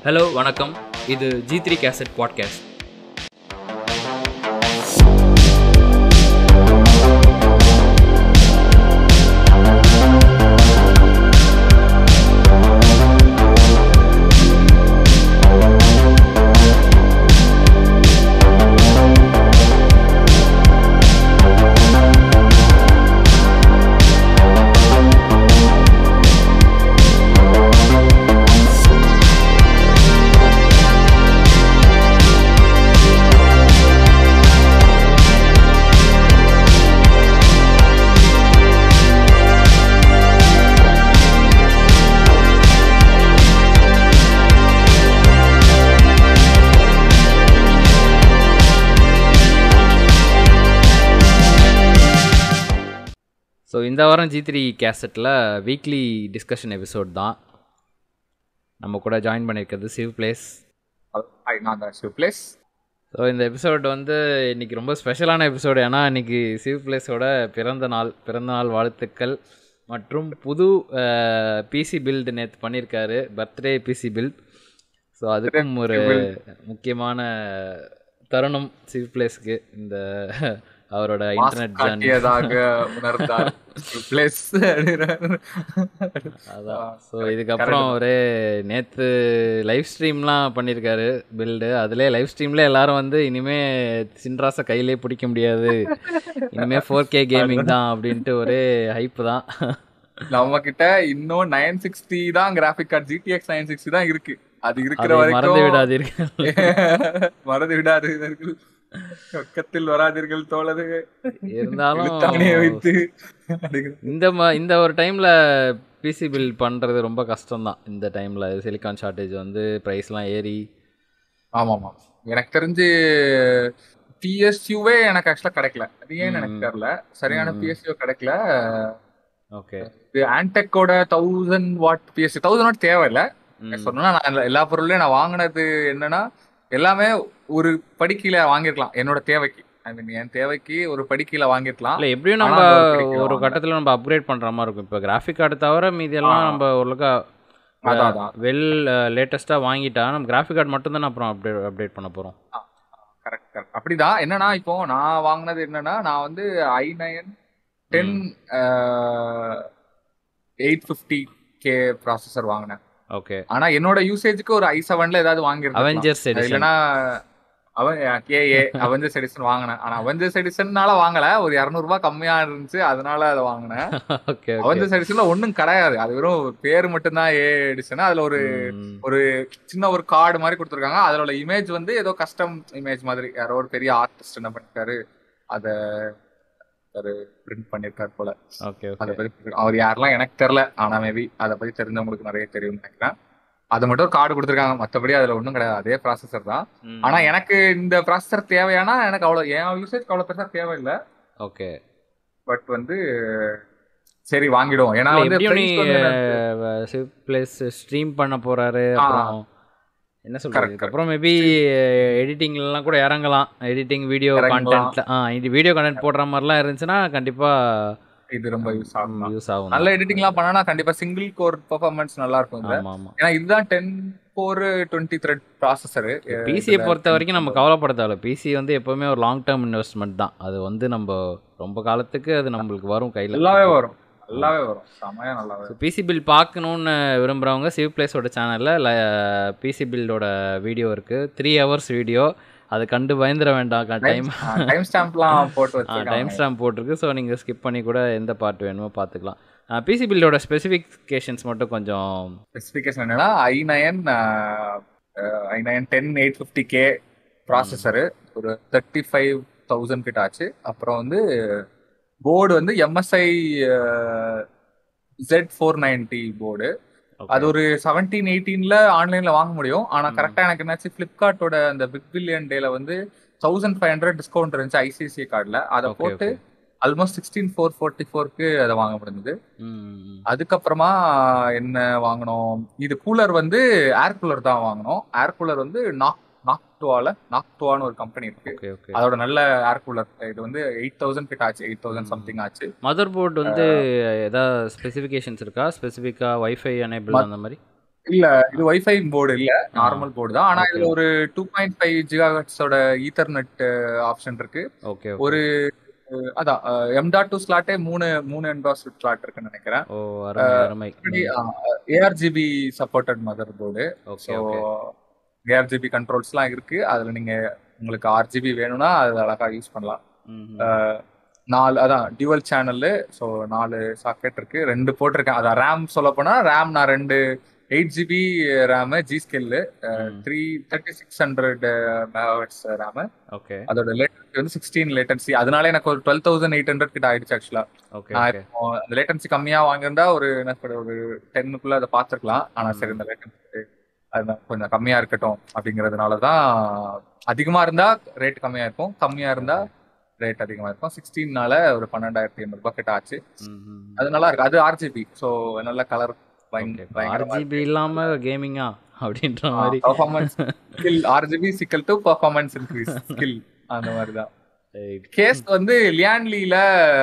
Hello வணக்கம் இது G three cassette podcast so இந்த வாரம் ஜி த்ரீ கேசட்டில் வீக்லி டிஸ்கஷன் எபிசோட் தான் நம்ம கூட ஜாயின் பண்ணியிருக்கிறது சிவ் பிளேஸ் ஹாய் நான் தான் சிவ் பிளேஸ் ஸோ இந்த எபிசோட் வந்து இன்னைக்கு ரொம்ப ஸ்பெஷலான எபிசோடு ஏன்னா இன்னைக்கு சிவ் பிளேஸோட பிறந்த நாள் பிறந்த நாள் வாழ்த்துக்கள் மற்றும் புது பிசி பில்டு நேற்று பண்ணியிருக்காரு பர்த்டே பிசி பில்ட் ஸோ அதுக்கும் ஒரு முக்கியமான தருணம் சிவ் பிளேஸ்க்கு இந்த அவரோட இன்டர்நெட் ஜர்னி காட்டியதாக உணர்ந்தார் பிளேஸ் அதான் ஸோ இதுக்கப்புறம் ஒரு நேற்று லைவ் ஸ்ட்ரீம்லாம் பண்ணியிருக்காரு பில்டு அதிலே லைவ் ஸ்ட்ரீமில் எல்லாரும் வந்து இனிமே சின்ராஸை கையிலே பிடிக்க முடியாது இனிமே ஃபோர் கே கேமிங் தான் அப்படின்ட்டு ஒரே ஹைப்பு தான் நம்ம கிட்ட இன்னும் நைன் சிக்ஸ்டி தான் graphic card GTX nine sixty தான் இருக்கு அது இருக்கிற அதை வரைக்கும் மறந்து விடாதீர்கள் மறந்து விடாதீர்கள் பக்கத்தில் வராதீர்கள் தோழரு இருந்தாலும் இழுத்தானே வைத்து அப்படிங்கிற- இந்த ம இந்த ஒரு டைமில் பிசி பில் பண்ணுறது ரொம்ப கஷ்டம்தான் இந்த டைமில் சிலிக்கான் ஷார்ட்டேஜ் வந்து ப்ரைஸ்லாம் ஏறி ஆமா ஆமா எனக்கு தெரிஞ்சு பிஎஸ்யூவே எனக்கு ஆக்சுவலா கிடைக்கல அது ஏன்னு எனக்கு ம். தெரியல சரியான ம். பிஎஸ்யூ கிடைக்கல ஓகே இது ஆன்டெக்கோட thousand watt PSC thousand watt தேவையில்ல சொன்னா நான் எல்லா- எல்லா பொருளையும் நான் வாங்கினது என்னன்னா எல்லாமே ஒரு படிக்கீழ வாங்கிருக்கலாம் என்னோட தேவைக்கு ஐ மீன் என் தேவைக்கு ஒரு படிக்கீழ வாங்கிருக்கலாம் இல்லை எப்படியும் ஆனா நம்ம அது ஒரு பிடிக்கல ஒரு வாங்கல. கட்டத்தில் நம்ம அப்கிரேட் பண்ணுற மாதிரி இருக்கும் இப்போ கிராஃபிக் கார்டு தவிர மீதி எல்லாம் ஆ. நம்ம ஓரளவுக்கு அதான் அதான் வெல் லேட்டஸ்ட்டாக வாங்கிட்டா நம்ம கிராஃபிக் கார்டு மட்டும் தான் அப்புறம் அப்டேட் அப்டேட் பண்ண போகிறோம் கரெக்ட் கரெக்ட் அப்படிதான் என்னன்னா இப்போ நான் வாங்கினது என்னன்னா நான் வந்து I nine ten eight fifty K processor வாங்கினேன் ஓகே ஆனா என்னோட யூசேஜுக்கு ஒரு ஐ செவன்ல ஏதாவது வாங்கிருந்தேன் அவெஞ்சர்ஸ் எடிஷன் இல்லைன்னா அவன் கே ஏ அவெஞ்சர்ஸ் எடிஷன் வாங்கினேன் ஆனா அவெஞ்சர்ஸ் எடிஷன்னால வாங்கல ஒரு இரநூறுபா கம்மியா இருந்துச்சு அதனால அதை வாங்கினேன் ஓகே ஓகே அவெஞ்சர்ஸ் எடிஷன்ல ஒண்ணும் கிடையாது அது வெறும் பேர் மட்டும்தான் ஏ எடிஷன் அதுல ஒரு ஒரு சின்ன ஒரு கார்டு மாதிரி கொடுத்துருக்காங்க அதுல உள்ள இமேஜ் வந்து ஏதோ கஸ்டம் இமேஜ் மாதிரி யாரோ ஒரு பெரிய ஆர்டிஸ்ட் என்ன பண்ணிருக்காரு அத ஒரு பிரிண்ட் பண்ணிருக்காரு போல ஓகே அதை ஓகே பத்தி அவர் யாரெல்லாம் எனக்கு தெரியல ஆனா மேபி அதை பத்தி தெரிஞ்சவங்களுக்கு நிறைய தெரியும் நினைக்கிறேன் அது மட்டும் ஒரு கார்டு கொடுத்துருக்காங்க மத்தபடி அதுல ஒண்ணும் கிடையாது அதே ப்ராசஸர் தான் ஆனா எனக்கு இந்த ப்ராசஸர் தேவையானா எனக்கு அவ்வளவு என் யூசேஜ் அவ்வளவு பெருசா தேவையில்லை ஓகே பட் வந்து சரி வாங்கிடுவோம் ஏன்னா வந்து எப்படியும் நீ price வந்து எனக்கு- பிளேஸ் ஸ்ட்ரீம் பண்ண போறாரு ஆ. அப்புறம் என்ன Correct, சொல்றது correct. அப்புறம் மேபி எடிட்டிங்லாம் கூட இறங்கலாம் எடிட்டிங் வீடியோ இறங்கலாம். கான்டென்ட்ல ஆ இது வீடியோ கான்டென்ட் போடுற மாதிரிலாம் இருந்துச்சுன்னா கண்டிப்பா இது ரொம்ப யூஸ் ஆகும் யூஸ் ஆகும் நல்ல எடிட்டிங்லாம் பண்ணனா கண்டிப்பா சிங்கிள் கோர் பெர்ஃபார்மன்ஸ் நல்லா இருக்கும் இதுல ஆமா ஆமா ஏன்னா இதுதான் ten core twenty thread processor பிசியை பொறுத்த வரைக்கும் நம்ம கவலைப்பட தேவையில்ல பிசி வந்து எப்பவுமே ஒரு லாங் டேர்ம் இன்வெஸ்ட்மெண்ட் தான் அது வந்து நம்ம ரொம்ப காலத்துக்கு அது நம்மளுக்கு வரும் கையில் நல்லாவே வரும் நல்லாவே வரும் செமையா நல்லாவே ஸோ பிசி பில் பார்க்கணுன்னு விரும்புகிறவங்க சிவ் பிளேஸோட சேனலில் பிசி பில்டோட வீடியோ இருக்குது த்ரீ ஹவர்ஸ் வீடியோ அது கண்டு பயந்துட வேண்டாம் டைம் டைம் ஸ்டாம்ப்லாம் போட்டு டைம் வச்சிருக்காங்க ஸ்டாம்ப் போட்டிருக்கு ஸோ நீங்கள் ஸ்கிப் பண்ணி கூட எந்த பார்ட் வேணுமோ பார்த்துக்கலாம் பிசி பில்டோட ஸ்பெசிஃபிகேஷன்ஸ் மட்டும் கொஞ்சம் ஸ்பெசிஃபிகேஷன் என்னன்னா I nine I nine ten eight fifty K processor ஒரு தேர்ட்டி ஃபைவ் தௌசண்ட் கிட்ட ஆச்சு அப்புறம் வந்து போர்டு வந்து MSI Z four ninety board அது ஒரு செவன்டீன் எயிட்டீன்ல ஆன்லைன்ல வாங்க முடியும் ஆனா ம். கரெக்டா எனக்கு என்னாச்சு பிளிப்கார்ட்டோட அந்த பிக் பில்லியன் டேல வந்து தௌசண்ட் ஃபைவ் ஹண்ட்ரட் டிஸ்கவுண்ட் இருந்துச்சு ஐசிஐசிஐ கார்டுல அதை Okay, போட்டு okay. Almost sixteen four forty ஃபோருக்கு அதை வாங்க முடிஞ்சது ம் அதுக்கப்புறமா என்ன வாங்கினோம் இது கூலர் வந்து ஏர் கூலர் தான் வாங்கினோம் ஏர் கூலர் வந்து நாக் நாக்டுவால நாக்டுவான்னு ஒரு கம்பெனி இருக்கு ஓகே ஓகே அதோட நல்ல ஏர் கூலர் இது வந்து எயிட் தௌசண்ட் கிட்ட ஆச்சு எயிட் தௌசண்ட் சம்திங் ஆச்சு மதர் போர்டு வந்து ஏதாவது ஸ்பெசிஃபிகேஷன்ஸ் இருக்கா ஸ்பெசிஃபிக்காக வைஃபை எனேபிள் அந்த மாதிரி இல்ல இது வைஃபை போர்டு இல்ல நார்மல் போர்டு தான் ஆனா இதுல ஒரு டூ பாயிண்ட் ஃபைவ் ஜிகாஹெட்ஸோட ஈத்தர்நெட் ஆப்ஷன் இருக்கு ஓகே ஒரு அஹ், அதான் எம் டாட் டூ ஸ்லாட்டே மூணு மூணு என்பாஸ் ஸ்லாட் இருக்குன்னு நினைக்கிறேன் ஓ அருமை அருமை ARGB supported motherboard okay so okay ARGB கண்ட்ரோல்ஸ்லாம் இருக்கு அதுல நீங்க உங்களுக்கு ஆர்ஜிபி வேணும்னா அது அழகா யூஸ் பண்ணலாம் அஹ், நாலு அதான் டியூவல் சேனல் ஸோ நாலு சாக்கெட் இருக்கு ரெண்டு போட்டிருக்கேன் அதான் ரேம் சொல்ல போனா ரேம் நான் ரெண்டு eight GB RAM G skill three thirty six hundred megahertz RAM okay அதோட லேட்டன்சி வந்து சிக்ஸ்டீன் லேட்டன்சி அதனால எனக்கு ஒரு டுவெல் தௌசண்ட் எயிட் ஹண்ட்ரட் கிட்ட ஆயிடுச்சு ஆக்சுவலா ஓகே நான் ஓகே இப்போ அந்த லேட்டன்சி கம்மியா வாங்கியிருந்தா ஒரு என்ன சொல்றது ஒரு டென்னுக்குள்ள அதை பார்த்துருக்கலாம் ஆனா சரி இந்த லேட்டன்சி அது கொஞ்சம் கம்மியா இருக்கட்டும் அப்படிங்கறதுனால தான் அதிகமா இருந்தா ரேட் கம்மியா இருக்கும் கம்மியா இருந்தா ரேட் அதிகமா இருக்கும் சிக்ஸ்டீன்னால ஒரு பன்னெண்டாயிரத்தி ஐநூறு ரூபாய் கிட்ட ஆச்சு அது நல்லா இருக்கு அது ஆர்ஜிபி ஸோ நல்ல கலர் ஆர்ஜிபி இல்லாம கேமிங்கா அப்படின்ற மாதிரி பர்ஃபார்மன்ஸ் ஸ்கில் ஆர்ஜிபி சிக்கல் டு பர்ஃபார்மன்ஸ் இன்க்ரீஸ் ஸ்கில் அந்த மாதிரி தான் கேஸ் வந்து லியான்லில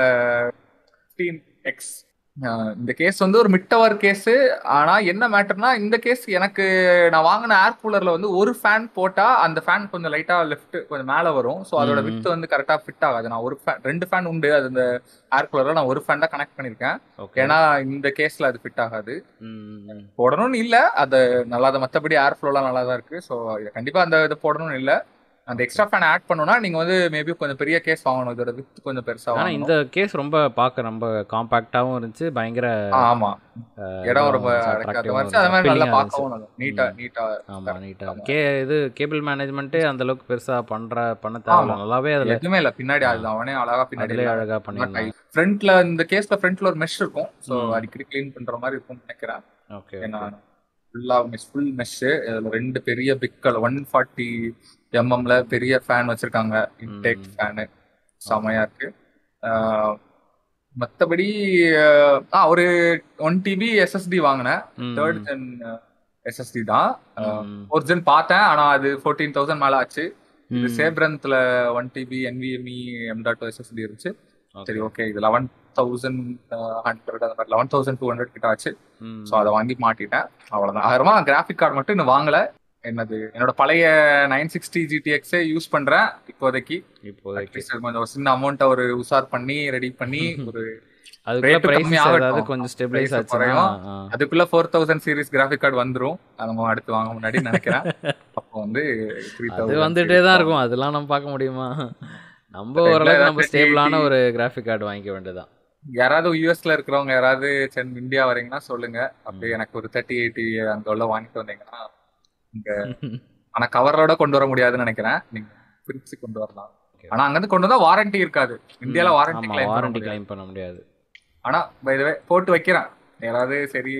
எக்ஸ் இந்த கேஸ் வந்து ஒரு மிட் டவர் கேஸ் ஆனா என்ன மேட்டர்னா இந்த கேஸ் எனக்கு நான் வாங்கின ஏர் கூலர்ல வந்து ஒரு ஃபேன் போட்டா அந்த ஃபேன் கொஞ்சம் லைட்டா லெஃப்ட் கொஞ்சம் மேல வரும் ஸோ அதோட ம். வித் வந்து கரெக்டா ஃபிட் ஆகாது நான் ஒரு ஃபேன் ரெண்டு ஃபேன் உண்டு அது இந்த ஏர் கூலர்ல நான் ஒரு ஃபேன் தான் கனெக்ட் பண்ணிருக்கேன் ஓகே ஏன்னா இந்த கேஸ்ல அது ஃபிட் ஆகாது போடணும்னு இல்ல அது நல்லா தான் மத்தபடி ஏர் ஃப்ளோலாம் நல்லா தான் இருக்கு ஸோ கண்டிப்பா அந்த இது போடணும்னு இல்ல அந்த எக்ஸ்ட்ரா ஃபேன் ஆட் பண்ணணும்னா நீங்க வந்து மேபி கொஞ்சம் பெரிய கேஸ் வாங்கணும் இதோட வித் கொஞ்சம் பெருசா ஆனா வாங்கணும் இந்த கேஸ் ரொம்ப பார்க்க ரொம்ப காம்பாக்டாவும் இருந்துச்சு பயங்கர ஆ, ஆமா இடம் ரொம்ப கொஞ்சம் அடக்காத attractive-ஆ மாதிரி அது மாதிரி நல்லா appealing-ஆ பார்க்கவும் நல்லா நீட்டா ம். நீட்டா ஆமா நீட்டா ஆமா. கே இது கேபிள் மேனேஜ்மெண்ட்டே அந்த அளவுக்கு பெருசா பண்ற பண்ண தேவையில்ல ஆமா. நல்லாவே அதுல எதுவுமே இல்ல பின்னாடி அது அவனே அழகா பின்னாடி அதுலயே அழகா பண்ணிருந்தாங்க ஃப்ரண்ட்ல இந்த கேஸ்ல ஃப்ரண்ட்ல ஒரு மெஷ் இருக்கும் சோ ம். அடிக்கடி க்ளீன் பண்ற மாதிரி இருக்கும்னு நினைக்கிறேன் ஓகே ஏன்னா ஃபுல்லா மெஷ் ஃபுல் மெஷ் இதுல ரெண்டு பெரிய பிக்கல் ஒன் ஃபார்ட்டி எம்எம்ல பெரிய ஃபேன் வச்சிருக்காங்க இன்டேக் ம். ஃபேனு செமையா இருக்கு ஆஹ், மத்தபடி ஆஹ், ஆ ஒரு ஒன் டிபி எஸ்எஸ்டி வாங்கினேன் தேர்ட் ஜென் எஸ்எஸ்டி தான் ஒரு ஜென் பார்த்தேன் ஆனா அது ஃபோர்டீன் தௌசண்ட் மேல ஆச்சு இது சேப்ரன்த்ல one TB NVMe M dot SSD இருந்துச்சு சரி ஓகே இது லெவன் தௌசண்ட் ஹண்ட்ரட் அந்த மாதிரி லெவன் தௌசண்ட் டூ ஹண்ட்ரட் கிட்ட ஆச்சு ஸோ அதை வாங்கி மாட்டிட்டேன் அவ்வளவுதான் ஆயிரமா கிராஃபிக் கார்டு மட்டும் இன்னும் வாங்கல என்னது என்னோட பழைய நைன் சிக்ஸ்டி ஜிடிஎக்ஸே யூஸ் பண்றேன் இப்போதைக்கு இப்போதைக்கு At least கொஞ்சம் ஒரு சின்ன அமௌண்ட்டை ஒரு உசார் பண்ணி ரெடி பண்ணி ஒரு அதுக்குள்ள rate பிரைஸ் கம்மி ஆகட்டும். ஏதாவது கொஞ்சம் ஸ்டெபிளைஸ் Price ஆச்சுன்னா குறையும். ஆ. அதுக்குள்ள four thousand series graphic card வந்துரும் அதை நம்ம அடுத்து வாங்க முன்னாடி நினைக்கிறேன் அப்போ வந்து த்ரீ அது வந்துட்டே தான் இருக்கும் அதெல்லாம் நம்ம பார்க்க முடியுமா நம்ம ஓரளவுக்கு நம்ம ஸ்டேபிளான ஒரு கிராஃபிக் கார்டு வாங்கிக்க வேண்டியதான் யாராவது யூஎஸ்ல இருக்கிறவங்க யாராவது சென் இந்தியா வரீங்கன்னா சொல்லுங்க அப்படியே எனக்கு ஒரு தேர்ட்டி எயிட்டி அங்க உள்ள வாங்கிட்டு வந்தீங்கன்னா இங்க ஆனா கவரோட கொண்டு வர முடியாதுன்னு நினைக்கிறேன் நீங்க பிரிச்சு கொண்டு வரலாம் Okay. ஆனா அங்கிருந்து கொண்டு வந்தா வாரண்டி இருக்காது இந்தியால வாரண்டி ஆமா கிளைம் வாரண்டி பண்ண கிளைம் பண்ண முடியாது ஆனா பை த வே போட்டு வைக்கிறேன் யாராவது சரி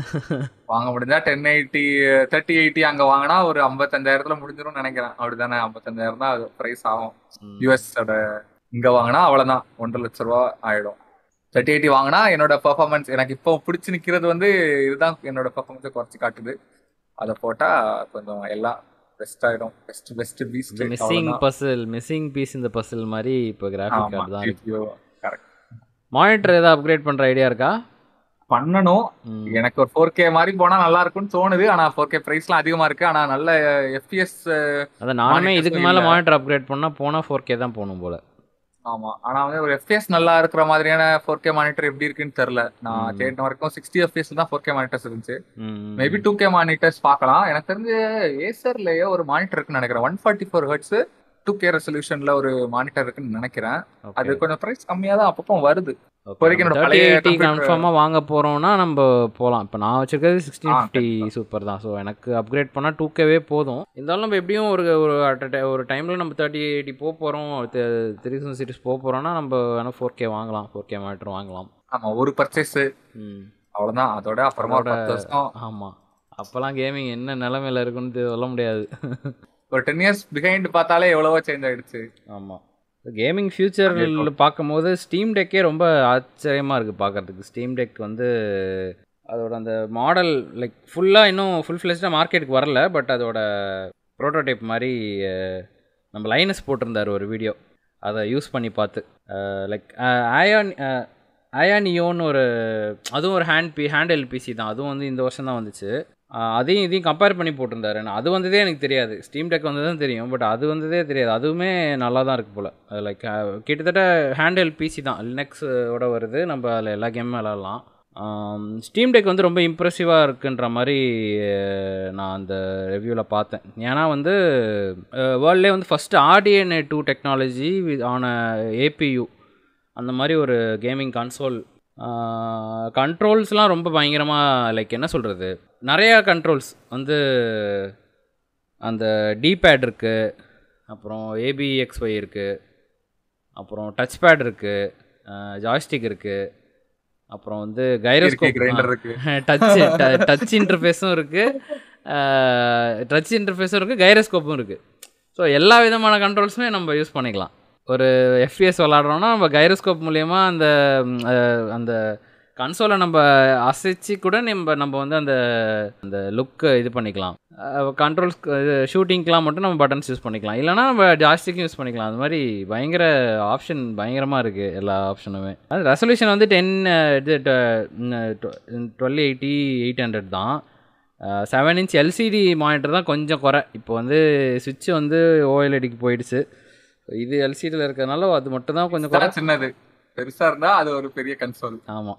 வாங்க முடிஞ்சா டென் எயிட்டி தேர்ட்டி எயிட்டி அங்க வாங்கினா ஒரு ஐம்பத்தஞ்சாயிரத்துல முடிஞ்சிரும்னு நினைக்கிறேன் அப்படிதானே ஐம்பத்தஞ்சாயிரம் தான் அது பிரைஸ் ஆகும் ம். யூஎஸோட இங்க வாங்கினா அவ்வளவுதான் ஒன்றரை லட்ச ரூபா ஆயிடும் தேர்ட்டி எயிட்டி வாங்கினா என்னோட பெர்ஃபார்மன்ஸ் எனக்கு இப்போ பிடிச்சி நிக்கிறது வந்து இதுதான் என்னோட பெர்ஃபார்மன்ஸை குறைச்சி காட்டுது அதை போட்டா கொஞ்சம் எல்லாம் பெஸ்ட் ஆயிடும் best best beast missing puzzle missing piece இந்த பசில் மாதிரி இப்போ கிராஃபிக் ஆமா கார்டு தான் இருக்கு கரெக்ட் மானிட்டர் ஏதாவது அப்கிரேட் பண்ற ஐடியா இருக்கா பண்ணணும் ம். எனக்கு ஒரு ஃபோர் கே மாதிரி போனா நல்லா இருக்கும்னு தோணுது ஆனா ஃபோர் கே பிரைஸ்லாம் அதிகமா இருக்கு ஆனா நல்ல எஃபிஎஸ் அதான் நானுமே monitors இதுக்கு இல்ல. மேல மானிட்டர் அப்கிரேட் பண்ணா போனா ஃபோர் கே தான் போகணும் போல ஆமா ஆனா வந்து ஒரு எஃபிஎஸ் நல்லா இருக்கிற மாதிரியான ஃபோர் கே மானிட்டர் எப்படி இருக்குன்னு தெரியல நான் ம். தேடின வரைக்கும் சிக்ஸ்டி எஃபிஎஸ் தான் ஃபோர் கே மானிட்டர்ஸ் இருந்துச்சு ம். மேபி டூ கே மானிட்டர்ஸ் பார்க்கலாம் எனக்கு தெரிஞ்சு ஏசர்லயே ஒரு மானிட்டர் இருக்குன்னு நினைக்கிறேன் one forty four hertz two K ரெசல்யூஷன்ல ஒரு மானிட்டர் இருக்குன்னு நினைக்கிறேன் Okay. அது கொஞ்சம் பிரைஸ் கம்மியா தான் அப்பப்போ வருது Okay. இப்போதைக்கு என்னோட நம்ம பழைய 3080 computer- கன்ஃபார்மா வாங்க போறோம்னா நம்ம போலாம் இப்போ நான் வச்சிருக்கிறது சிக்ஸ்டீன் ஆ, ஃபிஃப்டி சூப்பர் தான் ஸோ எனக்கு அப்கிரேட் பண்ணா டூ கேவே போதும் இருந்தாலும் நம்ம எப்படியும் ஒரு ஒரு at a ti- ஒரு டைம்ல நம்ம தேர்ட்டி எயிட்டி போக போறோம் த்ரீ தௌசண்ட் சீரிஸ் போக போறோம்னா நம்ம வேணா ஃபோர் கே வாங்கலாம் ஃபோர் கே மானிட்டர் வாங்கலாம் ஆமா ஒரு பர்ச்சேஸ் ம் அவ்வளவுதான் அதோட அப்புறமா ஒரு அதோட- பத்து வருஷம் ஆமா அப்போல்லாம் கேமிங் என்ன நிலமையில இருக்குன்னு தெ- சொல்ல முடியாது ஒரு டென் இயர்ஸ் பிஹைண்ட் பார்த்தாலே எவ்வளவோ சேஞ்ச் ஆயிடுச்சு ஆமாம் கேமிங் ஃபியூச்சரில் பார்க்கும்போது ஸ்டீம் டெக்கே ரொம்ப ஆச்சரியமாக இருக்குது பார்க்கறதுக்கு ஸ்டீம் டெக் வந்து அதோட அந்த மாடல் லைக் ஃபுல்லாக இன்னும் ஃபுல் ஃப்ளெஷ்டாக மார்க்கெட்டுக்கு வரல பட் அதோட ப்ரோட்டோடைப் மாதிரி அஹ், நம்ம லைனஸ் போட்டிருந்தார் ஒரு வீடியோ அதை யூஸ் பண்ணி பார்த்து லைக் ஆயான் அயானியோன்னு ஒரு அதுவும் ஒரு ஹேண்ட் பி ஹேண்ட் பிசி தான் அதுவும் வந்து இந்த வருஷம் தான் வந்துச்சு அதையும் இதையும் கம்பேர் பண்ணி போட்டிருந்தாரு நான் அது வந்ததே எனக்கு தெரியாது ஸ்டீம் டெக் வந்தது தான் தெரியும் பட் அது வந்ததே தெரியாது அதுவுமே நல்லா தான் இருக்குது போல் லைக் கிட்டத்தட்ட ஹேண்டில் பிசி தான் லினக்ஸோட வருது நம்ம அதில் எல்லா கேமும் விளாட்லாம் ஸ்டீம் டெக் வந்து ரொம்ப இம்ப்ரெசிவாக இருக்குன்ற மாதிரி அஹ், நான் அந்த ரிவ்யூவில் பார்த்தேன் ஏன்னா வந்து வேர்ல்ட்லேயே வந்து ஃபஸ்ட்டு ஆர்டிஎன்ஏ டூ டெக்னாலஜி ஆன ஏபியு அந்த மாதிரி ஒரு கேமிங் கன்சோல் கண்ட்ரோல்ஸ்லாம் ரொம்ப பயங்கரமாக லைக் என்ன சொல்கிறது நிறையா கண்ட்ரோல்ஸ் வந்து அந்த டிபேட் இருக்குது அப்புறம் ஏபிஎக்ஸ்ஒய் இருக்குது அப்புறம் டச் பேட் இருக்குது ஜாய்ஸ்டிக் இருக்குது அப்புறம் வந்து கைரோஸ்கோப் கிரைண்டர் இருக்கு டச் டச் இன்டர்ஃபேஸும் இருக்குது டச் இன்டர்ஃபேஸும் இருக்குது கைரோஸ்கோப்பும் இருக்குது ஸோ எல்லா விதமான கண்ட்ரோல்ஸுமே நம்ம யூஸ் பண்ணிக்கலாம் ஒரு எஃப்பிஎஸ் விளாட்றோன்னா நம்ம கைரோஸ்கோப் மூலயமா அந்த ம், அஹ், அந்த கன்சோலை நம்ம அசைச்சு கூட நம்ம நம்ம வந்து அந்த அந்த லுக்கு இது பண்ணிக்கலாம் கண்ட்ரோல்ஸ் இது ஷூட்டிங்க்கெலாம் மட்டும் நம்ம பட்டன்ஸ் யூஸ் பண்ணிக்கலாம் இல்லைனா நம்ம ஜாஸ்டிக்கும் யூஸ் பண்ணிக்கலாம் அது மாதிரி பயங்கர ஆப்ஷன் பயங்கரமாக இருக்குது எல்லா ஆப்ஷனுமே அது ரெசல்யூஷன் வந்து டென் இது டுவெல் எயிட்டி எயிட் ஹண்ட்ரட் தான் செவன் இன்ச் எல்சிடி மானிட்டர் தான் கொஞ்சம் குறை இப்போ வந்து சுவிட்ச் வந்து ஓஎல்இடிக்கு போயிடுச்சு இது எல்சிடியில் இருக்கிறதுனால அது மட்டும் தான் கொஞ்சம் குறை இதுதான் சின்னது பெருசா இருந்தா அது ஒரு பெரிய கன்சோல் ஆமாம்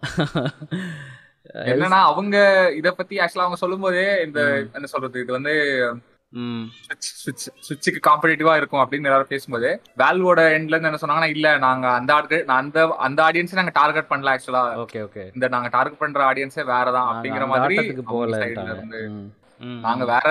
என்னன்னா அவங்க இத பத்தி ஆக்சுவலா அவங்க சொல்லும் போதே இந்த என்ன சொல்றது இது வந்து ம் சுவிட்ச் சுவிட்சுக்கு காம்படிட்டிவா இருக்கும் அப்படின்னு எல்லாரும் பேசும்போது வேல்வோட எண்ட்ல இருந்து என்ன சொன்னாங்கன்னா இல்ல நாங்க அந்த ஆட்கள் அந்த அந்த ஆடியன்ஸ் நாங்க டார்கெட் பண்ணல ஆக்சுவலா ஓகே ஓகே இந்த நாங்க டார்கெட் பண்ற ஆடியன்ஸே வேறதான் அப்படிங்கிற மாதிரி ஆட்டத்துக்கு அவங்க side ல போகல இருந்து ம் நாங்க வேற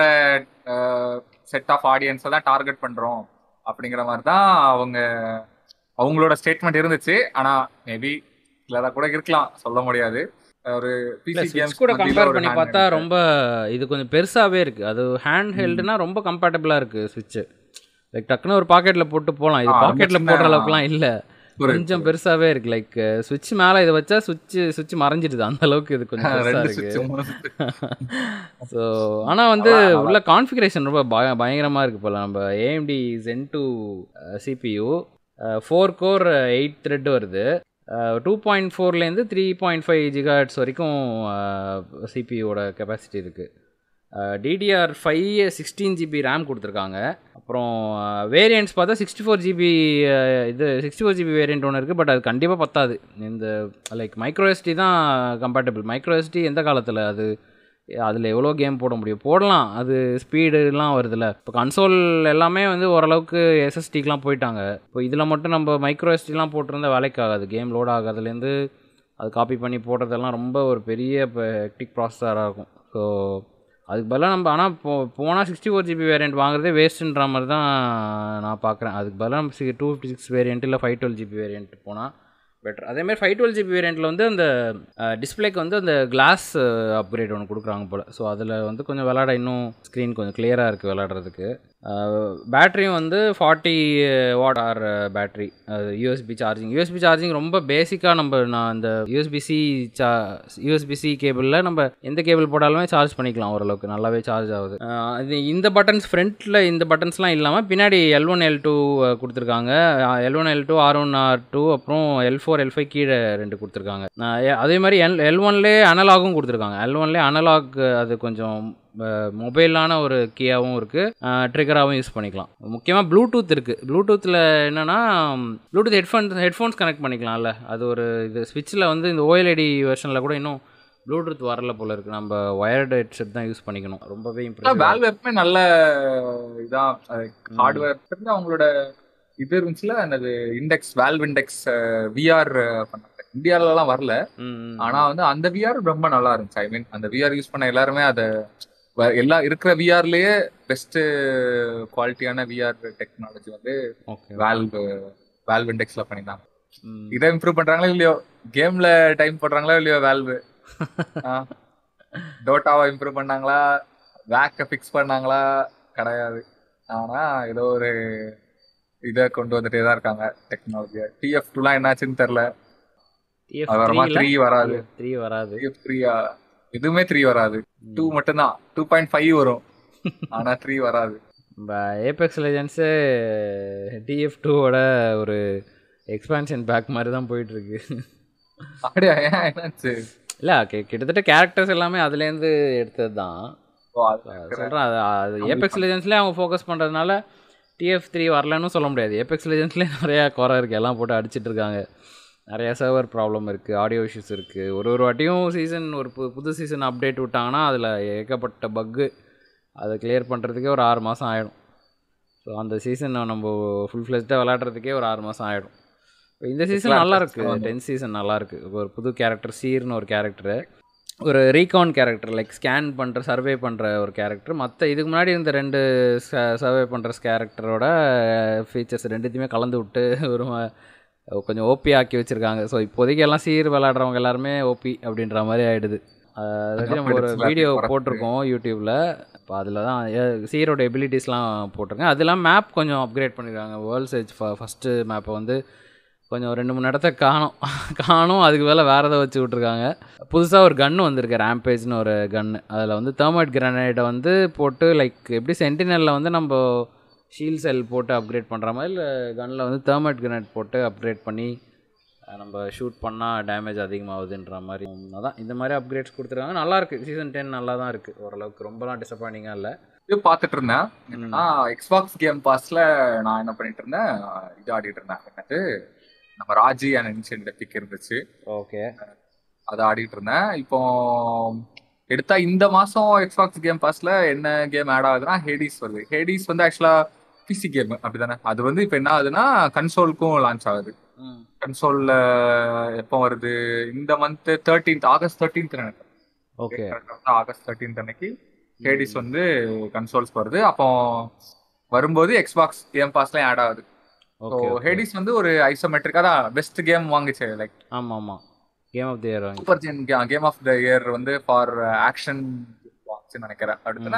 செட் ஆஃப் ஆடியன்ஸை தான் டார்கெட் பண்றோம் அப்படிங்கிற மாதிரி தான் அவங்க அவங்களோட ஸ்டேட்மெண்ட் இருந்துச்சு ஆனா மேபி இல்லதா கூட இருக்கலாம் சொல்ல முடியாது ஒரு இல்ல பிசி ஸ்விட்ச் கேம்ஸ் கூட கம்பேர் பண்ணி பார்த்தா ரொம்ப இது கொஞ்சம் பெருசாவே இருக்கு அது ஹேண்ட் ஹெல்டுனா ரொம்ப கம்பேட்டபிளா இருக்கு ஸ்விட்ச் லைக் டக்குன்னு ஒரு பாக்கெட்ல போட்டு போகலாம் இது ஆ, ரொம்ப பாக்கெட்ல சின்ன- போடுற அளவுக்குலாம் இல்ல கொஞ்சம் பெருசாவே இருக்கு லைக் சுவிட்ச் மேல இதை வச்சா சுவிட்ச் சுவிட்ச் மறைஞ்சிடுது அந்த அளவுக்கு இது கொஞ்சம் பெருசா ரெண்டு இருக்கு சுவிட்ச் மூணு switch. ஸோ ஆனால் வந்து அதான், உள்ள கான்ஃபிகரேஷன் ரொம்ப பய பயங்கரமாக இருக்குது போல நம்ம AMD Zen two CPU four core eight thread வருது டூ பாயிண்ட் ஃபோர்லேருந்து த்ரீ பாயிண்ட் ஃபைவ் ஜிகாட்ஸ் வரைக்கும் சிபியோட கெப்பாசிட்டி இருக்குது DDR five sixteen GB RAM கொடுத்துருக்காங்க அப்புறம் வேரியண்ட்ஸ் பார்த்தா சிக்ஸ்டி ஃபோர் ஜிபி இது சிக்ஸ்டி ஃபோர் ஜிபி வேரியண்ட் ஒன்று இருக்குது பட் அது கண்டிப்பாக பத்தாது இந்த லைக் மைக்ரோ எஸ்டி தான் கம்பேட்டபிள் மைக்ரோ எஸ்டி எந்த காலத்தில் அது அதில் எவ்வளோ கேம் போட முடியும் போடலாம் அது ஸ்பீடுலாம் வருதுல்ல இப்போ கன்சோல் எல்லாமே வந்து ஓரளவுக்கு எஸ்எஸ்டிக்கெலாம் போயிட்டாங்க இப்போ இதில் மட்டும் நம்ம மைக்ரோ எஸ்டிலாம் போட்டிருந்தா வேலைக்கு ஆகாது கேம் லோட் ஆகாதுலேருந்து அது காப்பி பண்ணி போடுறதெல்லாம் ரொம்ப ஒரு பெரிய இப்போ ஹெக்டிக் ப்ராசஸராக இருக்கும் ஸோ அதுக்கு பதிலாக நம்ம ஆனால் போ போனால் சிக்ஸ்டி ஃபோர் ஜிபி வேரியண்ட் வாங்குறதே வேஸ்ட்டுன்ற மாதிரி தான் நான் பார்க்குறேன் அதுக்கு பதிலாக நம்ம டூ ஃபிஃப்டி சிக்ஸ் வேரியண்ட் இல்லை ஃபைவ் டுவெல் ஜிபி வேரியண்ட் போனால் பெட்டர் அதேமாதிரி ஃபைவ் டுவெல் ஜிபி வேரியண்ட்டில் வந்து அந்த டிஸ்பிளேக்கு வந்து அந்த கிளாஸ் அப்கிரேட் ஒன்று கொடுக்குறாங்க போல் ஸோ அதில் வந்து கொஞ்சம் விளாட இன்னும் ஸ்க்ரீன் கொஞ்சம் கிளியராக இருக்குது விளாட்றதுக்கு பேட்டரியும் வந்து forty watt hour battery USB charging USB charging ரொம்ப பேசிக்காக நம்ம நான் அந்த யூஎஸ்பிசி சா யூஎஸ்பிசி கேபிளில் நம்ம எந்த கேபிள் போட்டாலுமே சார்ஜ் பண்ணிக்கலாம் ஓரளவுக்கு நல்லாவே சார்ஜ் ஆகுது அஹ் இது இந்த பட்டன்ஸ் ஃப்ரண்ட்டில் இந்த பட்டன்ஸ்லாம் இல்லாமல் பின்னாடி எல் ஒன் எல் டூ கொடுத்துருக்காங்க L one L two R one R two அப்புறம் எல் ஃபோர் எல் ஃபைவ் கீழே ரெண்டு கொடுத்துருக்காங்க அஹ் எ- அதே மாதிரி எல் எல் ஒன்லேயே அனலாகும் கொடுத்துருக்காங்க எல் ஒன்லேயே அனலாக் அது கொஞ்சம் மொபைலான ஒரு கீயாகவும் இருக்குது ட்ரிகராகவும் யூஸ் பண்ணிக்கலாம் முக்கியமாக ப்ளூடூத் இருக்குது ப்ளூடூத்தில் என்னென்னா ப்ளூடூத் ஹெட்ஃபோன் ஹெட்ஃபோன்ஸ் கனெக்ட் பண்ணிக்கலாம்ல அது ஒரு இது ஸ்விட்சில் வந்து இந்த ஓஎல்ஐடி வெர்ஷனில் கூட இன்னும் ப்ளூடூத் வரல போல இருக்குது நம்ம ஒயர்டு ஹெட்செட் தான் யூஸ் பண்ணிக்கணும் ரொம்பவே இம்ப்ரெஸ் வேல்வ் எப்பவுமே நல்ல இதான் ஹார்ட்வேர் தெரிஞ்சு அவங்களோட இது இருந்துச்சுல அந்த இண்டெக்ஸ் வேல்வ் இண்டெக்ஸ் விஆர் பண்ணாங்க இந்தியால எல்லாம் வரல ஆனா வந்து அந்த விஆர் ரொம்ப நல்லா இருந்துச்சு ஐ மீன் அந்த விஆர் யூஸ் பண்ண எல்லாருமே அதை வ- எல்லா இருக்கிற விஆர்லயே பெஸ்ட் குவாலிட்டியான விஆர் டெக்னாலஜி வந்து ஓகே வேல்வ் வேல்வ் இண்டெக்ஸ்ல பண்ணிருந்தாங்க இதை இம்ப்ரூவ் பண்றாங்களோ இல்லையோ கேம்ல டைம் போடுறாங்களோ இல்லையோ வேல்வ் டோட்டாவை இம்ப்ரூவ் பண்ணாங்களா வேக்க ஃபிக்ஸ் பண்ணாங்களா கிடையாது ஆனா ஏதோ ஒரு இதை கொண்டு வந்துட்டே தான் இருக்காங்க டெக்னாலஜியை டிஎஃப் டூலாம் என்னாச்சுன்னு தெரியல அது வரமா த்ரீ வராது த்ரீ வராது டிஎஃப் த்ரீயா எதுவுமே த்ரீ வராது டூ மட்டும்தான் டூ பாயிண்ட் ஃபைவ் வரும் ஆனா த்ரீ வராது ஏபெக்ஸ் லெஜன்ஸு டிஎஃப் டூவோட ஒரு எக்ஸ்பான்ஷன் பேக் மாதிரி தான் போயிட்டுருக்கு அப்படியா ஏன் என்னாச்சு இல்லை கிட்டத்தட்ட கேரக்டர்ஸ் எல்லாமே அதுலேருந்து எடுத்தது தான் ஸோ அது சொல்கிறேன் அது அது ஏபெக்ஸ் லெஜன்ஸ்லேயே அவங்க ஃபோக்கஸ் பண்ணுறதுனால டிஎஃப் த்ரீ வரலன்னு சொல்ல முடியாது ஏபெக்ஸ் லெஜன்ஸ்லேயே நிறையா குறை இருக்குது எல்லாம் போட்டு அடிச்சிட்டு இருக்காங்க நிறையா சர்வர் ப்ராப்ளம் இருக்குது ஆடியோ இஷ்யூஸ் இருக்குது ஒரு ஒரு வாட்டியும் சீசன் ஒரு பு புது சீசன் அப்டேட் விட்டாங்கன்னா அதில் ஏகப்பட்ட பக்கு அதை கிளியர் பண்ணுறதுக்கே ஒரு ஆறு மாதம் ஆகிடும் ஸோ அந்த சீசன் நம்ம ஃபுல் ஃப்ளெஜ்டாக விளாட்றதுக்கே ஒரு ஆறு மாதம் ஆகிடும் இப்போ இந்த சீசன் நல்லா இருக்கு டென்த் சீசன் நல்லா இருக்கு ஒரு புது கேரக்டர் சீர்னு ஒரு கேரக்டரு ஒரு ரீகான் கேரக்டர் லைக் ஸ்கேன் பண்ணுற சர்வே பண்ணுற ஒரு கேரக்டர் மற்ற இதுக்கு முன்னாடி இந்த ரெண்டு சர்வே பண்ணுற கேரக்டரோட ஃபீச்சர்ஸ் ரெண்டுத்தையுமே கலந்து விட்டு ஒரு ம- கொஞ்சம் ஓபி ஆக்கி வச்சுருக்காங்க ஸோ இப்போதைக்கு எல்லாம் சீர் விளாட்றவங்க எல்லாருமே ஓபி அப்படின்ற மாதிரி ஆகிடுது அதாவது நம்ம ஒரு வீடியோ போட்டிருக்கோம் யூடியூப்பில் இப்போ அதில் தான் எ- சீரோட எபிலிட்டிஸ்லாம் போட்டிருக்கேன் அதெல்லாம் மேப் கொஞ்சம் அப்கிரேட் பண்ணியிருக்காங்க வேர்ல்ட்ஸ் ஏஜ் ஃபஸ்ட்டு மேப்பை வந்து கொஞ்சம் ரெண்டு மூணு இடத்த காணும் காணும் அதுக்கு மேலே வேறு எதை வச்சு விட்ருக்காங்க புதுசாக ஒரு கன்று வந்திருக்கு ரேம்பேஜ்னு ஒரு கன்று அதில் வந்து தேர்மைட் கிரனைடை வந்து போட்டு லைக் எப்படி சென்டினலில் வந்து நம்ம ஷீல் செல் போட்டு அப்கிரேட் பண்ணுற மாதிரி இல்லை கன்னில் வந்து தேர்மைட் கிரனைட் போட்டு அப்கிரேட் பண்ணி அஹ், நம்ம ஷூட் பண்ணால் டேமேஜ் அதிகமாகுதுன்ற மாதிரி அதான் இந்த மாதிரி அப்கிரேட்ஸ் கொடுத்துருக்காங்க நல்லா இருக்கு சீசன் டென் நல்லா தான் இருக்குது ஓரளவுக்கு ரொம்பலாம் டிசப்பாயிண்டிங்காக இல்லை இது பார்த்துட்டு இருந்தேன் என்னன்னா எக்ஸ்பாக்ஸ் கேம் பாஸ்ல நான் என்ன பண்ணிட்டு இருந்தேன் இது ஆடிட்டு இருந்தேன் என்னது நம்ம ராஜி அண்ட் இன்சென்ட் பிக் இருந்துச்சு ஓகே அதை ஆடிட்டு இருந்தேன் இப்போ எடுத்தா இந்த மாசம் எக்ஸ்பாக்ஸ் கேம் பாஸ்ல என்ன கேம் ஆட் ஆகுதுன்னா ஹேடிஸ் வருது ஹேடிஸ் வந்து ஆக்சுவலா பிசி கேம் அப்படிதானே அது வந்து இப்போ என்ன ஆகுதுன்னா கன்சோலுக்கும் லான்ச் ஆகுது ம் கன்சோல்ல எப்போ வருது இந்த மந்த் தேர்ட்டீன்த் ஆகஸ்ட் தேர்ட்டீன்த் நினைக்கிறேன் ஓகே ஆகஸ்ட் தேர்ட்டீன்த் அன்னைக்கு ஹேடிஸ் வந்து கன்சோல்ஸ் வருது அப்போ வரும்போது எக்ஸ்பாக்ஸ் கேம் பாஸ்லயும் ஆட் ஆகுது ஸோ ஓகே ஹேடிஸ் வந்து ஒரு ஐசோமெட்ரிக் அதான் பெஸ்ட் கேம் வாங்குச்சு லைக் ஆமாம் ஆமாம் கேம் ஆஃப் தி இயர் வாங்கி Supergiant game of the year வந்து ஃபார் ஆக்ஷன் வாங்குச்சுன்னு நினைக்கிறேன் அடுத்துனா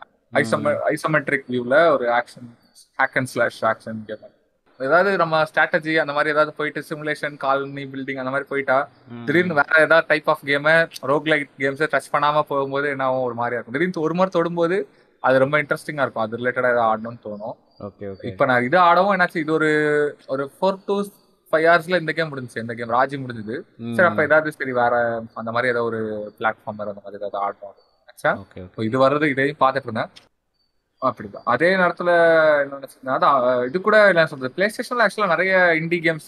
ஐசோமெட்ரிக் வியூல ஒரு action hack and slash action game ஏதாவது நம்ம ஸ்ட்ராட்டஜி அந்த மாதிரி ஏதாவது போயிட்டு சிமுலேஷன் காலனி பில்டிங் அந்த மாதிரி போயிட்டா திடீர்னு வேற ஏதாவது டைப் ஆஃப் கேமை ரோக் லைட் கேம்ஸை டச் பண்ணாம போகும்போது என்ன ஆகும் ஒரு மாதிரியா இருக்கும் திடீர்னு ஒரு மாதிரி தொடும்போது அது ரொம்ப இன்ட்ரெஸ்டிங்கா இருக்கும் அது ரிலேட்டடா ஏதாவது ஆடணும்னு தோணும் ஓகே ஓகே இப்ப நான் இது ஆடவும் என்னாச்சு இது ஒரு ஒரு ஃபோர் டு ஃபைவ் ஹவர்ஸ்ல இந்த கேம் முடிஞ்சுச்சு இந்த கேம் ராஜி முடிஞ்சது சரி அப்ப ஏதாவது சரி வேற அந்த மாதிரி ஏதாவது ஒரு பிளாட்ஃபார்ம் வேற அந்த மாதிரி ஏதாவது ஆடணும் நினைச்சேன் ஓகே ஓகே இப்போ இது வர்றது இதையும் பார்த்துட்டு இருந்தேன் அப்படிதான் அதே நேரத்துல என்ன நினைச்சேன்னா, அதான் அஹ், இது கூட என்ன சொல்றது பிளே ஸ்டேஷன்ல ஆக்சுவலா நிறைய இண்டி கேம்ஸ்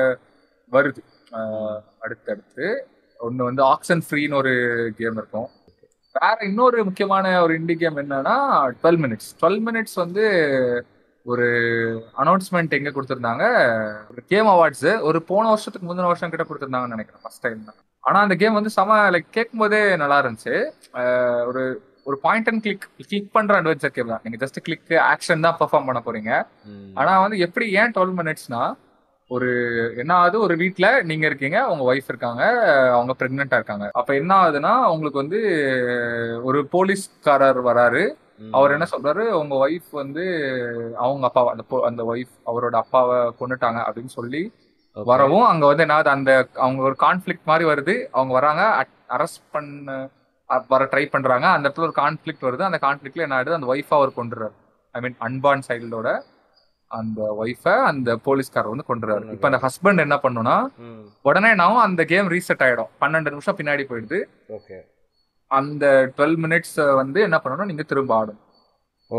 வருது அஹ், அடுத்தடுத்து ஒன்னு வந்து ஆக்சன் ஃப்ரீன்னு ஒரு கேம் இருக்கும் வேற இன்னொரு முக்கியமான ஒரு இண்டி கேம் என்னன்னா டுவெல் மினிட்ஸ் டுவெல் மினிட்ஸ் வந்து ஒரு அனௌன்ஸ்மெண்ட் எங்க கொடுத்திருந்தாங்க ஒரு கேம் அவார்ட்ஸ் ஒரு போன வருஷத்துக்கு முந்தின வருஷம் கிட்ட கொடுத்திருந்தாங்கன்னு நினைக்கிறேன் ஃபர்ஸ்ட் டைம் தான் ஆனா அந்த கேம் வந்து செம லைக் கேட்கும் போதே நல்லா இருந்துச்சு அஹ் ஒரு ஒரு பாயிண்ட் அண்ட் கிளிக் கிளிக் பண்ற அட்வென்ச்சர் கேம் தான் நீங்க ஜஸ்ட் கிளிக் ஆக்ஷன் தான் பெர்ஃபார்ம் பண்ண போறீங்க ஆனா வந்து எப்படி ஏன் டுவெல் மினிட்ஸ்னா ஒரு என்ன ஆகுது ஒரு வீட்ல நீங்க இருக்கீங்க உங்க ஒய்ஃப் இருக்காங்க அவங்க பிரெக்னெண்டா இருக்காங்க அப்ப என்ன ஆகுதுன்னா உங்களுக்கு வந்து ஒரு போலீஸ்காரர் வராரு அவர் என்ன சொல்றாரு உங்க ஒய்ஃப் வந்து அவங்க அப்பாவை அந்த பொ- அந்த ஒய்ஃப் அவரோட அப்பாவை கொண்டுட்டாங்க அப்படின்னு சொல்லி வரவும் அங்க வந்து என்ன ஆகுது அந்த அவங்க ஒரு கான்ஃபிளிக் மாதிரி வருது அவங்க வராங்க அரெஸ்ட் பண்ண அ- வர ட்ரை பண்றாங்க அந்த இடத்துல ஒரு கான்ஃபிளிக் வருது அந்த கான்ஃபிளிக்ல என்ன ஆகுது அந்த ஒய்ஃபா அவர் கொண்டுறாரு ஐ மீன் அன்பார்ன் சைல்டோட அந்த ஒய்ஃபை அந்த போலீஸ்காரர் வந்து கொண்டுறாரு இப்ப அந்த ஹஸ்பண்ட் என்ன பண்ணுனா உடனே நான் அந்த கேம் ரீசெட் ஆயிடும் பன்னெண்டு நிமிஷம் பின்னாடி போயிடுது ஓகே அந்த டுவெல் மினிட்ஸ் வந்து என்ன பண்ணணும் நீங்க திரும்ப ஆடும் ஓ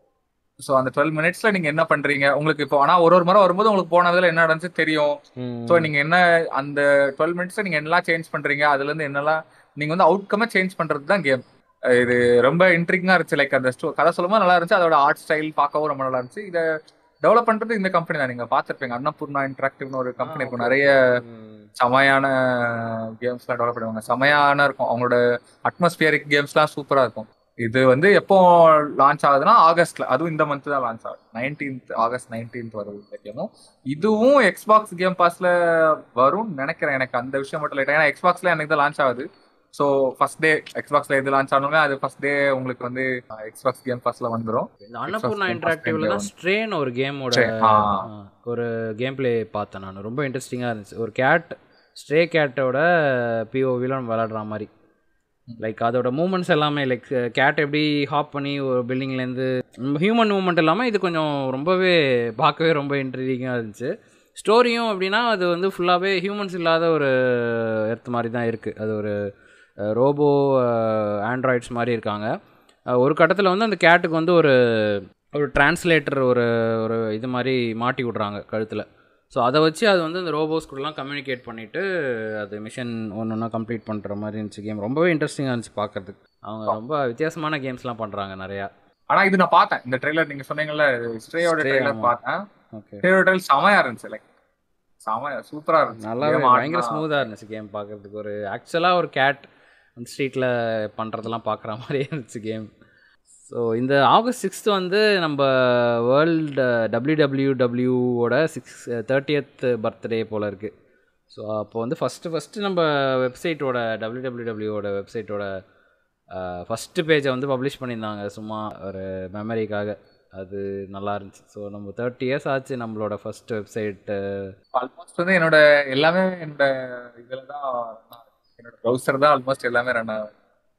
ஸோ அந்த டுவெல் மினிட்ஸ்ல நீங்க என்ன பண்றீங்க உங்களுக்கு இப்போ ஆனா ஒரு ஒரு முறை வரும்போது உங்களுக்கு போனதுல என்ன நடந்துச்சு தெரியும் ஸோ நீங்க என்ன அந்த டுவெல் மினிட்ஸ்ல நீங்க என்னெல்லாம் சேஞ்ச் பண்றீங்க அதுல இருந்து என்னெல்லாம் நீங்க வந்து அவுட்கமே சேஞ்ச் பண்றது தான் கேம் இது ரொம்ப இன்ட்ரிங்கா இருந்துச்சு லைக் அந்த ஸ்டோ கதை சொல்லும்போது நல்லா இருந்துச்சு அதோட ஆர்ட் ஸ்டைல் பார்க்கவும் ரொம்ப நல்லா இருந்துச்சு இதை டெவலப் பண்றது இந்த கம்பெனி தான் நீங்க பார்த்திருப்பீங்க அன்னபூர்ணா இன்டராக்டிவ்னு ஒரு கம்பெனி இருக்கும் நிறைய செமையான கேம்ஸ்லாம் டெவலப் பண்ணுவாங்க செமையான இருக்கும் அவங்களோட அட்மாஸ்பியரிக் கேம்ஸ்லாம் சூப்பரா இருக்கும் இது வந்து எப்போ லான்ச் ஆகுதுன்னா ஆகஸ்ட்ல அதுவும் இந்த மந்த் தான் லான்ச் ஆகுது நைன்டீன்த் ஆகஸ்ட் நைன்டீன்த் வரும் இந்த கேமும் இதுவும் எக்ஸ்பாக்ஸ் கேம் பாஸ்ல வரும்னு நினைக்கிறேன் எனக்கு அந்த விஷயம் மட்டும் இல்லை ஏன்னா எக்ஸ்பாக்ஸ்ல எனக்கு தான் லான்ச் ஆகுது ஸோ ஃபர்ஸ்ட் டே எக்ஸ்பாக்ஸ்ல எது லான்ச் ஆனாலுமே அது ஃபர்ஸ்ட் டே உங்களுக்கு வந்து எக்ஸ்பாக்ஸ் கேம் பாஸ்ல வந்துடும் இந்த அன்னபூர்ணா இன்டராக்டிவ்ல தான் ஸ்ட்ரெயின் ஒரு கேமோட Strain, ஆ. ஒரு கேம் பிளே பார்த்தேன் நான் ரொம்ப இன்ட்ரெஸ்டிங்காக இருந்துச்சு ஒரு கேட் ஸ்ட்ரே கேட்டோட பிஓவியில் நம்ம விளாடுற மாதிரி லைக் அதோட மூமெண்ட்ஸ் எல்லாமே லைக் கேட் எப்படி ஹாப் பண்ணி ஒரு பில்டிங்லேருந்து ஹியூமன் மூமெண்ட் இல்லாமல் இது கொஞ்சம் ரொம்பவே பார்க்கவே ரொம்ப இன்ட்ரெஸ்டிங்காக இருந்துச்சு ஸ்டோரியும் அப்படின்னா அது வந்து ஃபுல்லாகவே ஹியூமன்ஸ் இல்லாத ஒரு எர்த் மாதிரி தான் இருக்குது அது ஒரு ரோபோ ஆண்ட்ராய்ட்ஸ் மாதிரி இருக்காங்க அஹ், ஒரு கட்டத்தில் வந்து அந்த கேட்டுக்கு வந்து ஒரு ஒரு டிரான்ஸ்லேட்டர் ஒரு ஒரு இது மாதிரி மாட்டி விட்றாங்க கழுத்தில் ஸோ அதை வச்சு அது வந்து அந்த ரோபோஸ் கூடலாம் கம்யூனிகேட் பண்ணிவிட்டு அது மிஷன் ஒன்று ஒன்றா கம்ப்ளீட் பண்ணுற மாதிரி இருந்துச்சு கேம் ரொம்பவே இன்ட்ரெஸ்டிங்காக இருந்துச்சு பார்க்கறதுக்கு அவங்க ரொம்ப வித்தியாசமான கேம்ஸ்லாம் பண்ணுறாங்க நிறையா ஆனா இது நான் பார்த்தேன் இந்த ட்ரெய்லர் நீங்க சொன்னீங்கல்ல ஸ்ட்ரேயோட Stray, ட்ரெய்லர் ஆமா. பார்த்தேன் ஓகே ஸ்ட்ரேயோட ட்ரெய்லர் செமையா இருந்துச்சு லைக் செமையா சூப்பரா இருந்துச்சு நல்லாவே Game ஆடினா- பயங்கர ஸ்மூத்தாக இருந்துச்சு கேம் பார்க்கறதுக்கு ஒரு ஆக்சுவலாக ஒரு கேட் அந்த ஸ்ட்ரீட்டில் பண்ணுறதெல்லாம் பார்க்குற மாதிரியே இருந்துச்சு கேம் ஸோ இந்த ஆகஸ்ட் சிக்ஸ்த்து வந்து நம்ம வேர்ல்டு டபிள்யூடபிள்யூடபிள்யூவோட சிக்ஸ் தேர்ட்டியத் பர்த்டே போல் இருக்குது ஸோ அப்போ வந்து ஃபஸ்ட்டு ஃபஸ்ட்டு நம்ம வெப்சைட்டோட டபிள்யூடபிள்யூடபிள்யூவோட வெப்சைட்டோட ஃபஸ்ட்டு பேஜை வந்து பப்ளிஷ் பண்ணியிருந்தாங்க சும்மா ஒரு மெமரிக்காக அது நல்லா இருந்துச்சு ஸோ நம்ம தேர்ட்டி இயர்ஸ் ஆச்சு நம்மளோட ஃபஸ்ட் வெப்சைட்டு ஆல்மோஸ்ட் வந்து என்னோட எல்லாமே என்னோட இதுல தான் run ஆகுது. என்னோட ப்ரௌசர் தான் ஆல்மோஸ்ட் எல்லாமே ரன் ஆகுது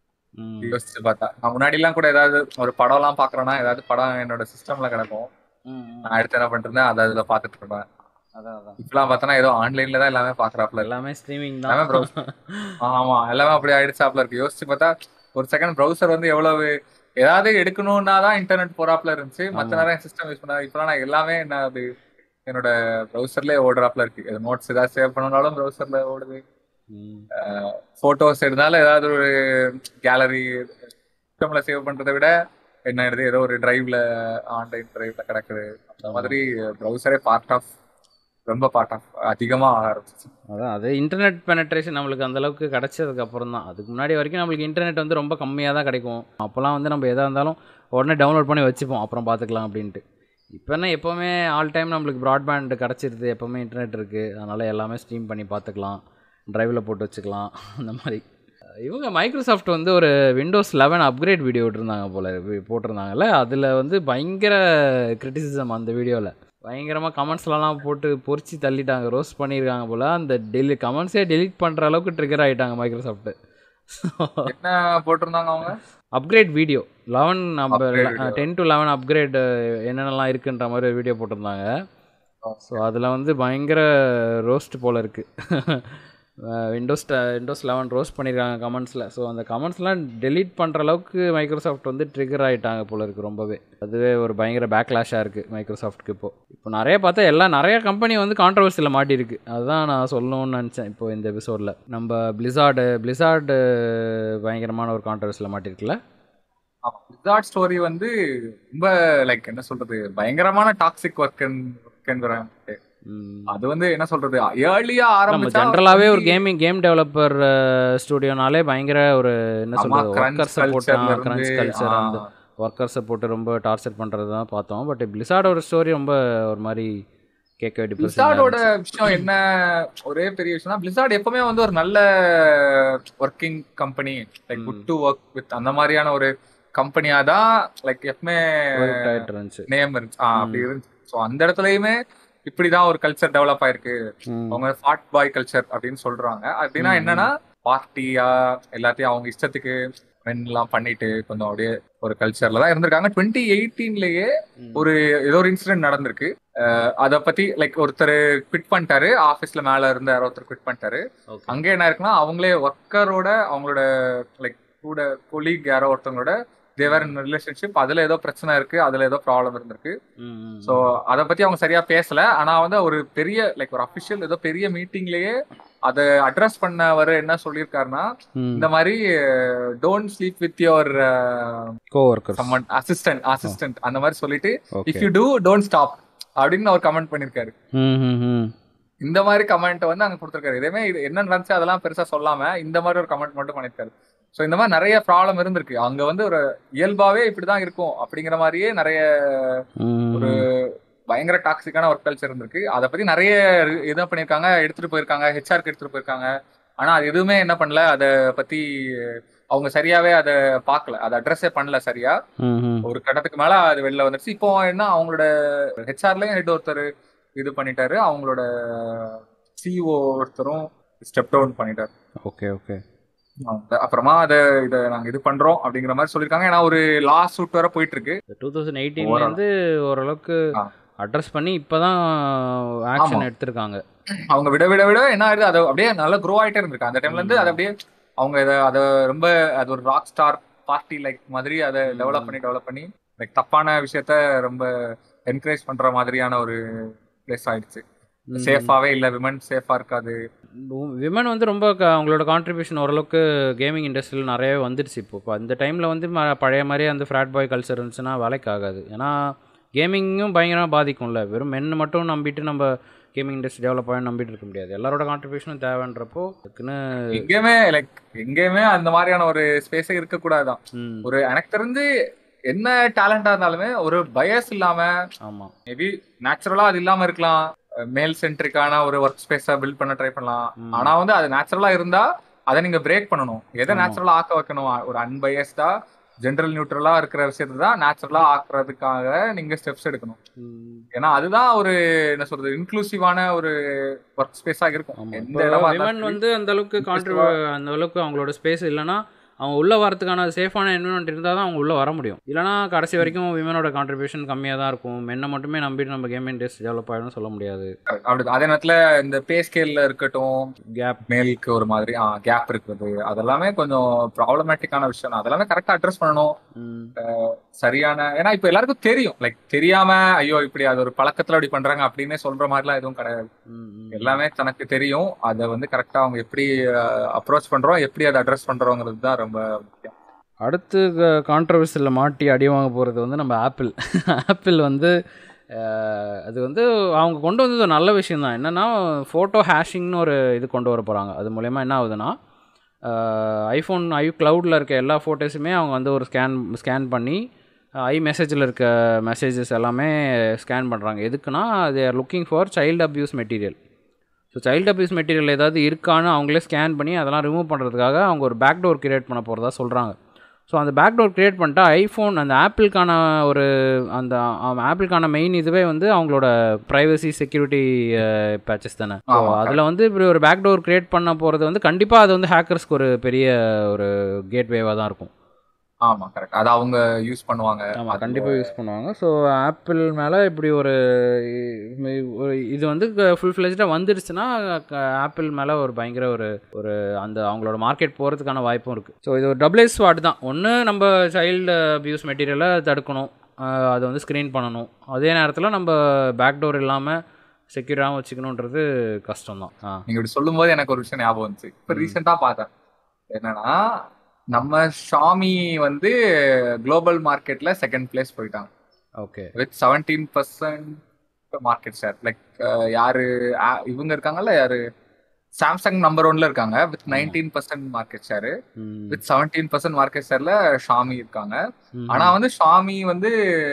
யோசிச்சு பார்த்தா நான் முன்னாடி எல்லாம் கூட ஏதாவது ஒரு படம் எல்லாம் பாக்குறேன்னா ஏதாவது படம் என்னோட சிஸ்டம்ல கிடக்கும் நான் அடுத்து என்ன பண்ணிருந்தேன் அதை அதுல பாத்துட்டு இருப்பேன் அதான் அதான் இப்பெல்லாம் பார்த்தோன்னா ஏதோ ஆன்லைன்ல தான் எல்லாமே பாக்குறாப்ல இல்ல எல்லாமே ஸ்ட்ரீமிங் எல்லாமே தான் browser. ஆமா எல்லாமே அப்படி ஆயிடுச்சாப்ல இருக்கு யோசிச்சு பார்த்தா ஒரு செகண்ட் ப்ரௌசர் வந்து எவ்வளவு ஏதாவது எடுக்கணும்னா தான் இன்டர்நெட் போறாப்ல இருந்துச்சு மத்த ஆமா. நேரம் சிஸ்டம் யூஸ் பண்ணா இப்பெல்லாம் நான் எல்லாமே என்ன அது என்னோட ப்ரௌசர்லயே ஓடுறாப்ல இருக்கு நோட்ஸ் ஏதாவது சேவ் பண்ணனாலும் ப்ரௌசர்ல ஓடுது ம். போட்டோஸ் இருந்தாலும் ஏதாவது ஒரு கேலரி சிஸ்டம்ல சேவ் பண்றதை விட என்ன ஆயிடுது ஏதோ ஒரு டிரைவ்ல ஆன்லைன் டிரைவ்ல கிடக்குது அந்த ஆமா. மாதிரி ப்ரௌசரே பார்ட் ஆஃப் ரொம்ப பார்ட் ஆஃப் அதிகமா ஆக ஆரம்பிச்சிச்சு அதான் அது இன்டர்நெட் பெனட்ரேஷன் நம்மளுக்கு அந்த அளவுக்கு கிடைச்சதுக்கு அப்புறம் தான் அதுக்கு முன்னாடி வரைக்கும் நம்மளுக்கு இன்டர்நெட் வந்து ரொம்ப கம்மியாக தான் கிடைக்கும் அப்போல்லாம் வந்து நம்ம எதாக இருந்தாலும் உடனே டவுன்லோட் பண்ணி வச்சுப்போம் அப்புறம் பார்த்துக்கலாம் அப்படின்ட்டு இப்போ என்ன எப்போவுமே ஆல் டைம் நம்மளுக்கு ப்ராட்பேண்ட் கிடச்சிருது எப்போவுமே இன்டர்நெட் இருக்குது அதனால் எல்லாமே ஸ்ட்ரீம் பண்ணி பார்த்துக்கலாம் ட்ரைவில் போட்டு வச்சுக்கலாம் அந்த மாதிரி இவங்க மைக்ரோசாஃப்ட் வந்து ஒரு விண்டோஸ் லெவன் அப்கிரேட் வீடியோ விட்டுருந்தாங்க போல் வி- போட்டிருந்தாங்கல்ல அதில் வந்து பயங்கர கிரிட்டிசிசம் அந்த வீடியோவில் பயங்கரமாக கமெண்ட்ஸ்லலாம் போட்டு பொறிச்சு தள்ளிட்டாங்க ரோஸ்ட் பண்ணியிருக்காங்க போல் அந்த டெலி கமெண்ட்ஸே டெலீட் பண்ணுற அளவுக்கு ட்ரிகர் ஆகிட்டாங்க மைக்ரோசாஃப்ட்டு என்ன போட்டிருந்தாங்க அவங்க அப்கிரேட் வீடியோ லெவன் நம்ம Upgrade video. Ten to eleven upgrade என்னென்னலாம் இருக்குன்ற மாதிரி வீடியோ போட்டிருந்தாங்க ஸோ அதில் வந்து பயங்கர ரோஸ்ட் போல் இருக்குது விண்டோஸ் விண்டோஸ் லெவன் ரோஸ்ட் பண்ணியிருக்காங்க கமெண்ட்ஸில் ஸோ அந்த கமெண்ட்ஸ்லாம் டெலீட் பண்ணுற அளவுக்கு மைக்ரோசாஃப்ட் வந்து ட்ரிகர் ஆகிட்டாங்க போல இருக்குது ரொம்பவே அதுவே ஒரு பயங்கர பேக்லாஷாக இருக்குது மைக்ரோசாஃப்ட்க்கு இப்போ இப்போ நிறைய பார்த்தா எல்லாம் நிறைய கம்பெனி வந்து கான்ட்ரவர்சியில் மாட்டியிருக்கு அதுதான் நான் சொல்லணும்னு நினச்சேன் இப்போ இந்த எபிசோடில் நம்ம பிளிசார்டு பிளிசார்டு பயங்கரமான ஒரு கான்ட்ரவர்சியில் மாட்டிருக்குல்ல ஆமா ரிசார்ட் ஸ்டோரி வந்து ரொம்ப லைக் என்ன சொல்றது பயங்கரமான டாக்ஸிக் ஒர்க் ஒர்க் ம். அது வந்து என்ன சொல்றது ஏர்லியா நம்ம ஆரம்பிச்சா ஜென்ரலாகவே ஒரு கேமிங் கேம் டெவலப்பர் ஸ்டுடியோனாலே பயங்கர ஒரு என்ன சொல்கிறது ஒர்க்கர்ஸை போட்டு கிரன்ச் கல்ச்சர் அந்த ஒர்க்கர்ஸை போட்டு ரொம்ப டார்ச்சர் பண்ணுறது தான் பார்த்தோம் பட் பிளிசார்டோட ஸ்டோரி ரொம்ப ஒரு மாதிரி கேட்க பிளிசார்டோட டிப்ரெஷன் விஷயம் என்ன ஒரே பெரிய விஷயம் பிளிசார்ட் எப்பவுமே வந்து ஒரு நல்ல working company like good to work with அந்த மாதிரியான ஒரு கம்பெனியா தான் லைக் எப்பவுமே ஆகிட்டு இருந்துச்சு நேம் இருந்துச்சு ஆ, அப்படி இருந்துச்சு ஸோ அந்த இடத்துலயுமே இப்படிதான் ஒரு கல்ச்சர் டெவலப் ஆயிருக்கு ம். அவங்க ஃபாட் பாய் கல்ச்சர் அப்படின்னு சொல்றாங்க அப்படின்னா என்னன்னா பார்ட்டியா எல்லாத்தையும் அவங்க இஷ்டத்துக்கு எல்லாம் பண்ணிட்டு கொஞ்சம் அப்படியே ஒரு கல்ச்சர்ல தான் இருந்திருக்காங்க டுவெண்ட்டி எயிட்டீன்லயே ம். ஒரு ஏதோ ஒரு இன்சிடென்ட் நடந்திருக்கு அஹ் அத பத்தி லைக் ஒருத்தர் குவிட் பண்ணிட்டாரு ஆபீஸ்ல மேல இருந்து யாரோ ஒருத்தர் குவிட் பண்ணிட்டாரு Okay. அங்க என்ன இருக்குன்னா அவங்களே ஒர்க்கரோட அவங்களோட லைக் கூட கொலீக் யாரோ ஒருத்தவங்களோட தேவர் இன் ரிலேஷன்ஷிப் அதுல ஏதோ பிரச்சனை இருக்கு அதுல ஏதோ ப்ராப்ளம் இருந்திருக்கு ம், ம், சோ அத பத்தி அவங்க சரியா பேசல ஆனா வந்து ஒரு பெரிய லைக் ஒரு அபிஷியல் ஏதோ பெரிய மீட்டிங்லயே அதை அட்ரஸ் பண்ணவர் என்ன சொல்லியிருக்காருன்னா ம். இந்த மாதிரி don't sleep with your co-workers. சம்மன் அசிஸ்டன்ட் அசிஸ்டன்ட் அந்த மாதிரி சொல்லிட்டு Okay. If you do don't stop அப்படின்னு அவர் கமெண்ட் பண்ணிருக்காரு ம், ம், ம். இந்த மாதிரி கமெண்ட் வந்து அங்க கொடுத்திருக்காரு இதேமே இது என்ன நடந்துச்சு அதெல்லாம் பெருசா சொல்லாம இந்த மாதிரி ஒரு கமெண்ட் மட்டும் பண்ணிருக்காரு சோ இந்த மாதிரி நிறைய ப்ராப்ளம் இருந்திருக்கு அங்க வந்து ஒரு இயல்பாவே இப்படிதான் இருக்கும் அப்படிங்கிற மாதிரியே நிறைய ம், ஒரு பயங்கர டாக்ஸிக்கான ஒர்க் கல்ச்சர் இருந்திருக்கு அதை பத்தி நிறைய இது பண்ணிருக்காங்க எடுத்துட்டு போயிருக்காங்க ஹெச்ஆர்க்கு எடுத்துட்டு போயிருக்காங்க ஆனா அது எதுவுமே என்ன பண்ணல அதை பத்தி அவங்க சரியாவே அதை பார்க்கல அதை அட்ரஸே பண்ணல சரியா ம், ம். ஒரு கட்டத்துக்கு மேல அது வெளில வந்துருச்சு இப்போ என்ன அவங்களோட ஹெச்ஆர்லயும் ஹெட் ஒருத்தர் இது பண்ணிட்டாரு அவங்களோட சிஓ ஒருத்தரும் ஸ்டெப் டவுன் பண்ணிட்டாரு ஓகே ஓகே அவங்க- அப்புறமா அதை இதை நாங்க இது பண்றோம் அப்படிங்கிற மாதிரி சொல்லியிருக்காங்க ஏன்னா ஒரு லா சூட் வர போயிட்டு இருக்கு டூ தௌசண்ட் எயிட்டீன்லேருந்து ஓரளவுக்கு ஆ. அட்ரஸ் பண்ணி இப்போ தான் ஆக்ஷன் ஆமா. எடுத்திருக்காங்க அவங்க விட விட விட என்ன ஆகுது அது அப்படியே நல்லா க்ரோ ஆயிட்டே இருந்திருக்கு அந்த டைம்ல இருந்து அது அப்படியே அவங்க இதை அதை ரொம்ப அது ஒரு ராக் ஸ்டார் பார்ட்டி லைக் மாதிரி அதை டெவலப் பண்ணி டெவலப் பண்ணி லைக் தப்பான விஷயத்த ரொம்ப என்கரேஜ் பண்ற மாதிரியான ஒரு பிளேஸ் ஆயிடுச்சு சேஃபாவே இல்ல விமன் சேஃபா இருக்காது விமன் வந்து ரொம்ப க- அவங்களோட கான்ட்ரிபியூஷன் ஓரளவுக்கு கேமிங் இண்டஸ்ட்ரியில் நிறையவே வந்துடுச்சு இப்போ இப்போ அந்த டைமில் வந்து ம- பழைய மாதிரியே அந்த ஃப்ராட் பாய் கல்ச்சர் இருந்துச்சுன்னா வேலைக்கு ஆகாது ஏன்னா கேமிங்கும் பயங்கரமாக பாதிக்கும்ல வெறும் மென் மட்டும் நம்பிட்டு நம்ம கேமிங் இண்டஸ்ட்ரி டெவலப் ஆகி நம்பிட்டு இருக்க முடியாது எல்லாரோட கான்ட்ரிபியூஷனும் தேவைன்றப்போ அதுக்குன்னு எங்கேயுமே லைக் எங்கேயுமே அந்த மாதிரியான ஒரு ஸ்பேஸே இருக்க கூடாதான் ம், ஒரு எனக்கு தெரிஞ்சு என்ன டேலண்டா இருந்தாலுமே ஒரு பயஸ் இல்லாம ஆமாம் மேபி நேச்சுரலா அது இல்லாம இருக்கலாம் மேல் சென்ட்ரிக்கான ஒரு ஒர்க் ஸ்பேஸ பில்ட் பண்ண ட்ரை பண்ணலாம் ம். ஆனா வந்து அது நேச்சுரலா இருந்தா அதை நீங்க பிரேக் பண்ணணும் எதை ஆமா. நேச்சுரலா ஆக்க வைக்கணும் ஒரு அன்பயஸ்டா ஜென்ரல் நியூட்ரலா இருக்கிற விஷயத்தை தான் நேச்சுரலா ஆக்குறதுக்காக நீங்க ஸ்டெப்ஸ் எடுக்கணும் ம், ஏன்னா அதுதான் ஒரு என்ன சொல்றது இன்க்ளூசிவான ஒரு ஒர்க் ஸ்பேஸா இருக்கும் ஆமாம் எந்த இப்போ இடமா விமன் இருந்தாலும் வந்து அந்த அளவுக்கு கான்ட்ரிபியூ அந்த அளவுக்கு அவங்களோட ஸ்பேஸ் இல்லைன்னா அவங்க உள்ளே வரதுக்கான சேஃபான என்விரான்மெண்ட் இருந்தால் தான் அவங்க உள்ளே வர முடியும் இல்லைனா கடைசி வரைக்கும் விமனோட கான்ட்ரிபியூஷன் கம்மியாக தான் இருக்கும் மென்னை மட்டுமே நம்பிட்டு நம்ம கேம் இண்டஸ்ட்ரி டெவலப் ஆகிடும் சொல்ல முடியாது சரி, அப்படி அதே நேரத்துல இந்த பே ஸ்கேல்ல இருக்கட்டும் கேப் மேலுக்கு ஒரு மாதிரி கேப் இருக்குது அதெல்லாமே கொஞ்சம் ப்ராப்ளமேட்டிக்கான விஷயம் தான். அதெல்லாமே கரெக்டா அட்ரஸ் பண்ணணும் சரியான ஏன்னா இப்ப எல்லாருக்கும் தெரியும் லைக் தெரியாம ஐயோ இப்படி அது ஒரு பழக்கத்துல அப்படி பண்றாங்க அப்படின்னே சொல்ற மாதிரிலாம் எதுவும் கிடையாது எல்லாமே தனக்கு தெரியும் அதை வந்து கரெக்டா அவங்க எப்படி அப்ரோச் பண்றோம் எப்படி அதை அட்ரஸ் பண்றோங்கிறது தான் ரொம்ப முக்கியம் அடுத்து கான்ட்ரவர்சியில் மாட்டி அடி வாங்க போகிறது வந்து நம்ம ஆப்பிள் ஆப்பிள் வந்து அஹ், அது வந்து அவங்க கொண்டு வந்தது ஒரு நல்ல விஷயம் தான் என்னென்னா ஃபோட்டோ ஹேஷிங்னு ஒரு இது கொண்டு வர போகிறாங்க அது மூலயமா என்ன ஆகுதுன்னா ஐஃபோன் ஐ க்ளவுடில் இருக்க எல்லா ஃபோட்டோஸுமே அவங்க வந்து ஒரு ஸ்கேன் ஸ்கேன் பண்ணி ஐ மெசேஜில் இருக்க மெசேஜஸ் எல்லாமே ஸ்கேன் பண்ணுறாங்க எதுக்குன்னா அது are looking for child abuse material so child abuse material ஏதாவது இருக்கான்னு அவங்களே ஸ்கேன் பண்ணி அதெல்லாம் ரிமூவ் பண்ணுறதுக்காக அவங்க ஒரு பேக்டோர் கிரியேட் பண்ண போகிறதா சொல்கிறாங்க ஸோ அந்த பேக்டோர் கிரியேட் பண்ணிட்டா ஐஃபோன் அந்த ஆப்பிள்கான ஒரு அந்த ஆப்பிள்கான மெயின் இதுவே வந்து அவங்களோட ப்ரைவசி செக்யூரிட்டி பேச்சஸ் தானே ஸோ ஆமா, அதில் வந்து இப்படி ஒரு பேக்டோர் கிரியேட் பண்ண போகிறது வந்து கண்டிப்பாக அது வந்து ஹேக்கர்ஸ்க்கு ஒரு பெரிய ஒரு கேட்வேவாக தான் இருக்கும் ஆமா கரெக்ட் அதை அவங்க யூஸ் பண்ணுவாங்க ஆமாம் அது கண்டிப்பாக யூஸ் பண்ணுவாங்க ஸோ ஆப்பிள் மேலே இப்படி ஒரு இ- ஒரு இது வந்து ஃபுல் ஃப்ளெஜ்டாக வந்துடுச்சுன்னா ஆப்பிள் மேலே ஒரு பயங்கர ஒரு ஒரு அந்த அவங்களோட மார்க்கெட் போகிறதுக்கான வாய்ப்பும் இருக்குது ஸோ இது ஒரு டபுள் ஸ்வாட் தான் ஒன்று நம்ம சைல்டு அபியூஸ் மெட்டீரியலை தடுக்கணும் அஹ் அதை வந்து ஸ்க்ரீன் பண்ணணும் அதே நேரத்தில் நம்ம பேக்டோர் இல்லாமல் செக்யூராகவும் வச்சுக்கணுன்றது கஷ்டம் தான் ஆ நீங்க இப்படி சொல்லும்போது எனக்கு ஒரு விஷயம் ஞாபகம் வந்துச்சு இப்ப ரீசெண்டா பார்த்தேன் என்னன்னா நம்ம ஷாமி வந்து குளோபல் மார்க்கெட்ல செகண்ட் பிளேஸ் போயிட்டாங்க okay with seventeen percent market share like யாரு ஆ- இவங்க இருக்காங்கல்ல யாரு சாம்சங் நம்பர் ஒன்ல இருக்காங்க with nineteen percent market share with seventeen percent market ஷேர்ல ஷாமி இருக்காங்க ஆனா வந்து ஷாமி வந்து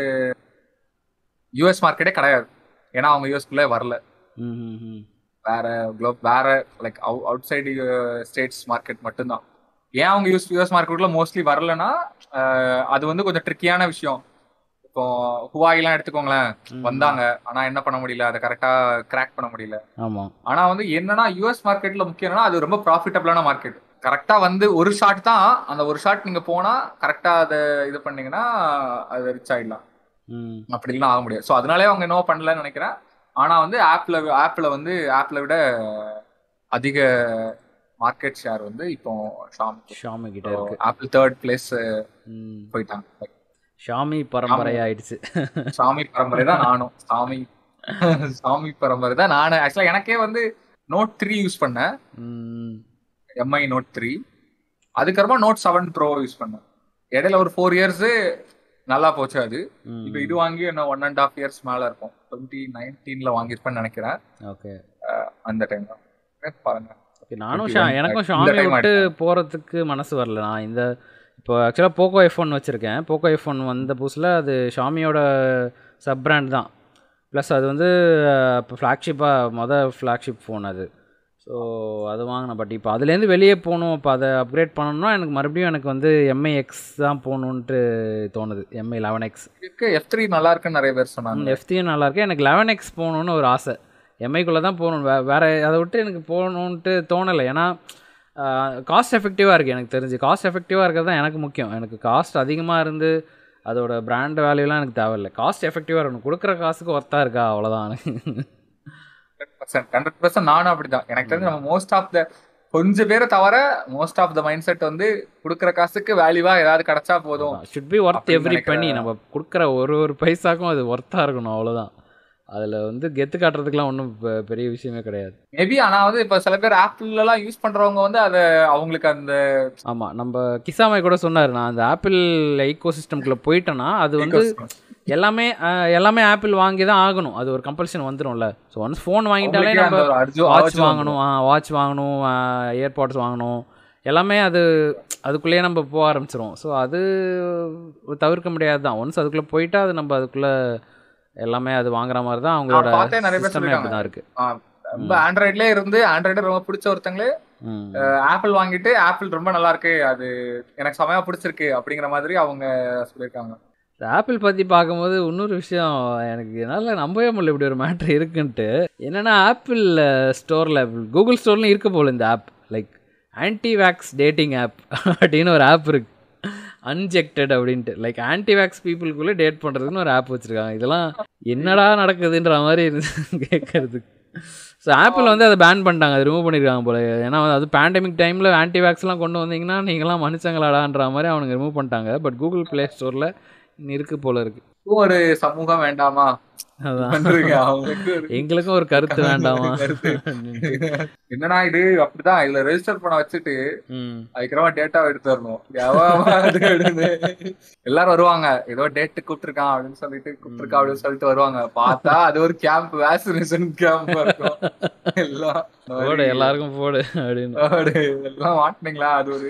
யூஎஸ் மார்க்கெட்டே கிடையாது ஏன்னா அவங்க யூஎஸ்குள்ளே வரல வேற குளோப் வேற like outside States market மட்டும்தான் ஏன் அவங்க யூஸ் யூஎஸ் மார்க்கெட்ல மோஸ்ட்லி வரலன்னா அஹ், அது வந்து கொஞ்சம் ட்ரிக்கியான விஷயம் இப்போ ஹுவாயிலாம் எடுத்துக்கோங்களேன் வந்தாங்க ஆனா என்ன பண்ண முடியல அதை கரெக்டா கிராக் பண்ண முடியல ஆமாம் ஆனா வந்து என்னன்னா யூஎஸ் மார்க்கெட்ல முக்கியம் என்னன்னா அது ரொம்ப ப்ராஃபிட்டபிளான மார்க்கெட் கரெக்டா வந்து ஒரு ஷாட் தான் அந்த ஒரு ஷாட் நீங்க போனா கரெக்டா அதை இது பண்ணீங்கன்னா அது ரிச் ஆயிடலாம் ம் அப்படிலாம் ஆக முடியாது ஸோ அதனாலே அவங்க என்னவோ பண்ணலன்னு நினைக்கிறேன் ஆனா வந்து ஆப்ல ஆப்ல வந்து ஆப்ல விட அதிக மார்க்கெட் ஷேர் வந்து இப்போ ஷாமி ஷாமி கிட்ட இருக்கு ஆப்பிள் தேர்ட் பிளேஸ் ம் போயிட்டாங்க ஷாமி பரம்பரை ஆயிடுச்சு சாமி பரம்பரை தான் நானும் சாமி சாமி பரம்பரை தான் நானும் ஆக்சுவலா எனக்கே வந்து நோட் த்ரீ யூஸ் பண்ணேன் ம் எம்ஐ நோட் த்ரீ அதுக்கப்புறமா நோட் செவன் ப்ரோ யூஸ் பண்ணேன் இடையில ஒரு ஃபோர் இயர்ஸ் நல்லா போச்சு அது ம். இப்போ இது வாங்கி என்ன ஒன் அண்ட் ஹாஃப் இயர்ஸ் மேல இருக்கும் டுவெண்ட்டி நைன்டீன்ல வாங்கியிருப்பேன்னு நினைக்கிறேன் ஓகே அந்த டைம் தான் பாருங்க ஓகே நானும் Twenty ஷா one. எனக்கும் இந்த ஷாமி time விட்டு போகிறதுக்கு மனசு வரல நான் இந்த இப்போ ஆக்சுவலாக போக்கோ ஐஃபோன் வச்சுருக்கேன் போக்கோ ஐஃபோன் வந்த புதுசில் அது ஷாமியோட சப் பிராண்ட் தான் ப்ளஸ் அது வந்து அஹ், இப்போ ஃப்ளாக்ஷிப்பாக மொதல் ஃப்ளாக்ஷிப் ஃபோன் அது ஸோ அது வாங்கினேன் பட் இப்போ அதுலேருந்து வெளியே போகணும் இப்போ அதை அப்கிரேட் பண்ணணும்னா எனக்கு மறுபடியும் எனக்கு வந்து எம்ஐ எக்ஸ் தான் போகணுன்ட்டு தோணுது எம்ஐ லெவன் எக்ஸ் இதுக்கு எஃப் த்ரீ நல்லா இருக்குன்னு நிறைய பேர் சொன்னாங்க எஃப்டியும் நல்லா இருக்கு எனக்கு லெவன் எக்ஸ் போகணுன்னு ஒரு ஆசை எம்ஐக்குள்ளே தான் போகணும் வே வேறு அதை விட்டு எனக்கு போகணுன்ட்டு தோணலை ஏன்னா காஸ்ட் எஃபெக்டிவாக இருக்குது எனக்கு தெரிஞ்சு காஸ்ட் எஃபெக்டிவாக இருக்கிறது தான் எனக்கு முக்கியம் எனக்கு காஸ்ட் அதிகமாக இருந்து அதோட பிராண்ட் வேல்யூலாம் எனக்கு தேவையில்லை காஸ்ட் எஃபெக்டிவாக இருக்கணும் கொடுக்குற காசுக்கு ஒர்த்தாக இருக்கா அவ்வளோதான் ஹண்ட்ரட் பர்சன்ட் நானும் அப்படிதான் எனக்கு தெரிஞ்சு நம்ம மோஸ்ட் ஆஃப் த கொஞ்சம் பேரை தவிர most of the mindset வந்து குடுக்குற காசுக்கு வேல்யூவா ஏதாவது கிடைச்சா போதும் ஷுட் பி ஒர்த் அப்படின்னு எவ்ரி பண்ணி நினைக்கிறேன். நம்ம கொடுக்குற ஒரு ஒரு பைசாக்கும் அது ஒர்த்தாக இருக்கணும் அவ்வளோதான் அதில் வந்து கெத்து காட்டுறதுக்குலாம் ஒன்றும் பெரிய விஷயமே கிடையாது மேபி ஆனா வந்து இப்ப சில பேர் ஆப்பிள் எல்லாம் யூஸ் பண்றவங்க வந்து அத அவங்களுக்கு அந்த ஆமாம் நம்ம கிசாமை கூட சொன்னார் நான் அந்த ஆப்பிள் ஈகோ சிஸ்டம்குள்ளே போயிட்டேன்னா அது வந்து எல்லாமே அஹ், எல்லாமே ஆப்பிள் வாங்கி தான் ஆகணும் அது ஒரு கம்பல்ஷன் வந்துரும்ல ஸோ ஒன்ஸ் ஃபோன் வாங்கிட்டாலே அவங்களுக்கே நம்ம அந்த ஒரு அர்ஜு- வாட்ச் அர்ஜு வாங்கணும் வாட்ச் வாங்கணும் ஏர்பாட்ஸ் வாங்கணும் எல்லாமே அது அதுக்குள்ளேயே நம்ம போக ஆரம்பிச்சிரும் ஸோ அது தவிர்க்க முடியாது தான் ஒன்ஸ் அதுக்குள்ளே போயிட்டா அது நம்ம அதுக்குள்ளே எல்லாமே அது வாங்குற மாதிரி தான் அவங்களோட நான் பார்த்தேன் நிறைய பேர் சிஸ்டமே சொல்லிருக்காங்க. அப்படி தான் இருக்கு ஆ, ரொம்ப ஆண்ட்ராய்ட்லயே இருந்து ஆண்ட்ராய்டு ரொம்ப பிடிச்ச ஒருத்தங்களே ம். ஆப்பிள் வாங்கிட்டு ஆப்பிள் ரொம்ப நல்லா இருக்கு அது எனக்கு செமையா பிடிச்சிருக்கு அப்படிங்கிற மாதிரி அவங்க சொல்லியிருக்காங்க ஆப்பிள் பற்றி பார்க்கும்போது இன்னொரு விஷயம் எனக்கு என்னால் நம்பவே முடியல இப்படி ஒரு மேட்ரு இருக்குன்ட்டு என்னென்னா ஆப்பிள் ஸ்டோரில் கூகுள் ஸ்டோர்லையும் இருக்க போல இந்த app like anti vax dating app அப்படின்னு ஒரு ஆப் இருக்கு அன்ஜெக்டட் அப்படின்ட்டு லைக் ஆன்டி வேக்ஸ் பீப்புளுக்குள்ளே டேட் பண்ணுறதுன்னு ஒரு ஆப் வச்சுருக்காங்க இதெல்லாம் என்னடா நடக்குதுன்ற மாதிரி இருந்து கேட்கறதுக்கு ஸோ ஆப்பிள் வந்து அதை பேன் பண்ணிட்டாங்க அதை ரிமூவ் பண்ணியிருக்காங்க போல ஏன்னா வந்து அது பேண்டமிக் டைமில் ஆன்டி வேக்ஸ்லாம் கொண்டு வந்தீங்கன்னா நீங்களாம் மனுஷங்களாடான்ற மாதிரி அவனுங்க ரிமூவ் பண்ணிட்டாங்க பட் கூகுள் ப்ளே ஸ்டோரில் இருக்கு போல இருக்கு ஒரு சமூகம் வேண்டாமா அதான் பண்றீங்க அவங்களுக்கு ஒரு எங்களுக்கும் ஒரு கருத்து வேண்டாமா கருத்து. என்னடா இது அப்படிதான் இதுல ரெஜிஸ்டர் பண்ண வச்சுட்டு ம். அதுக்கப்புறமா டேட்டா எடுத்து வரணும் எவன் அது எடுத்து. எல்லாரும் வருவாங்க ஏதோ டேட் கூப்பிட்டுருக்கான் அப்படின்னு சொல்லிட்டு கூப்பிட்டுருக்கா அப்படின்னு சொல்லிட்டு வருவாங்க பார்த்தா அது ஒரு கேம்ப் வேக்சினேஷன் கேம்ப் இருக்கும் எல்லாம் போடு எல்லாருக்கும் போடு அப்படின்னு அப்படி எல்லாம் மாட்டினீங்களா அது ஒரு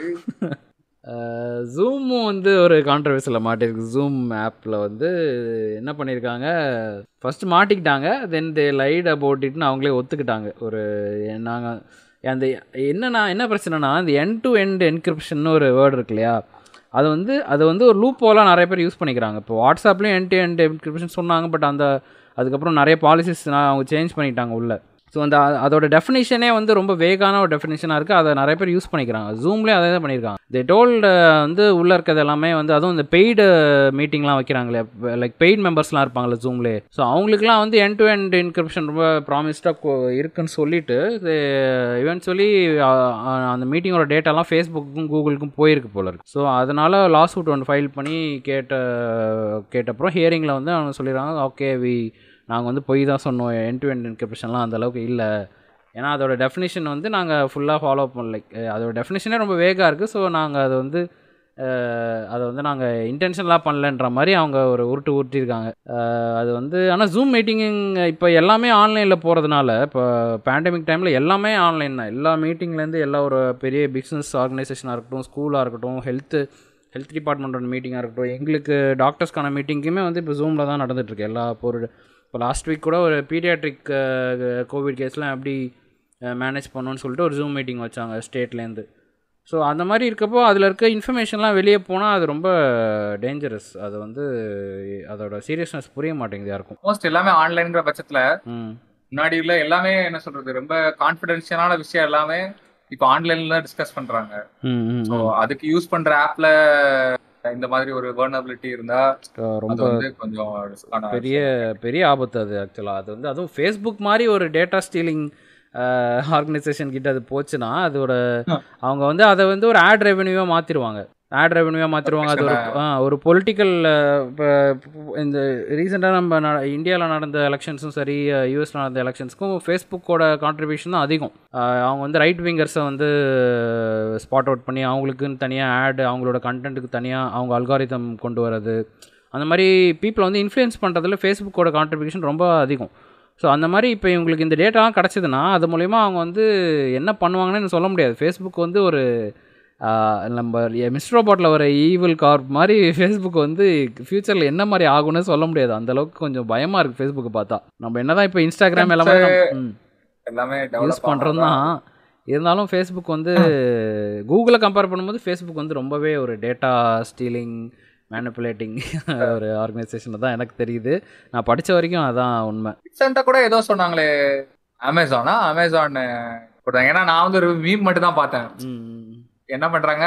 ஜூமும் வந்து ஒரு கான்ட்ரவர்சியில் மாட்டிருக்கு ஜூம் ஆப்பில் வந்து என்ன பண்ணியிருக்காங்க ஃபஸ்ட்டு மாட்டிக்கிட்டாங்க தென் தே லைட் அபவுட் இட்னு அவங்களே ஒத்துக்கிட்டாங்க ஒரு நாங்கள் அந்த என்னன்னா என்ன பிரச்சனைனா இந்த என் டு எண்ட் என்கிரிப்ஷன் ஒரு வேர்டு இருக்கு இல்லையா அது வந்து அது வந்து ஒரு லூப் போலாம் நிறைய பேர் யூஸ் பண்ணிக்கிறாங்க இப்போ வாட்ஸ்அப்லேயும் என் டு எண்ட் என்கிரிப்ஷன் சொன்னாங்க பட் அந்த அதுக்கப்புறம் நிறைய பாலிசிஸ் அவங்க சேஞ்ச் பண்ணிட்டாங்க உள்ள ஸோ அந்த அ- அதோட டெஃபினிஷனே வந்து ரொம்ப வேகான ஒரு டெஃபினிஷனாக இருக்குது அதை நிறைய பேர் யூஸ் பண்ணிக்கிறாங்க ஜூம்லேயே அதே தான் பண்ணியிருக்காங்க தே டோல்டு வந்து உள்ளே இருக்கிறது எல்லாமே வந்து அதுவும் இந்த பெய்டு மீட்டிங்லாம் வைக்கிறாங்களே லைக் பெய்ட் மெம்பர்ஸ்லாம் இருப்பாங்களே ஜூம்லேயே ஸோ அவங்களுக்குலாம் வந்து என் டு எண்ட் இன்கிரிப்ஷன் ரொம்ப ப்ராமிஸ்டாக இருக்குன்னு சொல்லிட்டு இவென்ச்சுவலி அந்த மீட்டிங்கோட டேட்டாலாம் ஃபேஸ்புக்கும் கூகுளுக்கும் போயிருக்கு போல இருக்கு ஸோ அதனால் லாஸ் அவுட் ஒன்று ஃபைல் பண்ணி கேட்ட கேட்டப்புறம் ஹியரிங்கில் வந்து அவங்க சொல்லிடுறாங்க ஓகே வி நாங்கள் வந்து பொய் தான் சொன்னோம் என் டு எண்ட் இன்கிரிப்ஷன்லாம் அந்த அளவுக்கு இல்லை ஏன்னா அதோட டெஃபினிஷன் வந்து நாங்கள் ஃபுல்லாக ஃபாலோ பண்ணல அதோட டெஃபினிஷனே ரொம்ப வேகாக இருக்குது ஸோ நாங்கள் அதை வந்து அஹ், அதை வந்து நாங்கள் இன்டென்ஷனலாக பண்ணலன்ற மாதிரி அவங்க ஒரு உருட்டு உருட்டியிருக்காங்க அஹ், அது வந்து ஆனால் ஜூம் மீட்டிங் இப்போ எல்லாமே ஆன்லைனில் போகிறதுனால இப்போ பேண்டமிக் டைமில் எல்லாமே ஆன்லைன் தான் எல்லா மீட்டிங்லேருந்து எல்லா ஒரு பெரிய பிஸ்னஸ் ஆர்கனைசேஷனாக இருக்கட்டும் ஸ்கூலாக இருக்கட்டும் ஹெல்த்து ஹெல்த் டிபார்ட்மெண்ட்டோட மீட்டிங்காக இருக்கட்டும் எங்களுக்கு டாக்டர்ஸ்க்கான மீட்டிங்குமே வந்து இப்போ ஜூமில் தான் நடந்துகிட்ருக்கு எல்லா பொருள் இப்போ லாஸ்ட் வீக் கூட ஒரு பீடியாட்ரிக் கோவிட் கேஸ்லாம் எப்படி மேனேஜ் பண்ணணும்னு சொல்லிட்டு ஒரு ஜூம் மீட்டிங் வச்சாங்க ஸ்டேட்லேருந்து ஸோ அந்த மாதிரி இருக்கப்போ அதில் இருக்க இன்ஃபர்மேஷன்லாம் வெளியே போனால் அது ரொம்ப டேஞ்சரஸ் அது வந்து அதோட சீரியஸ்னஸ் புரிய மாட்டேங்குது யாருக்கும் மோஸ்ட் எல்லாமே ஆன்லைன்ங்கிற பட்சத்துல ம் முன்னாடி உள்ள எல்லாமே என்ன சொல்றது ரொம்ப கான்பிடென்ஷியலான விஷயம் எல்லாமே இப்போ ஆன்லைன்ல டிஸ்கஸ் பண்றாங்க ம் ம் ஸோ அதுக்கு யூஸ் பண்ற ஆப்ல இந்த மாதிரி ஒரு வர்னபிலிட்டி இருந்தா அது ரொம்ப வந்து கொஞ்சம் risk ஆன பெரிய பெரிய ஆபத்து அது ஆக்சுவலாக அது வந்து அதுவும் ஃபேஸ்புக் மாதிரி ஒரு டேட்டா ஸ்டீலிங் ஆர்கனைசேஷன் கிட்ட அது போச்சுன்னா அதோட அவங்க வந்து அதை வந்து ஒரு ஆட் ரெவென்யூவாக மாற்றிடுவாங்க ஆட் ரெவென்யூவாக மாற்றிடுவாங்க அது ஒரு ஆ, ஒரு பொலிட்டிக்கல் இப்போ இந்த ரீசெண்டாக நம்ம இந்தியாவில் நடந்த எலெக்ஷன்ஸும் சரி யூஎஸில் நடந்த எலெக்ஷன்ஸ்க்கும் ஃபேஸ்புக்கோட கான்ட்ரிபியூஷன் தான் அதிகம் ஆ, அவங்க வந்து ரைட் விங்கர்ஸை வந்து ஸ்பாட் அவுட் பண்ணி அவங்களுக்குன்னு தனியாக ஆட் அவங்களோட கண்டென்ட்டுக்கு தனியாக அவங்க அல்காரிதம் கொண்டு வர்றது அந்த மாதிரி பீப்புளை வந்து இன்ஃப்ளூயன்ஸ் பண்ணுறதுல ஃபேஸ்புக்கோட கான்ட்ரிபியூஷன் ரொம்ப அதிகம் ஸோ அந்த மாதிரி இப்போ இவங்களுக்கு இந்த டேட்டாலாம் கிடச்சிதுன்னா அது மூலயமா அவங்க வந்து என்ன பண்ணுவாங்கன்னு சொல்ல முடியாது ஃபேஸ்புக் வந்து ஒரு ஆஹ், நம்ம மிஸ்டர் ரோபாட்டில் வர ஈவில் கார்ப் மாதிரி ஃபேஸ்புக் வந்து ஃப்யூச்சரில் என்ன மாதிரி ஆகும்னு சொல்ல முடியாது அந்த அளவுக்கு கொஞ்சம் பயமாக இருக்குது ஃபேஸ்புக்கை பார்த்தா நம்ம என்னதான் இப்போ இன்ஸ்டாகிராம் எல்லாமே நம்ம- ம் எல்லாமே யூஸ் டெவலப் பண்ணுறது தான் இருந்தாலும் ஃபேஸ்புக் வந்து கூகுளை கம்பேர் பண்ணும்போது ஃபேஸ்புக் வந்து ரொம்பவே ஒரு டேட்டா ஸ்டீலிங் மேனிப்புலேட்டிங் ஒரு ஆர்கனைசேஷன் தான் எனக்கு தெரியுது நான் படித்த வரைக்கும் அதான் உண்மை ரீசெண்டா கூட ஏதோ சொன்னாங்களே அமேசானா அமேசான் போட்டாங்க ஏன்னா நான் வந்து ஒரு மீம் மட்டும் தான் பார்த்தேன் ம், என்ன பண்றாங்க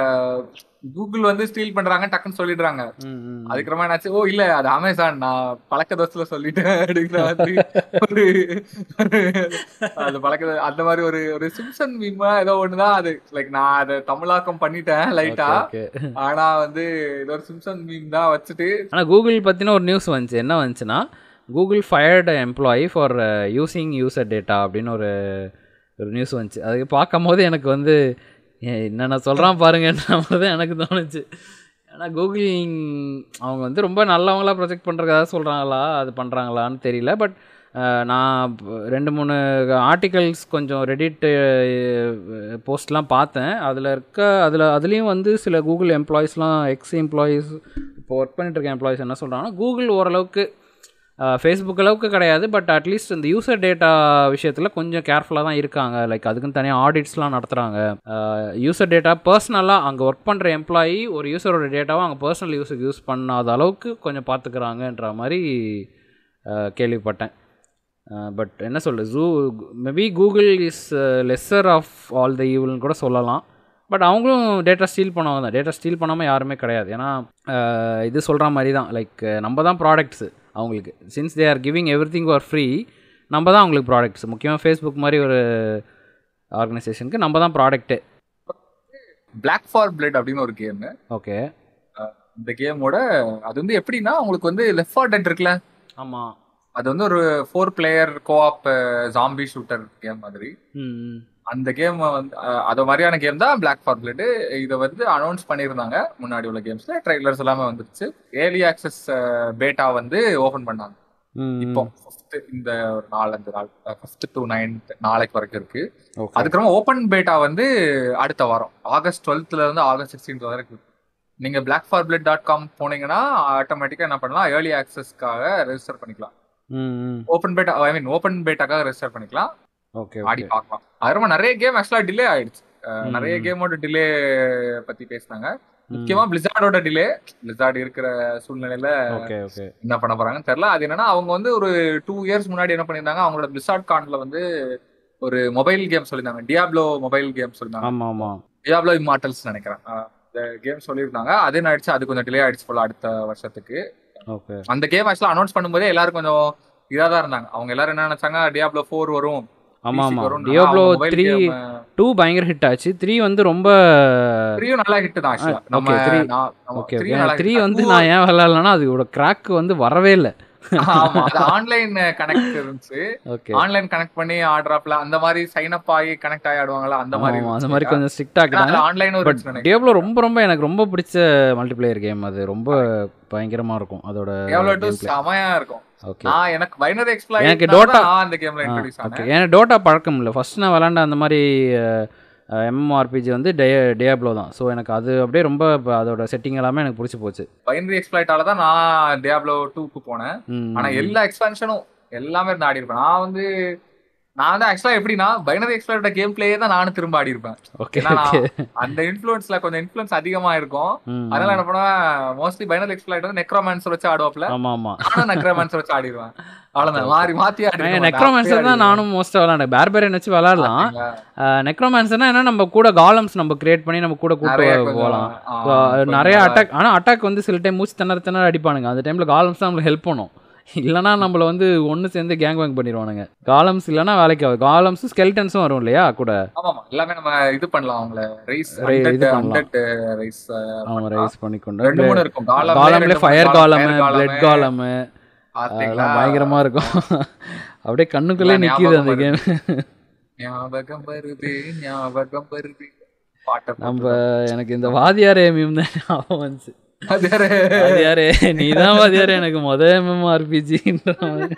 கூகுள் வந்து ஸ்டீல் பண்றாங்க டக்குன்னு சொல்லிடுறாங்க ம், ம். அதுக்கப்புறமா என்னாச்சு ஓ இல்ல அது அமேசான் நான் பழக்க தோசையில சொல்லிட்டேன் அப்படிங்கிற மாதிரி ஒரு ஒரு- அது பழக்க அந்த மாதிரி ஒரு ஒரு சிம்சன் மீமா ஏதோ ஒண்ணுதான் அது லைக் நான் அதை தமிழாக்கம் பண்ணிட்டேன் லைட்டா ஓகே ஆனா வந்து ஏதோ ஒரு சிம்சன் மீம் தான் வச்சுட்டு ஆனால் கூகுள் பற்றின ஒரு நியூஸ் வந்துச்சு என்ன வந்துச்சுன்னா Google fired employee for using user data அப்படின்னு ஒரு ஒரு நியூஸ் வந்துச்சு அது பார்க்கும் போது எனக்கு வந்து ஏ, என்னென்ன சொல்கிறான் பாருங்கன்ற மாதிரி தான் எனக்கு தோணுச்சு ஏன்னா கூகுள் அவங்க வந்து ரொம்ப நல்லவங்களா ப்ரொஜெக்ட் பண்ணுறதுக்காக சொல்கிறாங்களா அது பண்ணுறாங்களான்னு தெரியல பட் நான் ப- ரெண்டு மூணு ஆர்டிகல்ஸ் கொஞ்சம் ரெடிட் போஸ்ட்லாம் பார்த்தேன் அதில் இருக்க அதில் அதுலேயும் வந்து சில கூகுள் எம்ப்ளாயீஸ்லாம் எக்ஸ் எம்ப்ளாயீஸ் இப்போ ஒர்க் பண்ணிட்டு இருக்க எம்ப்ளாயீஸ் என்ன சொல்கிறாங்கன்னா கூகுள் ஓரளவுக்கு ஃபேஸ்புக் அளவுக்கு கிடையாது பட் அட்லீஸ்ட் இந்த யூசர் டேட்டா விஷயத்தில் கொஞ்சம் கேர்ஃபுல்லாக தான் இருக்காங்க லைக் அதுக்குன்னு தனியாக ஆடிட்ஸ்லாம் நடத்துகிறாங்க யூசர் டேட்டா பர்சனலாக அங்கே ஒர்க் பண்ணுற எம்ப்ளாயி ஒரு யூசரோட டேட்டாவை அங்கே பர்சனல் யூஸுக்கு யூஸ் பண்ணாத அளவுக்கு கொஞ்சம் பார்த்துக்கிறாங்கன்ற மாதிரி அஹ், கேள்விப்பட்டேன் பட் என்ன சொல்கிறது ஜூ maybe Google is lesser of all the ஈவில்னு கூட சொல்லலாம் பட் அவங்களும் டேட்டா ஸ்டீல் பண்ணவங்க தான் டேட்டா ஸ்டீல் பண்ணாமல் யாருமே கிடையாது ஏன்னா அஹ், இது சொல்கிற மாதிரி தான் லைக் நம்ம தான் ப்ராடக்ட்ஸு அவங்களுக்கு since they are giving everything for free நம்ம தான் அவங்களுக்கு ப்ராடக்ட்ஸ் முக்கியமாக ஃபேஸ்புக் மாதிரி ஒரு ஆர்கனைசேஷனுக்கு நம்ம தான் ப்ராடக்ட்டு பிளாக் ஃபார் பிளட் அப்படின்னு ஒரு கேம் ஓகே இந்த கேமோட அது வந்து எப்படின்னா உங்களுக்கு வந்து லெஃப்ட் ஃபார் டெட் இருக்குல்ல ஆமாம் அது வந்து ஒரு four player co-op zombie shooter game மாதிரி ம் அந்த கேம் வந்து அஹ், அது மாதிரியான கேம் தான் பிளாக் ஃபார் பிளட் இதை வந்து அனௌன்ஸ் பண்ணியிருந்தாங்க முன்னாடி உள்ள கேம்ஸ்ல ட்ரெய்லர்ஸ் எல்லாமே வந்துருச்சு ஏர்லி ஆக்சஸ் பேட்டா வந்து ஓபன் பண்ணாங்க ம் இப்போ ஃபிஃப்த் இந்த ஒரு நாலஞ்சு நாள் ஃபிஃப்த் டு நைன்த் நாளைக்கு வரைக்கும் இருக்கு ஓகே அதுக்கப்புறம் ஓப்பன் பேட்டா வந்து அடுத்த வாரம் ஆகஸ்ட் டுவெல்த்ல இருந்து ஆகஸ்ட் சிக்ஸ்டீன்த் வரைக்கும் இருக்கு. நீங்க back for blood dot com போனீங்கன்னா ஆட்டோமேட்டிக்கா என்ன பண்ணலாம் ஏர்லி ஆக்சஸ்க்காக ரெஜிஸ்டர் பண்ணிக்கலாம் ம் ம் open beta I mean open பேட்டாக்காக ரெஜிஸ்டர் பண்ணிக்கலாம் ஓகே ஆடி ஓகே பார்க்கலாம் அதுக்கப்புறமா நிறைய கேம் ஆக்சுவலா டிலே ஆயிடுச்சு அஹ் ம். நிறைய கேமோட டிலே பத்தி பேசினாங்க முக்கியமா பிளிசார்டோட டிலே பிளிசார்ட் இருக்கிற சூழ்நிலையில ஓகே ஓகே என்ன பண்ண போறாங்கன்னு தெரியல அது என்னன்னா அவங்க வந்து ஒரு டூ இயர்ஸ் முன்னாடி என்ன பண்ணியிருந்தாங்க அவங்களோட பிளிசார்ட் கான்ல வந்து ஒரு மொபைல் கேம் சொல்லியிருந்தாங்க டியாப்லோ மொபைல் கேம் சொல்லியிருந்தாங்க ஆமாம் ஆமாம் டியாப்லோ இம்மார்டல்ஸ் நினைக்கிறேன் அஹ் இந்த கேம் சொல்லியிருந்தாங்க அது என்ன ஆயிடுச்சு அது கொஞ்சம் டிலே ஆயிடுச்சு போல அடுத்த வருஷத்துக்கு ஓகே அந்த கேம் ஆக்சுவலா அனௌன்ஸ் பண்ணும்போதே எல்லாரும் கொஞ்சம் இதா தான் இருந்தாங்க அவங்க எல்லாரும் என்ன நினைச்சாங்க டியாப்லோ ஃபோர் வரும் ஆமாம் PC க்கு ஆமாம் வரும்னு. டியோப்ளோ அவங்க mobile த்ரீ game, டூ பயங்கர ஹிட் ஆச்சு த்ரீ வந்து ரொம்ப த்ரீயும் நல்லா ஹிட் தான் ஆக்சுவலா ஆ, நம்ம okay, three. நான்- நம்ம ஓகே three நல்லா த்ரீ hit தான். வந்து Two- நான் ஏன் விளாட்லன்னா அதோட கிராக் வந்து வரவே இல்லை ஆமா அது ஆன்லைன் கனெக்ட் இருந்துச்சு ஓகே ஆன்லைன் கனெக்ட் பண்ணி ஆடுறாப்ல அந்த மாதிரி சைன் அப் ஆகி கனெக்ட் ஆகி ஆடுவாங்கல்ல அந்த மாதிரி ஆமாம் அந்த மாதிரி கொஞ்சம் ஸ்ட்ரிக்ட் ஆக்கிட்டாங்க ஆன்லைன் ஒரு பட் இருந்துச்சு நினைக்கிறேன் டியோப்ளோ ரொம்ப ரொம்ப எனக்கு ரொம்ப பிடிச்ச மல்டிப்ளேயர் கேம் அது ரொம்ப பயங்கரமாக இருக்கும் அதோட எவ்வளவு டூ gameplay. செமையா இருக்கும் ஓகே நான் எனக்கு பைனரி எக்ஸ்பிளைன் எனக்கு Dota- நான் அந்த கேம்ல இன்ட்ரோடியூஸ் ஓகே ஆனேன் ஏன்னா டோட்டா பழக்கம் இல்லை ஃபர்ஸ்ட் நான் விளாண்ட அந்த மாதிரி எம்எம்ஆர்பிஜி வந்து டே டேப்ளோ தான் ஸோ எனக்கு அது அப்படியே ரொம்ப இப்ப அதோட செட்டிங் எல்லாமே எனக்கு பிடிச்சி போச்சு பைனரி எக்ஸ்பிளைட்டால தான் நான் டியாப்லோ டூக்கு போனேன் ம், ஆனா எல்லா எக்ஸ்பென்ஷனும் எல்லாமே இருந்து ஆடி இருப்பேன் நான் வந்து நான் வந்து ஆக்சுவலா எப்படின்னா பைனரி எக்ஸ்பிளைட்டோட கேம் பிளேயே தான் நானும் திரும்ப ஆடி இருப்பேன் ஓகே ஏன்னா ஓகே அந்த இன்ஃபுளுன்ஸ்ல கொஞ்சம் இன்ஃபுளுன்ஸ் அதிகமா இருக்கும் ம், அதனால என்ன பண்ணுவேன் மோஸ்ட்லி பைனல் எக்ஸ்பிளைட் வந்து நெக்ரோமான்சர் வச்சு ஆடுவாப்ல ஆமாம் ஆமாம் நானும் நெக்ரோமான்சர் வச்சு ஆடிடுவேன் அவ்வளவுதான் மாறி மாத்தி ஆடிடுவேன் நெக்ரோமான்சர் தான் நானும் மோஸ்ட்டாக விளாண்டேன் பேர்பேரியன் வச்சு விளாட்லாம் நெக்ரோமான்சர்னா என்ன நம்ம கூட காலம்ஸ் நம்ம கிரியேட் பண்ணி நம்ம கூட கூட்டு நிறைய கொஞ்சம், போகலாம் ஆ, So, கொஞ்சம் நிறைய நல்லா அட்டாக் ஆனால் அட்டாக் வந்து சில டைம் மூச்சு திணற திணற அடிப்பானுங்க அந்த டைமில் காலம்ஸ் தான் நம்மளுக்கு ஹெல்ப் பண்ணும் இல்லைனா நம்மள வந்து ஒன்று சேர்ந்து கேங் பேங் பண்ணிடுவானுங்க காலம்ஸ் இல்லைனா வேலைக்கு ஆகும் காலம்ஸும் ஸ்கெல்டன்ஸும் வரும் இல்லையா கூட ஆமாமா எல்லாமே நம்ம இது பண்ணலாம் அவங்கள ரைஸ் Rai- இது ஹண்ட்ரட் பண்ணலாம். ஹண்ட்ரட் ரைஸ் அவங்க ரைஸ் பண்ணி கொண்டு ரெண்டு மூணு இருக்கும் காலம் காலம்ல ஃபயர் காலம் பிளட் காலம் அதெல்லாம் பயங்கரமா இருக்கும் அப்படியே கண்ணுக்குள்ளே அதான் நிக்கிது அந்த ஞாபகம் கேம் ஞாபகம் வருது ஞாபகம் வருது பாட்டை நம்ம எனக்கு இந்த வாதியாரே மீம் தான் ஞாபகம் வந்துச்சு அது வேற. வாதியாரே நீ தான் வாதியாரே எனக்கு முத எம்எம்ஆர்பிஜின்ற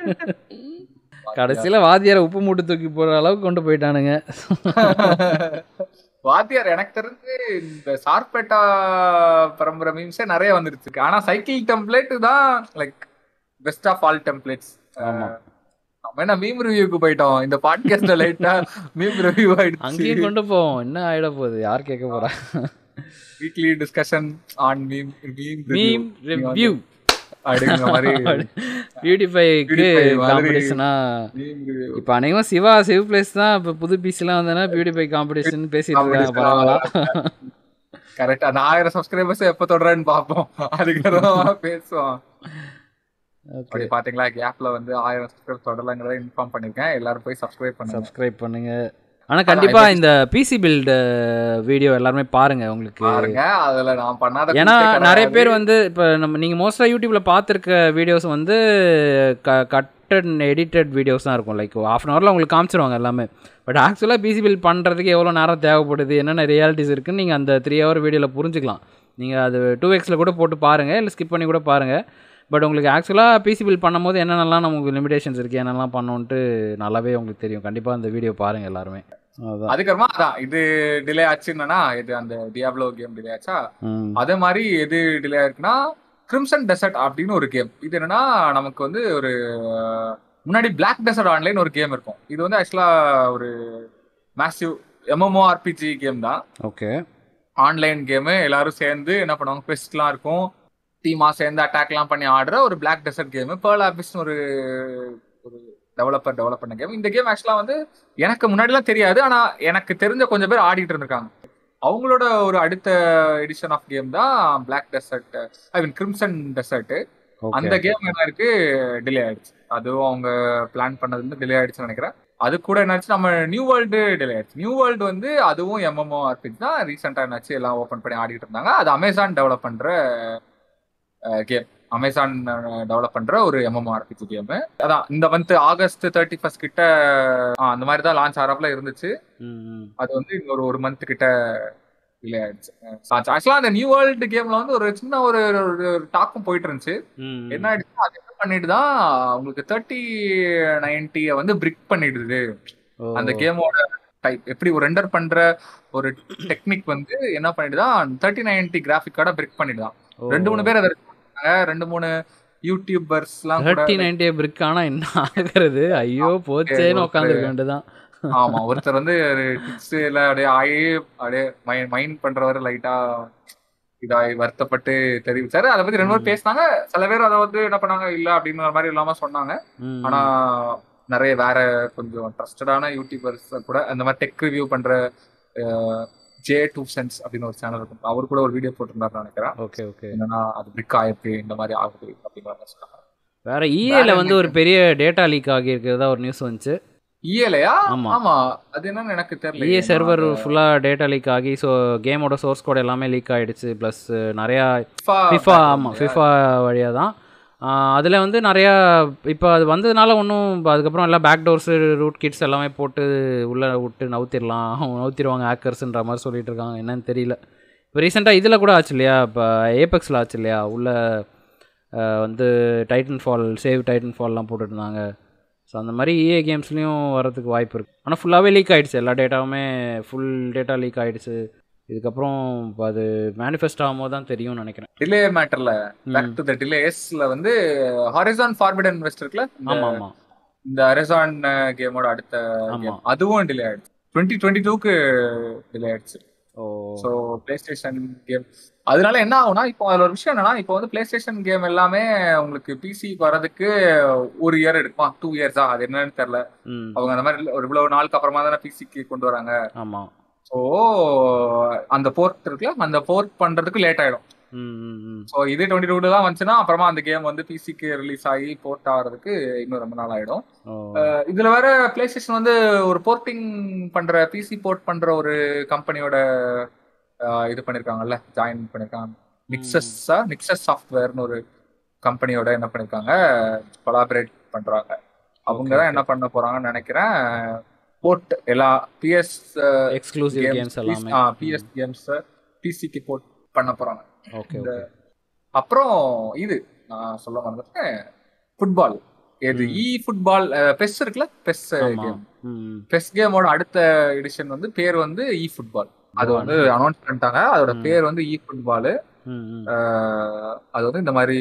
கடைசியில வாதியாரை உப்பு மூட்டை தூக்கி போற அளவுக்கு கொண்டு போயிட்டானுங்க வாத்தியார் எனக்கு தெரிஞ்சு இந்த சார்பேட்டா பரம்பரை மீம்ஸே நிறைய வந்துருச்சு ஆனா சைக்கிள் டெம்ப்ளேட் தான் like best of all templates ஆமா. நம்ம என்ன மீம் ரிவ்யூக்கு போயிட்டோம் இந்த பாட்காஸ்ட்ல லைட்டா மீம் ரிவ்யூ ஆயிடுச்சு அங்கேயும் கொண்டு போவோம் என்ன ஆயிட போகுது யார் கேட்க போறா weekly discussion on meme meme meme review அப்படிங்கிற மாதிரி பியூட்டிஃபைக்கு PewDiePie மாதிரி காம்படிஷனா meme review. இப்போ அநேகமாக சிவா சிவ் பிளேஸ் தான் இப்போ புது பிசிலாம் வந்தேன்னா பியூட்டிஃபை காம்படிஷன் பேசிட்டு இருக்காங்க Competition பரவாயில்ல கரெக்டா அந்த ஆயிரம் சப்ஸ்கிரைபர்ஸ் எப்ப தொடரன்னு பாப்போம் அதுக்கப்புறம் பேசுவோம் ஓகே அப்படி பாத்தீங்களா கேப்ல வந்து ஆயிரம் சப்ஸ்கிரைப் தொடரலங்கிறத இன்ஃபார்ம் பண்ணிருக்கேன் எல்லாரும் போய் சப்ஸ்கிரைப் பண்ணுங்க சப்ஸ்கிரைப் பண்ணுங்க ஆனா கண்டிப்பா இந்த பிசி பில்டு வீடியோ எல்லாருமே பாருங்க உங்களுக்கு பாருங்க அதுல நான் பண்ணாத ஏன்னா கூத்தே நிறைய கிடையாது. பேர் வந்து இப்போ நம்ம நீங்கள் மோஸ்ட்டாக யூடியூப்ல பார்த்துருக்க வீடியோஸ் வந்து க கட்டட் எடிட்டட் வீடியோஸ் தான் இருக்கும் லைக் ஆஃப் அன் ஹவரில் உங்களுக்கு காமிச்சிருவாங்க எல்லாமே பட் ஆக்சுவலாக பிசி பில் பண்ணுறதுக்கு எவ்வளோ நேரம் தேவைப்படுது என்னென்ன ரியாலிட்டிஸ் இருக்குன்னு நீங்கள் அந்த த்ரீ ஹவர் வீடியோவில் புரிஞ்சுக்கலாம் நீங்கள் அது டூ எக்ஸில் கூட போட்டு பாருங்கள் இல்லை ஸ்கிப் பண்ணி கூட பாருங்கள் பட் உங்களுக்கு ஆக்சுவலாக பிசி பில் பண்ணும்போது என்னென்னலாம் நமக்கு லிமிடேஷன்ஸ் இருக்குது என்னென்னலாம் பண்ணோன்ட்டு நல்லாவே உங்களுக்கு தெரியும் கண்டிப்பாக அந்த வீடியோ பாருங்கள் எல்லாருமே அதான் அதுக்கப்புறமா அதான் இது டிலே ஆச்சுன்னா இது அந்த டியாப்லோ கேம் டிலே ஆச்சா ம் அதே மாதிரி எது டிலே ஆயிருக்குன்னா கிரிம்சன் டெசர்ட் அப்படின்னு ஒரு கேம் இது என்னன்னா நமக்கு வந்து ஒரு அஹ், முன்னாடி பிளாக் டெசர்ட் ஆன்லைன் ஒரு கேம் இருக்கும் இது வந்து ஆக்சுவலா ஒரு மேசிவ் எம்எம்ஓ ஆர்பிஜி கேம் தான் ஓகே ஆன்லைன் கேமு எல்லாரும் சேர்ந்து என்ன பண்ணுவாங்க குவெஸ்ட்லாம் இருக்கும் டீமா சேர்ந்து அட்டாக்லாம் பண்ணி ஆடுற ஒரு பிளாக் டெசர்ட் கேமு பேர்ல் ஆபிஸ்னு ஒரு ஒரு டெவலப்பர் டெவலப் பண்ண கேம் இந்த கேம் ஆக்சுவலா வந்து எனக்கு முன்னாடிலாம் தெரியாது ஆனா எனக்கு தெரிஞ்ச கொஞ்சம் பேர் ஆடிட்டு இருந்திருக்காங்க அவங்களோட ஒரு அடுத்த எடிஷன் ஆஃப் கேம் தான் Black Desert I mean Crimson Desert அந்த ஓகே கேம் என்ன இருக்கு டிலே ஆயிடுச்சு அதுவும் அவங்க பிளான் பண்ணது வந்து டிலே ஆயிடுச்சுன்னு நினைக்கிறேன் அது கூட என்னாச்சு நம்ம நியூ வேர்ல்டு டிலே ஆயிடுச்சு நியூ வேர்ல்டு வந்து அதுவும் எம்எம்ஓ ஆர்பிஜி தான் ரீசெண்டா என்னாச்சு எல்லாம் ஓபன் பண்ணி ஆடிட்டு இருந்தாங்க அது அமேசான் டெவலப் பண்ற கேம் அமேசான் டெவலப் பண்ற ஒரு எம்எம்ஓ ஆர்பிஜி கேம் அதான் இந்த மந்த் ஆகஸ்ட் தேர்ட்டி ஃபர்ஸ்ட் கிட்ட ஆ, அந்த மாதிரி தான் லான்ச் ஆறாப்ல இருந்துச்சு ம் ம் அது வந்து இன்னொரு ஒரு மந்த் கிட்ட டிலே ஆயிடுச்சு ஆக்சுவலா அந்த நியூ வேர்ல்டு கேம்ல வந்து ஒரு சின்ன ஒரு டாக்கும் போயிட்டு இருந்துச்சு ம் ம். என்ன ஆயிடுச்சு அது என்ன பண்ணிட்டு தான் உங்களுக்கு தேர்ட்டி நைன்டிய வந்து பிரிக் பண்ணிடுது ஓ. அந்த கேமோட டைப் எப்படி ஒரு ரெண்டர் பண்ற ஒரு டெக்னிக் வந்து என்ன பண்ணிடுதான் தேர்ட்டி நைன்டி கிராஃபிக்கோட பிரிக் பண்ணிடுதான் ஓ. ரெண்டு மூணு பேர் அதை இருக்காங்க ரெண்டு மூணு யூடியூபர்ஸ் எல்லாம் கூட தேர்ட்டி நைன்டி பிரிக் ஆனா என்ன ஆகுறது ஐயோ போச்சேன்னு உட்காந்துருக்க வேண்டியதான் ஆமா ஒருத்தர் வந்து டிப்ஸ் எல்லாம் அப்படியே ஆயி அப்படியே மைண்ட் பண்றவர் லைட்டா இதாய் வருத்தப்பட்டு தெரிவிச்சாரு அதை பத்தி ரெண்டு பேரும் பேசினாங்க சில பேர் அதை வந்து என்ன பண்ணாங்க இல்ல அப்படின்ற மாதிரி இல்லாம சொன்னாங்க ம், ஆனா நிறைய வேற கொஞ்சம் ட்ரஸ்டடான யூடியூபர்ஸ் கூட அந்த மாதிரி டெக் ரிவ்யூ பண்ற ஜே டூ சென்ஸ் அப்படின்னு ஒரு சேனல் இருக்கும் அவர் கூட ஒரு வீடியோ போட்டிருந்தாரு நினைக்கிறேன் ஓகே ஓகே என்னன்னா அது பிரிக் ஆயிருக்கு இந்த மாதிரி ஆகுது அப்படிங்கிற மாதிரி சொன்னாங்க வேற இஏல வந்து ஒரு பெரிய டேட்டா லீக் ஆகி இருக்கிறதா ஒரு நியூஸ் வந்துச்சு இயலையா ஆமா. ஆமா அது என்னன்னு எனக்கு தெரியல இஏ சர்வர் ஃபுல்லாக டேட்டா லீக் ஆகி ஸோ கேமோட சோர்ஸ் கோட் எல்லாமே லீக் ஆயிடுச்சு ப்ளஸ் நிறையா ஃபிஃபா ஆமாம் ஃபிஃபா வழியாக தான் அதில் வந்து நிறையா இப்போ அது வந்ததுனால ஒன்றும் அதுக்கப்புறம் எல்லாம் பேக் டோர்ஸு ரூட் கிட்ஸ் எல்லாமே போட்டு உள்ளே விட்டு நவுத்திடலாம் நவுத்திடுவாங்க ஹேக்கர்ஸ்ன்ற மாதிரி சொல்லிட்டு இருக்காங்க என்னன்னு தெரியல இப்போ ரீசெண்டாக இதில் கூட ஆச்சு இல்லையா இப்போ ஏபெக்ஸில் ஆச்சு இல்லையா உள்ள அஹ், வந்து டைட்டன் ஃபால் சேவ் டைட்டன் ஃபால்லாம் போட்டுருந்தாங்க ஸோ அந்த மாதிரி இஏ கேம்ஸ்லேயும் வரதுக்கு வாய்ப்பு இருக்குது ஆனால் ஃபுல்லாகவே லீக் ஆயிடுச்சு எல்லா டேட்டாவுமே ஃபுல் டேட்டா லீக் ஆயிடுச்சு இதுக்கப்புறம் இப்போ அது மேனிஃபெஸ்ட் ஆகும்போது தான் தெரியும்னு நினைக்கிறேன் டிலே மேட்டர்ல பேக் டு த டிலேஸ்ல வந்து ஹாரிசான் ஃபார்பிடன் வெஸ்ட் இருக்குல்ல இந்த- ஆமாம் ஆமாம் இந்த ஹாரிசான் கேமோட அடுத்த ஆமா. கேம் அதுவும் டிலே ஆயிடுச்சு டுவெண்ட்டி டுவெண்ட்டி டூக்கு டிலே ஆயிடுச்சு ஓ ஸோ பிளே ஸ்டேஷன் கேம் அதனால என்ன ஆகும்னா இப்போ அதுல ஒரு விஷயம் என்னன்னா இப்போ வந்து பிளே ஸ்டேஷன் கேம் எல்லாமே உங்களுக்கு பிசி வரதுக்கு ஒரு இயர் எடுக்குமா டூ இயர்ஸா அது என்னன்னு தெரியல ம் அவங்க அந்த மாதிரி ஒரு இவ்வளவு நாளுக்கு அப்புறமா தானே பிசிக்கு கொண்டு வராங்க ஆமாம் ஸோ அந்த போர்ட் இருக்குல்ல அந்த போர்ட் பண்றதுக்கு லேட் ஆயிடும் ம் ம் ம் ஸோ இது டுவெண்ட்டி டூ தான் வந்துச்சுன்னா அப்புறமா அந்த கேம் வந்து பிசிக்கு ரிலீஸ் ஆகி போர்ட் ஆகிறதுக்கு இன்னும் ரொம்ப நாள் ஆயிடும் ஓ அஹ் இதுல வேற பிளே ஸ்டேஷன் வந்து ஒரு போர்ட்டிங் பண்ற பிசி போர்ட் பண்ற ஒரு கம்பெனியோட இது பண்ணிருக்காங்கல்ல ஜாயின் பண்ணிருக்காங்க நிக்சஸ்ஸா நிக்சஸ் சாஃப்ட்வேர்னு ஒரு கம்பெனியோட என்ன பண்ணிருக்காங்க கொலாபரேட் பண்றாங்க அவங்க தான் என்ன பண்ண போறாங்கன்னு நினைக்கிறேன் போர்ட் எல்லா பிஎஸ் எக்ஸ்க்ளூசிவ் கேம்ஸ் எல்லாமே பிஎஸ் கேம்ஸ் பிசிக்கு போர்ட் பண்ண போறாங்க ஓகே இந்த ஓகே அப்புறம் இது நான் சொல்ல மறந்துட்டேன் ஃபுட்பால் இது ம். இ ஃபுட்பால் பெஸ் இருக்குல்ல பெஸ் ஆமாம் கேம் ம் பெஸ் கேமோட அடுத்த எடிஷன் வந்து பேர் வந்து இ ஃபுட்பால் அது ஓ, வந்து அனௌன்ஸ் பண்ணிட்டாங்க அதோட ம். பேர் வந்து இ ஃபுட்பால் ம் ம் அது வந்து இந்த மாதிரி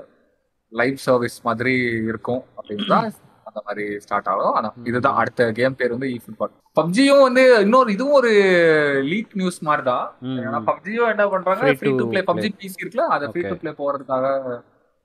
லைவ் சர்வீஸ் மாதிரி இருக்கும் அப்படின்னு தான் அந்த மாதிரி ஸ்டார்ட் ஆகும் ஆனா ம். இதுதான் அடுத்த கேம் பேர் வந்து இ ஃபுட்பால் பப்ஜியும் வந்து இன்னொரு இதுவும் ஒரு லீக் நியூஸ் மாதிரி தான் ம் ஏன்னா ம். பப்ஜியும் என்ன பண்றாங்க Free free to to play play. PUBG PC இருக்குல்ல அதை ஃப்ரீ Okay. டு ப்ளே போறதுக்காக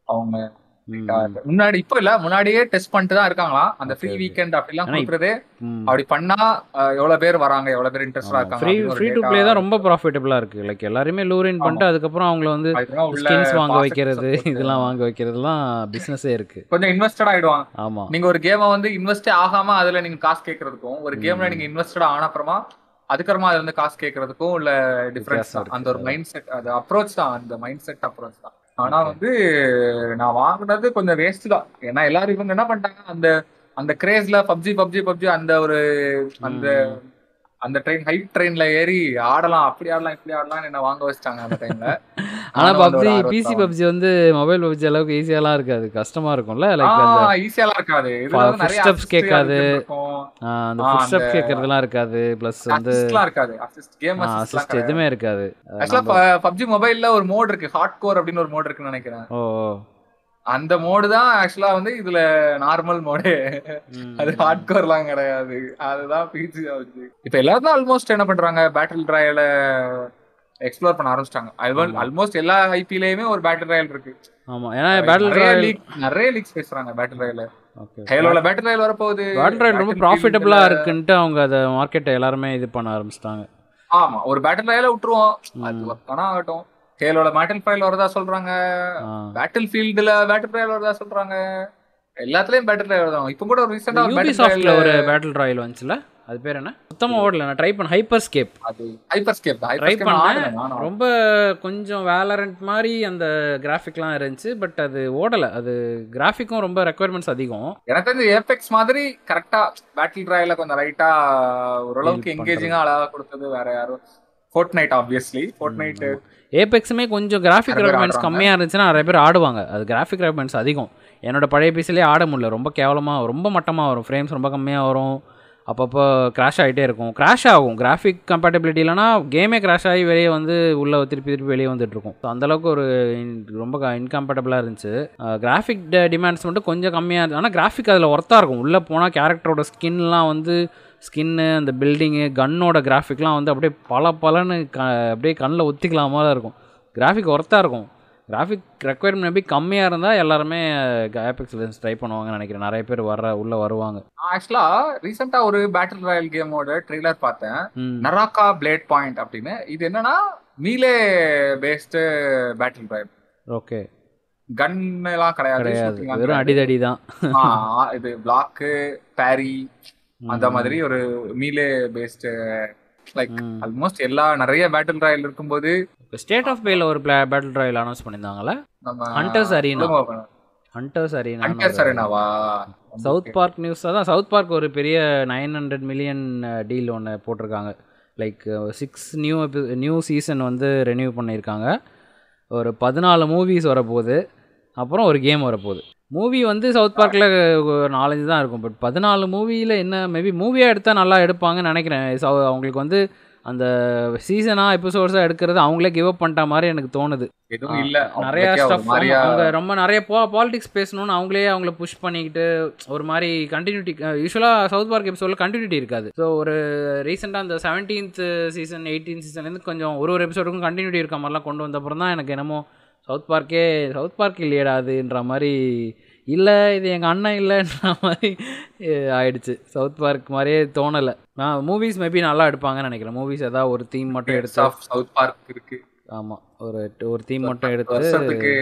அவங்க ம், முன்னாடி இப்போ இல்ல முன்னாடியே டெஸ்ட் பண்ணிட்டு தான் இருக்காங்களாம் அந்த Okay, ஃப்ரீ okay. வீக்கெண்ட் அப்படிலாம் ஆனா கொடுக்குறதே ம். அப்படி பண்ணா அஹ், எவ்வளவு பேர் வராங்க எவ்வளவு பேர் இன்ட்ரெஸ்டா இருக்காங்க ஃப்ரீ அப்படின்னு ஒரு ஃப்ரீ டு data ப்ளே தான் ரொம்ப ப்ராஃபிட்டபுளாக இருக்குது லைக் எல்லாருமே லூரின் பண்ணிட்டு அதுக்கப்புறம் அவங்கள வந்து அதுக்கப்புறம் உள்ள ஸ்கின்ஸ் வாங்க faucets வைக்கிறது போட்டு இதெல்லாம் வாங்க வைக்கிறதுலாம் பிஸ்னஸே இருக்குது கொஞ்சம் இன்வெஸ்டட் ஆயிடுவாங்க ஆமாம் நீங்க ஒரு கேமை வந்து இன்வெஸ்டே ஆகாம அதுல நீங்க காசு கேட்கறதுக்கும் ஒரு கேம்ல நீங்க இன்வெஸ்டட் ஆன அப்புறமா அதுக்கப்புறமா அதுல இருந்து காசு கேட்கறதுக்கும் உள்ள டிஃபரன்ஸ் வித்தியாசம் தான் அந்த ஒரு மைண்ட் செட் அது அப்ரோச் தான் அந்த மைண்ட் செட் அப்ரோச் தான் ஆனா வந்து நான் வாங்குனது கொஞ்சம் வேஸ்ட் தான் ஏன்னா எல்லாரும் இவங்க என்ன பண்ணிட்டாங்க அந்த அந்த கிரேஸ்ல பப்ஜி பப்ஜி பப்ஜி அந்த ஒரு அந்த அந்த ட்ரெயின் ஹைட் ட்ரெயின்ல ஏறி ஆடலாம் அப்படி ஆடலாம் இப்படி ஆடலாம் என்ன வாங்க வச்சிட்டாங்க அந்த டைம்ல ஆனால் பப்ஜி பிசி பப்ஜி வந்து மொபைல் பப்ஜி அளவுக்கு ஈஸியாலாம் இருக்காது கஷ்டமா இருக்கும்ல லைக் அந்த ஈஸியாலாம் இருக்காது இதுல வந்து நிறைய footsteps assist கேட்காது. அதுக்கு இருக்கும். ஆ, அந்த ஆ, ஃபுட் ஸ்டெப் அந்த- கேட்கறதுலாம் இருக்காது ப்ளஸ் வந்து அசிஸ்ட்லாம் இருக்காது அசிஸ்ட் கேம் அசிஸ்ட் அசிஸ்ட் எதுவுமே இருக்காது ஆக்சுவலா பப்ஜி மொபைல்ல ஒரு மோட் இருக்கு ஹார்ட் கோர் அப்படின்னு ஒரு மோட் இருக்குன்னு நினைக்கிறேன் ஓ ஓ. அந்த மோடு தான் ஆக்சுவலா வந்து இதுல நார்மல் மோடு ம். அது ஹார்ட் கோர்லாம் கிடையாது அதுதான் பிசி ஆகுது இப்ப எல்லாரும் ஆல்மோஸ்ட் என்ன பண்றாங்க பேட்டில் ட்ரையல எக்ஸ்ப்ளோர் பண்ண ஆரம்பிச்சிட்டாங்க ஆமா. ஆல்மோஸ்ட் எல்லா ஐபிலயுமே ஒரு பேட்டில் ட்ரையல் இருக்கு ஆமா ஏன்னா பேட்டில் நிறைய ராயல் லீக் நிறைய லீக்ஸ் பேசுறாங்க பேட்டில் ட்ரையல் ஓகே ஹேலோல பேட்டில் ட்ரையல் வரப்போகுது பேட்டில் ராயல் ரொம்ப Battlefield ப்ராஃபிட்டபுளா ல- இருக்குன்ட்டு அவங்க அதை மார்க்கெட்டை எல்லாருமே இது பண்ண ஆரம்பிச்சிட்டாங்க ஆமா ஒரு பேட்டில் ட்ரையல விட்டுருவோம் ம். அது ஒர்க்கானா ஆகட்டும் ஹேலோல பேட்டில் ஃபைல் வரதா சொல்றாங்க பேட்டில் ஃபீல்டுல பேட்டில் ட்ரையல் வரதா சொல்றாங்க எல்லாத்துலயும் பேட்டில் ட்ரையல் தான் இப்போ கூட ஒரு ரீசெண்டா யூபி பேட்டில் சாஃப்ட்ல ட்ரையல் ஒரு பேட்டில் ராயல் வந்துச்சுல அது பேர் என்ன சுத்தமா ஓடல நான் ட்ரை பண்ண ஹைப்பர் ஸ்கேப் அது ஹைப்பர் ஸ்கேப் தான் ட்ரை ஹைப்பர் பண்ணேன் ஸ்கேப் நானும் ரொம்ப கொஞ்சம் வேலரண்ட் மாதிரி அந்த கிராஃபிக்லாம் இருந்துச்சு பட் அது ஓடலை அது கிராஃபிக்கும் ரொம்ப ரெக்குயர்மெண்ட்ஸ் அதிகம் எனக்கு வந்து ஏபெக்ஸ் மாதிரி கரெக்டா பேட்டில் ட்ரையல கொஞ்சம் ரைட்டா ஓரளவுக்கு Feel எங்கேஜிங்கா அழகா கொடுத்தது வேற யாரும் Fortnite obviously Fortnite ஏபெக்ஸுமே கொஞ்சம் கிராஃபிக் நிறைய பேர் ரெக்குயர்மெண்ட்ஸ் ஆடுறாங்க. கம்மியாக இருந்துச்சுன்னா நிறைய பேர் ஆடுவாங்க அது கிராஃபிக் ரெக்குயர்மெண்ட்ஸ் அதிகம் என்னோட பழைய பீஸ்லேயே ஆட முடியல ரொம்ப கேவலமாக ரொம்ப மட்டமாக வரும் ஃப்ரேம்ஸ் ரொம்ப கம்மியாக வரும் அப்பப்போ கிராஷ் ஆகிட்டே இருக்கும் கிராஷ் ஆகும் கிராஃபிக் கம்பேட்டபிலிட்டி இல்லைனா கேமே கிராஷ் ஆகி வெளியே வந்து உள்ளே திருப்பி திருப்பி வெளியே வந்துட்டு இருக்கும் ஸோ அந்தளவுக்கு ஒரு in- ரொம்ப இன்கம்பேட்டபிளாக இருந்துச்சு கிராஃபிக் டிமாண்ட்ஸ் மட்டும் கொஞ்சம் கம்மியாக இருந்துச்சு ஆனால் கிராஃபிக் அதில் ஒர்த்தாக இருக்கும் உள்ளே போனால் கேரக்டரோட ஸ்கின்லாம் வந்து ஸ்கின்னு அந்த பில்டிங்கு கன்னோட கிராஃபிக்லாம் வந்து அப்படியே பல பலன்னு க அப்படியே கண்ணில் ஒத்திக்கலாமா தான் இருக்கும் கிராஃபிக் ஒர்த்தாக இருக்கும் கிராஃபிக் ரெக்குயர்மெண்ட் எப்படி கம்மியாக இருந்தால் எல்லாருமே ஆப்பெக்ஸ் லென்ஸ் ட்ரை பண்ணுவாங்கன்னு நினைக்கிறேன் நிறைய பேர் வர உள்ளே வருவாங்க ஆக்சுவலா ரீசெண்டா ஒரு பேட்டில் ராயல் கேமோட ட்ரெய்லர் பார்த்தேன் ம் நராக்கா பிளேட் பாயிண்ட் அப்படின்னு இது என்னன்னா melee based battle royale okay gun எல்லாம் கிடையாது கிடையாது shooting எல்லாம் வெறும் கிடையாது. அடிதடி தான் ஆ, இது பிளாக்கு பேரி அந்த மாதிரி ஒரு மீலே பேஸ்டு லைக் ம். ஆல்மோஸ்ட் எல்லா நிறைய பேட்டில் ராயல் இருக்கும்போது ஸ்டேட் ஆஃப் பேல ஒரு பிளே பேட்டில் ராயல் அனௌன்ஸ் பண்ணியிருந்தாங்களே நம்ம Hunters Arena. சொல்லுங்க. ஹண்டர்ஸ் அரீனா Hunters Arenaவா? சவுத் பார்க் நியூஸ் தான் சவுத் பார்க் ஒரு பெரிய நைன் ஹண்ட்ரட் மில்லியன் டீல் ஒன்று போட்டிருக்காங்க like six new new season வந்து ரெனியூ பண்ணியிருக்காங்க ஒரு பதினாலு மூவிஸ் வரப்போகுது அப்புறம் ஒரு கேம் வரப்போகுது மூவி வந்து சவுத் பார்க்கில் நாலஞ்சு தான் இருக்கும் பட் பதினாலு மூவியில் என்ன மேபி மூவியாக எடுத்தால் நல்லா எடுப்பாங்கன்னு நினைக்கிறேன் So, அவங்களுக்கு வந்து அந்த சீசனாக எபிசோட்ஸாக எடுக்கிறது அவங்களே கிவ் அப் பண்ணிட்ட மாதிரி எனக்கு தோணுது எதுவும் இல்ல நிறைய அவங்களுக்கே ஒரு ஸ்டஃப் மாதிரியா அவங்க ரொம்ப நிறைய பா பாலிடிக்ஸ் பேசணும்னு அவங்களே அவங்கள புஷ் பண்ணிக்கிட்டு ஒரு மாதிரி கண்டினியூட்டி யூஸ்வலாக சவுத் பார்க் எபிசோடில் கண்டினியூட்டி இருக்காது ஸோ ஒரு ரீசெண்டாக அந்த செவன்டீன்த் சீசன் எயிட்டீன் சீசன்லேருந்து கொஞ்சம் ஒரு ஒரு எபிசோடுக்கும் கண்டினியூட்டி இருக்க மாதிரிலாம் கொண்டு வந்த அப்புறம் தான் எனக்கு என்னமோ சவுத் பார்க்கே சவுத் பார்க் இல்லையடா அதுன்ற மாதிரி இல்லை இது எங்கள் அண்ணன் இல்லைன்ற மாதிரி அஹ், ஆயிடுச்சு சவுத் பார்க் மாதிரியே தோணலை நான் மூவிஸ் மேபி நல்லா எடுப்பாங்கன்னு நினைக்கிறேன் மூவிஸ் ஏதாவது ஒரு தீம் மட்டும் எடுத்து சவுத் பார்க் இருக்கு ஆமாம் ஒரு ஒரு தீம் மட்டும் பத்து எடுத்து வருஷத்துக்கு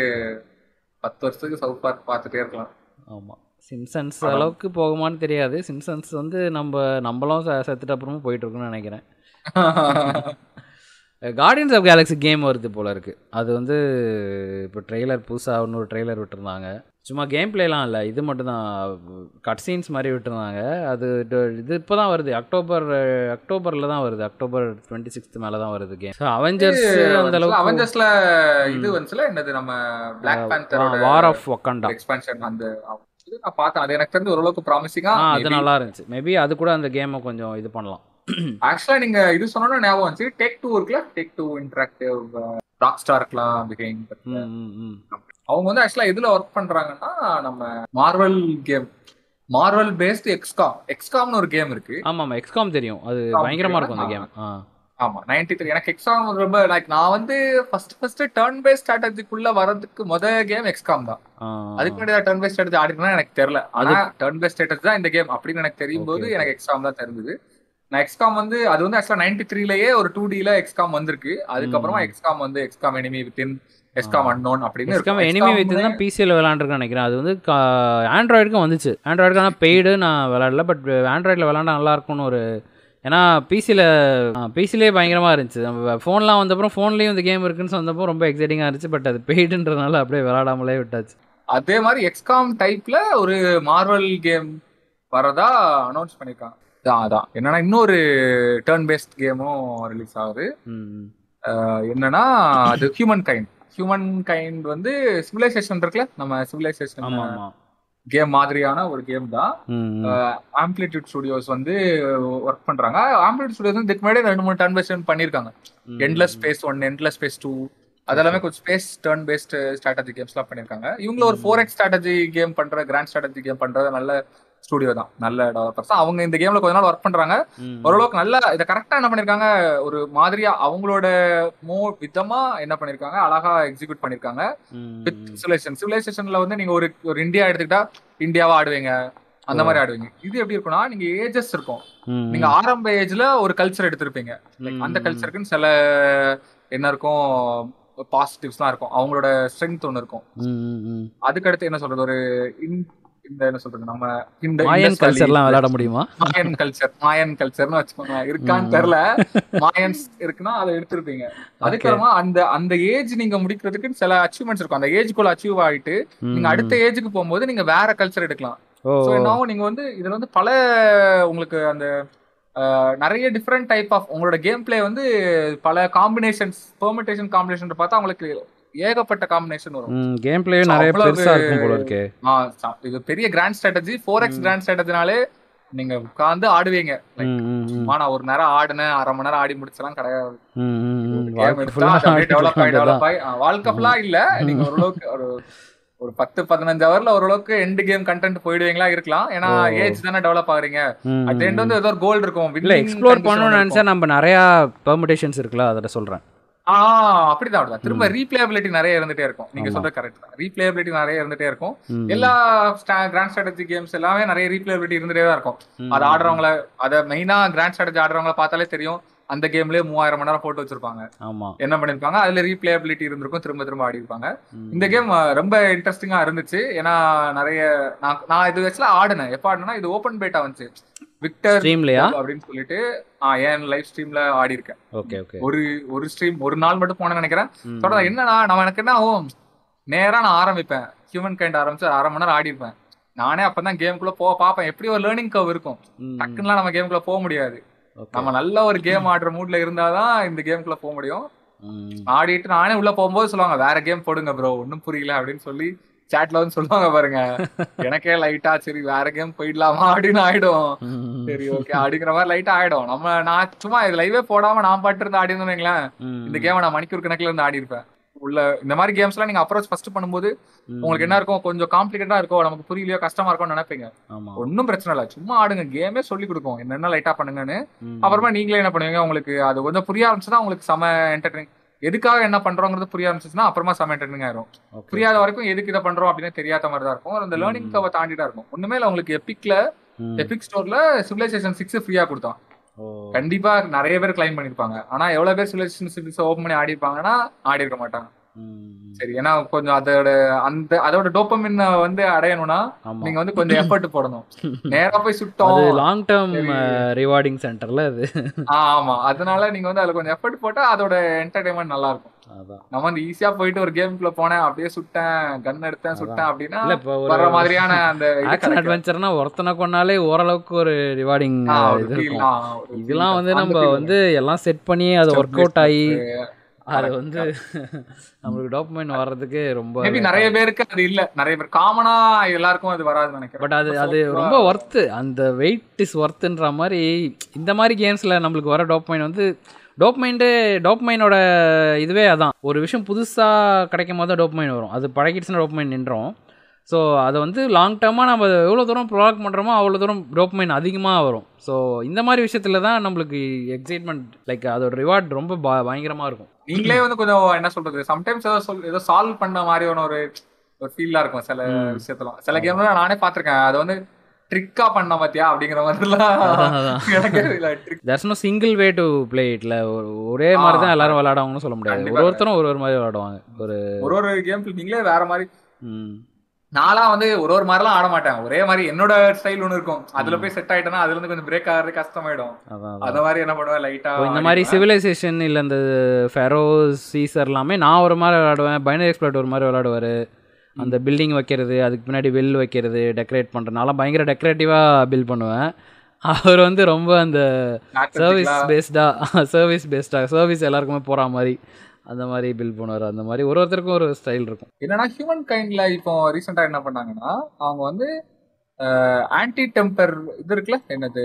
பத்து வருஷத்துக்கு சவுத் பார்க் பார்த்துட்டே இருக்கலாம் ஆமாம் சிம்சன்ஸ் அளவுக்கு போகுமான்னு தெரியாது சிம்சன்ஸ் வந்து நம்ம நம்மளும் செ- செத்துட்ட அப்புறமும் போயிட்டு இருக்குன்னு நினைக்கிறேன் கார்டியன்ஸ் ஆஃப் கேலக்ஸி கேம் வருது போல இருக்கு அது வந்து இப்போ ட்ரெய்லர் புதுசாக இன்னொரு ட்ரெய்லர் விட்டுருந்தாங்க சும்மா கேம் பிளேலாம் இல்லை இது மட்டும் தான் கட் சீன்ஸ் மாதிரி விட்டுருந்தாங்க அது டு- இது இப்போ தான் வருது அக்டோபர் அக்டோபரில் தான் வருது அக்டோபர் டுவெண்ட்டி சிக்ஸ்த் மேலே தான் வருது கேம் ஸோ அவெஞ்சர்ஸ் அந்த அளவுக்கு அவெஞ்சர்ஸ்ல இது வந்துச்சுல என்னது நம்ம பிளாக் பேந்தரோட வார் ஆஃப் ஒக்கண்டா எக்ஸ்பான்ஷன் அந்த இது நான் பார்த்தேன் அது எனக்கு தெரிஞ்சு ஓரளவுக்கு ப்ராமிசிங்கா ஆ அது நல்லா இருந்துச்சு மேபி அது கூட அந்த கேமை கொஞ்சம் இது பண்ணலாம் ஆக்சுவலா நீங்க இது சொன்னா ஞாபகம் வந்துச்சு டேக் டூ இருக்குல்ல டேக் டூ இன்டராக்டிவ் ராக் ஸ்டார்க்லாம் பிகைண்ட் ம் ம் ம் அவங்க வந்து ஆக்சுவலா எதுல ஒர்க் பண்றாங்கன்னா நம்ம Marvel game Marvel based XCOM எக்ஸ்காம்னு ஒரு கேம் இருக்கு ஆமாம் ஆமாம் எக்ஸ்காம் தெரியும் அது XCOM பயங்கரமாக இருக்கும் அந்த தெரியும். கேம் ஆ ஆமா நைன்டி த்ரீ எனக்கு எக்ஸாம் ரொம்ப லைக் நான் வந்து ஃபர்ஸ்ட் ஃபர்ஸ்ட் டர்ன் பேஸ் ஸ்ட்ராட்டஜிக்குள்ள வரதுக்கு முத கேம் எக்ஸ்காம் தான் ஆ, அதுக்கு முன்னாடி டர்ன் பேஸ் ஸ்ட்ராட்டஜி ஆடினா எனக்கு தெரியல ஆனா டர்ன் பேஸ் ஸ்ட்ராட்டஜி தான் இந்த கேம் அப்படின்னு எனக்கு தெரியும் போது Okay, okay. எனக்கு எக்ஸாம் தான் தெரிஞ்சது நான் எக்ஸ்காம் வந்து அது வந்து ஆக்சுவலா நைன்டி த்ரீலயே ஒரு டூ டில எக்ஸ்காம் வந்திருக்கு அதுக்கப்புறமா ம். எக்ஸ்காம் வந்து XCOM Enemy Within XCOM Unknown அப்படின்னு எக்ஸ்காம் இருக்கும். எனிமி XCOM வித்து தான் பிசியில் விளாண்டுருக்கேன் நினைக்கிறேன் அது வந்து ஆண்ட்ராய்டுக்கும் வந்துச்சு ஆண்ட்ராய்டுக்கு ஆனால் பெய்டு நான் விளாடல பட் ஆண்ட்ராய்டில் விளாண்டா நல்லா இருக்கும்னு ஒரு ஏன்னா பிசியில் பிசிலே பயங்கரமாக இருந்துச்சு ஃபோன்லாம் வந்தப்பறம் ஃபோன்லேயும் இந்த கேம் இருக்குன்னு சொன்னப்போ ரொம்ப எக்ஸைட்டிங்காக இருந்துச்சு பட் அது பெய்டுன்றதுனால அப்படியே விளாடாமலே விட்டாச்சு அதே மாதிரி எக்ஸ்காம் டைப்ல ஒரு மார்வல் கேம் வரதா அனௌன்ஸ் பண்ணிருக்காங்க அதான் அதான் என்னன்னா இன்னொரு டர்ன் பேஸ்ட் கேமும் ரிலீஸ் ஆகுது ம் அஹ் என்னன்னா அது ஹியூமன் கைண்ட் ஹியூமன் கைண்ட் வந்து சிவிலைசேஷன் இருக்குல்ல நம்ம சிவிலைசேஷன் ஆமாம் ஆமாம் கேம் மாதிரியான ஒரு கேம் தான் ம் ஆம்பிளிட்யூட் ஸ்டுடியோஸ் வந்து ஒர்க் பண்றாங்க ஆம்பிளிட்யூட் ஸ்டுடியோஸ் வந்து இதுக்கு முன்னாடி ரெண்டு மூணு டர்ன் பேஸ்ட் பண்ணிருக்காங்க Endless Space one Endless Space two அதெல்லாமே கொஞ்சம் ஸ்பேஸ் டர்ன் பேஸ்ட் ஸ்ட்ராட்டஜி கேம்ஸ்லாம் பண்ணிருக்காங்க இவங்கள ஒரு ஃபோர் எக்ஸ் ஸ்ட்ராட்டஜி கேம் பண்ற கிராண்ட் ஸ்ட்ராட்டஜி கேம் பண்றது நல்ல ஸ்டுடியோ தான் நல்ல டெவலப்பர்ஸ் அவங்க இந்த கேம்ல கொஞ்ச நாள் ஒர்க் பண்றாங்க ம் ஓரளவுக்கு நல்லா இதை கரெக்டா என்ன பண்ணிருக்காங்க ஒரு மாதிரியா அவங்களோட மோ விதமா என்ன பண்ணிருக்காங்க அழகா எக்ஸிக்யூட் பண்ணிருக்காங்க வித் ம் சிவிலைசேஷன் சிவிலைசேஷன்ல வந்து நீங்க ஒரு ஒரு இந்தியா எடுத்துக்கிட்டா இந்தியாவா ஆடுவீங்க அந்த மாதிரி ஆடுவீங்க இது எப்படி இருக்கும்னா நீங்க ஏஜஸ் இருக்கும் ம் நீங்க ஆரம்ப ஏஜ்ல ஒரு கல்ச்சர் எடுத்திருப்பீங்க Like அந்த ம். கல்ச்சருக்குன்னு சில என்ன இருக்கும் பாசிட்டிவ்ஸ்லாம் இருக்கும் அவங்களோட ஸ்ட்ரென்த் ஒன்று இருக்கும் ம், ம், ம். அதுக்கடுத்து என்ன சொல்றது ஒரு இன்- இந்த என்ன சொல்றது நம்ம இந்த மாயன் Indus Valley, கல்ச்சர்லாம் விளையாட முடியுமா மாயன் கல்ச்சர் மாயன் கல்ச்சர்னு வச்சுக்கோங்க இருக்கான்னு ம். தெரியல மாயன்ஸ் இருக்குன்னா அதை எடுத்திருப்பீங்க அதுக்கப்புறமா அந்த அந்த ஏஜ் நீங்க முடிக்கிறதுக்கு சில அச்சீவ்மெண்ட்ஸ் இருக்கும் அந்த ஏஜ்குள்ள அச்சீவ் ஆயிட்டு நீங்க ம், அடுத்த ஏஜுக்கு போகும்போது நீங்க வேற கல்ச்சர் எடுக்கலாம் ஓ ஸோ என்னாவும் நீங்க வந்து இதுல வந்து பல உங்களுக்கு அந்த அஹ், நிறைய டிஃப்ரெண்ட் டைப் ஆஃப் உங்களோட கேம் பிளே வந்து பல காம்பினேஷன்ஸ் பெர்மிட்டேஷன் காம்பினேஷன் பார்த்தா உங்களுக்கு ஏகப்பட்ட காம்பினேஷன் வரும் ம் கேம் பிளேயும் So, நிறைய அவ்வளவு- பெருசா இருக்கும் போல இருக்கே ஆ, ச- இது பெரிய grand strategy four X grand ஸ்ட்ராட்டஜினாலே நீங்க உட்காந்து ஆடுவீங்க ம், ம், ம். ஆமா நான் ஒரு நேரம் ஆடினேன் அரை மணி நேரம் ஆடி முடிச்சலாம் கிடையாது ம், ம், ம். கேம் வாழ்க்கை எடுத்தா full-ஆ அது அப்படியே ஆடிட்டு டெவலப் ஆகி இருக்க டெவலப் வேண்டியதுதான். ஆகி வாழ்க்கை ஃபுல்லா இல்ல நீங்க ஓரளவுக்கு ஒரு ஒரு பத்து பதினஞ்சு ஹவர்ல ஓரளவுக்கு எண்டு கேம் கண்டென்ட் போயிடுவீங்களா இருக்கலாம் ஏன்னா ஓ. ஏஜ் தானே டெவலப் ஆகுறீங்க ம், அட் எண்ட் ம். வந்து ஏதோ ஒரு கோல் இருக்கும் இல்ல winning எக்ஸ்ப்ளோர் condition பண்ணணும்னு ஒண்ணு நினைச்சா இருக்கும். நம்ம நிறைய பெர்மிட்டேஷன்ஸ் இருக்குல்ல அதில் சொல்றேன் ஆ அப்படிதான் அப்படிதான் திரும்ப ரீப்ளேபிலிட்டி நிறைய இருந்துட்டே இருக்கும் நீங்க ஆமா. சொல்றது கரெக்ட் தான் ரீப்ளேபிலிட்டி நிறைய இருந்துட்டே இருக்கும் ம், எல்லா கிராண்ட் ஸ்ட்ராட்டஜி கேம்ஸ் எல்லாமே நிறைய ரீப்ளேபிலிட்டி இருந்துட்டே தான் இருக்கும் ம், அது ஆடுறவங்கள அத மெயினா கிராண்ட் ஸ்ட்ராட்டஜி ஆடுறவங்கள பார்த்தாலே தெரியும் அந்த கேம்லயே மூவாயிரம் மணி நேரம் போட்டு வச்சிருப்பாங்க ஆமா என்ன பண்ணிருப்பாங்க அதுல ரீப்ளேபிலிட்டி இருந்திருக்கும் திரும்ப திரும்ப ஆடி இருப்பாங்க ம். இந்த கேம் ரொம்ப இன்ட்ரெஸ்டிங்கா இருந்துச்சு ஏன்னா நிறைய நான் நான் இது வச்சுல ஆடினேன் எப்ப ஆடினா இது ஓப்பன் பேட்டா வந்துச்சு விக்டர் ஸ்ட்ரீம்லையா அப்படின்னு சொல்லிட்டு ஆ, என் லைவ் ஸ்ட்ரீம்ல ஆடி இருக்கேன் ஓகே ஓகே ஒரு ஒரு ஸ்ட்ரீம் ஒரு நாள் மட்டும் போனேன்னு நினைக்கிறேன் ம். தொடர்ந்து என்னன்னா நம்ம எனக்கு என்ன ஆகும் நேரா நான் ஆரம்பிப்பேன் ஹியூமன் கைண்ட் ஆரம்பிச்சு அரை மணி நேரம் ஆடி இருப்பேன் நானே அப்பதான் கேமுக்குள்ள போக பார்ப்பேன் எப்படி ஒரு லேர்னிங் கவ் இருக்கும் ம், டக்குன்னுலாம் நம்ம கேமுக்குள்ள போக முடியாது okay. நம்ம நல்ல ஒரு கேம் ஆடுற மூட்ல இருந்தாதான் இந்த கேமுக்குள்ள போக முடியும் ம். ஆடிட்டு நானே உள்ள போகும்போது சொல்லுவாங்க வேற கேம் போடுங்க ப்ரோ ஒன்னும் புரியல அப்படின்னு சொல்லி சாட்ல வந்து சொல்லுவாங்க பாருங்க எனக்கே லைட்டா சரி வேற கேம் போயிடலாமா அப்படின்னு ஆயிடும் ம். சரி ஓகே அப்படிங்கிற மாதிரி லைட்டா ஆயிடும் நம்ம நான் சும்மா இது லைவே போடாம நான் பாட்டு இருந்து ஆடி இருந்தேன் ம். இந்த கேமை நான் மணிக்கூர் கணக்குல இருந்து ஆடி இருப்பேன் உள்ள இந்த மாதிரி கேம்ஸ்லாம் நீங்க அப்ரோச் ஃபர்ஸ்ட் பண்ணும்போது ம். உங்களுக்கு என்ன இருக்கும் கொஞ்சம் காம்ப்ளிகேட்டா இருக்கும் நமக்கு புரியலையோ கஷ்டமா இருக்கும்னு நினைப்பீங்க ஆமா ஒன்றும் பிரச்சனை இல்லை சும்மா ஆடுங்க கேமே சொல்லி கொடுக்கும் என்னென்ன லைட்டா பண்ணுங்கன்னு ம். அப்புறமா நீங்களே என்ன பண்ணுவீங்க உங்களுக்கு அது கொஞ்சம் புரிய ஆரம்பிச்சுன்னா உங்களுக்கு செம என்டர்டைன் எதுக்காக என்ன பண்றோங்கிறது புரிய ஆரம்பிச்சுன்னா அப்புறமா செம என்டர்டைனிங் ஆயிரும் Okay. புரியாத வரைக்கும் எதுக்கு இதை பண்றோம் அப்படின்னு தெரியாத மாதிரி தான் இருக்கும் அந்த லேர்னிங் கவை தாண்டி தான் இருக்கும் ஒண்ணுமே இல்லை உங்களுக்கு எபிக்ல ம். எபிக் ஸ்டோர்ல சிவிலைசேஷன் சிக்ஸ் ஃப்ரீயா கொடுத்தான் ஓ. கண்டிப்பா நிறைய பேர் கிளைம் பண்ணிருப்பாங்க ஆனா எவ்வளவு பேர் சிவிலைசேஷன் சிக்ஸ் ஓப்பன் பண்ணி ஆடி இருப்பாங்கன்னா ஆடி இருக்க மாட்டாங்க ம். சரி ஏன்னா கொஞ்சம் அதோட அந்த அதோட டோப்பமின் வந்து அடையணும்னா ஆமா நீங்க வந்து கொஞ்சம் எஃபர்ட் போடணும் நேரா போய் சுட்டோம் அது லாங் டேர்ம் சரி. ரிவார்டிங் சென்டர்ல அது ஆ, ஆமா அதனால நீங்க வந்து அதுல கொஞ்சம் எஃபர்ட் போட்டா அதோட என்டர்டைன்மெண்ட் நல்லா இருக்கும் அதான் நம்ம வந்து ஈஸியா போயிட்டு ஒரு கேம்குள்ள போனேன் அப்படியே சுட்டேன் கன் எடுத்தேன் சுட்டேன் அப்படின்னா இல்ல இப்போ வர்ற ஒரு மாதிரியான அந்த இது ஆக்ஷன் கிடைக்காது. அட்வென்ச்சர்னா ஒருத்தனை கொண்டாலே ஓரளவுக்கு ஒரு ரிவார்டிங் ஆ, ஒரு இது feel, இருக்கும் ஆ, ஒரு இதெல்லாம் feel. வந்து அந்த நம்ம feel வந்து எல்லாம் செட் பண்ணி அது ஒர்க் அவுட் ஆகி அது correct. வந்து நம்மளுக்கு டோப்பமைன் வர்றதுக்கு ரொம்ப மேபி நிறைய பேருக்கு அது இல்ல நிறைய பேர் காமனா எல்லாருக்கும் அது வராதுன்னு நினைக்கிறேன் பட் அது அது ரொம்ப ஒர்த்து அந்த வெயிட் இஸ் ஒர்த்துன்ற மாதிரி இந்த மாதிரி கேம்ஸில் நம்மளுக்கு வர டோப்மைன் வந்து டோப்மைண்டு டோப்மைனோட இதுவே அதான் ஒரு விஷயம் புதுசாக கிடைக்கும் போது டோப்மைன் வரும் அது பழகிடுச்சுன்னா டோப்மைன் நின்றோம் ஸோ அதை வந்து லாங் டேர்மாக நம்ம எவ்வளோ தூரம் ப்ராக் பண்ணுறோமோ அவ்வளோ தூரம் டோப்மைன் அதிகமாக வரும் ஸோ இந்த மாதிரி விஷயத்தில் தான் நம்மளுக்கு எக்ஸைட்மெண்ட் லைக் அதோட ரிவார்ட் ரொம்ப ப- பயங்கரமா இருக்கும் நீங்களே வந்து கொஞ்சம் என்ன சொல்றது சம்டைம்ஸ் ஏதோ சொல் ஏதோ சால்வ் பண்ண மாதிரியான ஒரு ஒரு ஃபீலா இருக்கும் சில விஷயத்துல சில கேம்ல நானே பாத்திருக்கேன் அது வந்து ட்ரிக்கா பண்ண பாத்தியா அப்படிங்கிற மாதிரிலாம் அதான், அதான். எனக்கே இல்ல trick there's no single way to play இட்ல ஒரே மாதிரி தான் எல்லாரும் விளையாடுவாங்கன்னு சொல்ல முடியாது கண்டிப்பா. ஒரு ஒருத்தரும் ஒரு ஒரு மாதிரி விளையாடுவாங்க ஒரு ஒரு ஒரு கேம் நீங்களே வேற மாதிரி ம், நான்லாம் வந்து ஒரு ஒரு மாதிரிலாம் ஆட மாட்டேன் ஒரே மாதிரி என்னோட ஸ்டைல் ஒன்று இருக்கும் அதுல போய் செட் ஆயிட்டேன்னா அதுல இருந்து கொஞ்சம் பிரேக் ஆகிறது கஷ்டமாயிடும் அதான் அதான். அந்த மாதிரி என்ன பண்ணுவேன் லைட்டா இப்போ இந்த மாதிரி சிவிலைசேஷன் இல்லை இந்த ஃபெரோஸ் சீசர் எல்லாமே நான் ஒரு மாதிரி விளையாடுவேன் பைனரி எக்ஸ்பிளட் ஒரு மாதிரி விளையாடுவார் அந்த பில்டிங் வைக்கிறது அதுக்கு பின்னாடி வெல் வைக்கிறது டெக்கரேட் பண்ணுறது நான்லாம் பயங்கர டெக்கரேட்டிவாக பில்ட் பண்ணுவேன் அவர் வந்து ரொம்ப அந்த சர்வீஸ் பேஸ்டாக சர்வீஸ் பேஸ்டாக சர்வீஸ் எல்லாருக்குமே போகிற மாதிரி அந்த மாதிரி பில்ட் பண்ணுவார் அந்த மாதிரி ஒரு ஒருத்தருக்கும் ஒரு ஸ்டைல் இருக்கும் என்னன்னா ஹியூமன் கைண்ட்ல இப்போ ரீசெண்டா என்ன பண்ணாங்கன்னா அவங்க வந்து ஆன்டி டெம்பர் இது இருக்குல்ல என்னது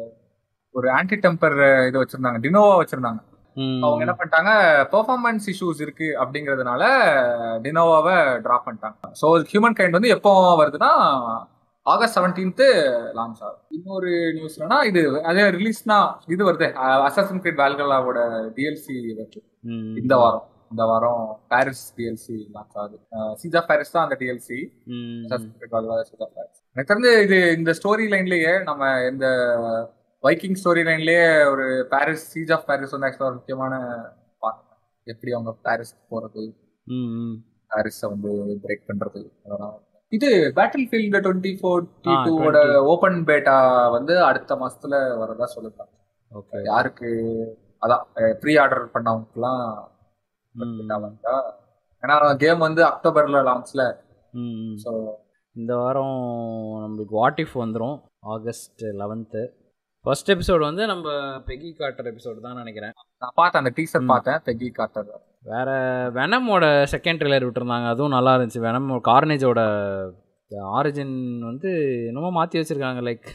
ஒரு ஆன்டி டெம்பர் இது வச்சிருந்தாங்க டினோவா வச்சிருந்தாங்க ம், அவங்க என்ன பண்ணிட்டாங்க பெர்ஃபார்மன்ஸ் இஷ்யூஸ் இருக்கு அப்படிங்கறதுனால டினோவாவை டிராப் பண்ணிட்டாங்க ஸோ ஹியூமன் கைண்ட் வந்து எப்போ வருதுன்னா ஆகஸ்ட் செவன்டீன்த் லான்ச் ஆகும் இன்னொரு நியூஸ் என்னன்னா இது அதே ரிலீஸ்னா இது வருது அசாசன் கிரீட் வேல்கலாவோட டிஎல்சி வருது ம், இந்த வாரம் இந்த வாரம் பாரிஸ் டிஎல்சி லான்ச் ஆகுது சீஜா பாரிஸ் தான் அந்த டிஎல்சி ம், எனக்கு தெரிஞ்சு இது இந்த ஸ்டோரி லைன்லயே நம்ம இந்த வைக்கிங் ஸ்டோரி லைன்லயே ஒரு பாரிஸ் சீஜ் ஆஃப் பாரிஸ் வந்து ஆக்சுவலா ஒரு முக்கியமான part. எப்படி அவங்க பாரிஸ் போறது ம், ம். பாரிஸை வந்து பிரேக் பண்றது அதெல்லாம் இது பேட்டில் ஃபீல்டு டுவெண்ட்டி ஃபோர் ஆ, டூவோட 20. ஓபன் பேட்டா வந்து அடுத்த மாசத்துல வரதா சொல்லிருக்காங்க ஓகே யாருக்கு அதான் ப்ரீ ஆர்டர் பண்ணவங்களுக்குலாம் ம், beta வந்தா ஏன்னா கேம் வந்து அக்டோபர்ல லான்ச்ல ம், ம். ஸோ இந்த வாரம் நம்மளுக்கு வாட் இஃப் வந்துடும் ஆகஸ்ட் லெவன்த்து ஃபர்ஸ்ட் எபிசோடு வந்து நம்ம பெகி காட்டர் எபிசோடு தான் நினைக்கிறேன் நான் பார்த்தேன் அந்த டீசர் ம். பார்த்தேன் பெக்கி காட்டர் வேற வெனமோட செகண்ட் ட்ரெய்லர் விட்டுருந்தாங்க அதுவும் நல்லா இருந்துச்சு வெனம் கார்னேஜோட ஆரிஜின் வந்து என்னமோ மாற்றி வச்சுருக்காங்க லைக்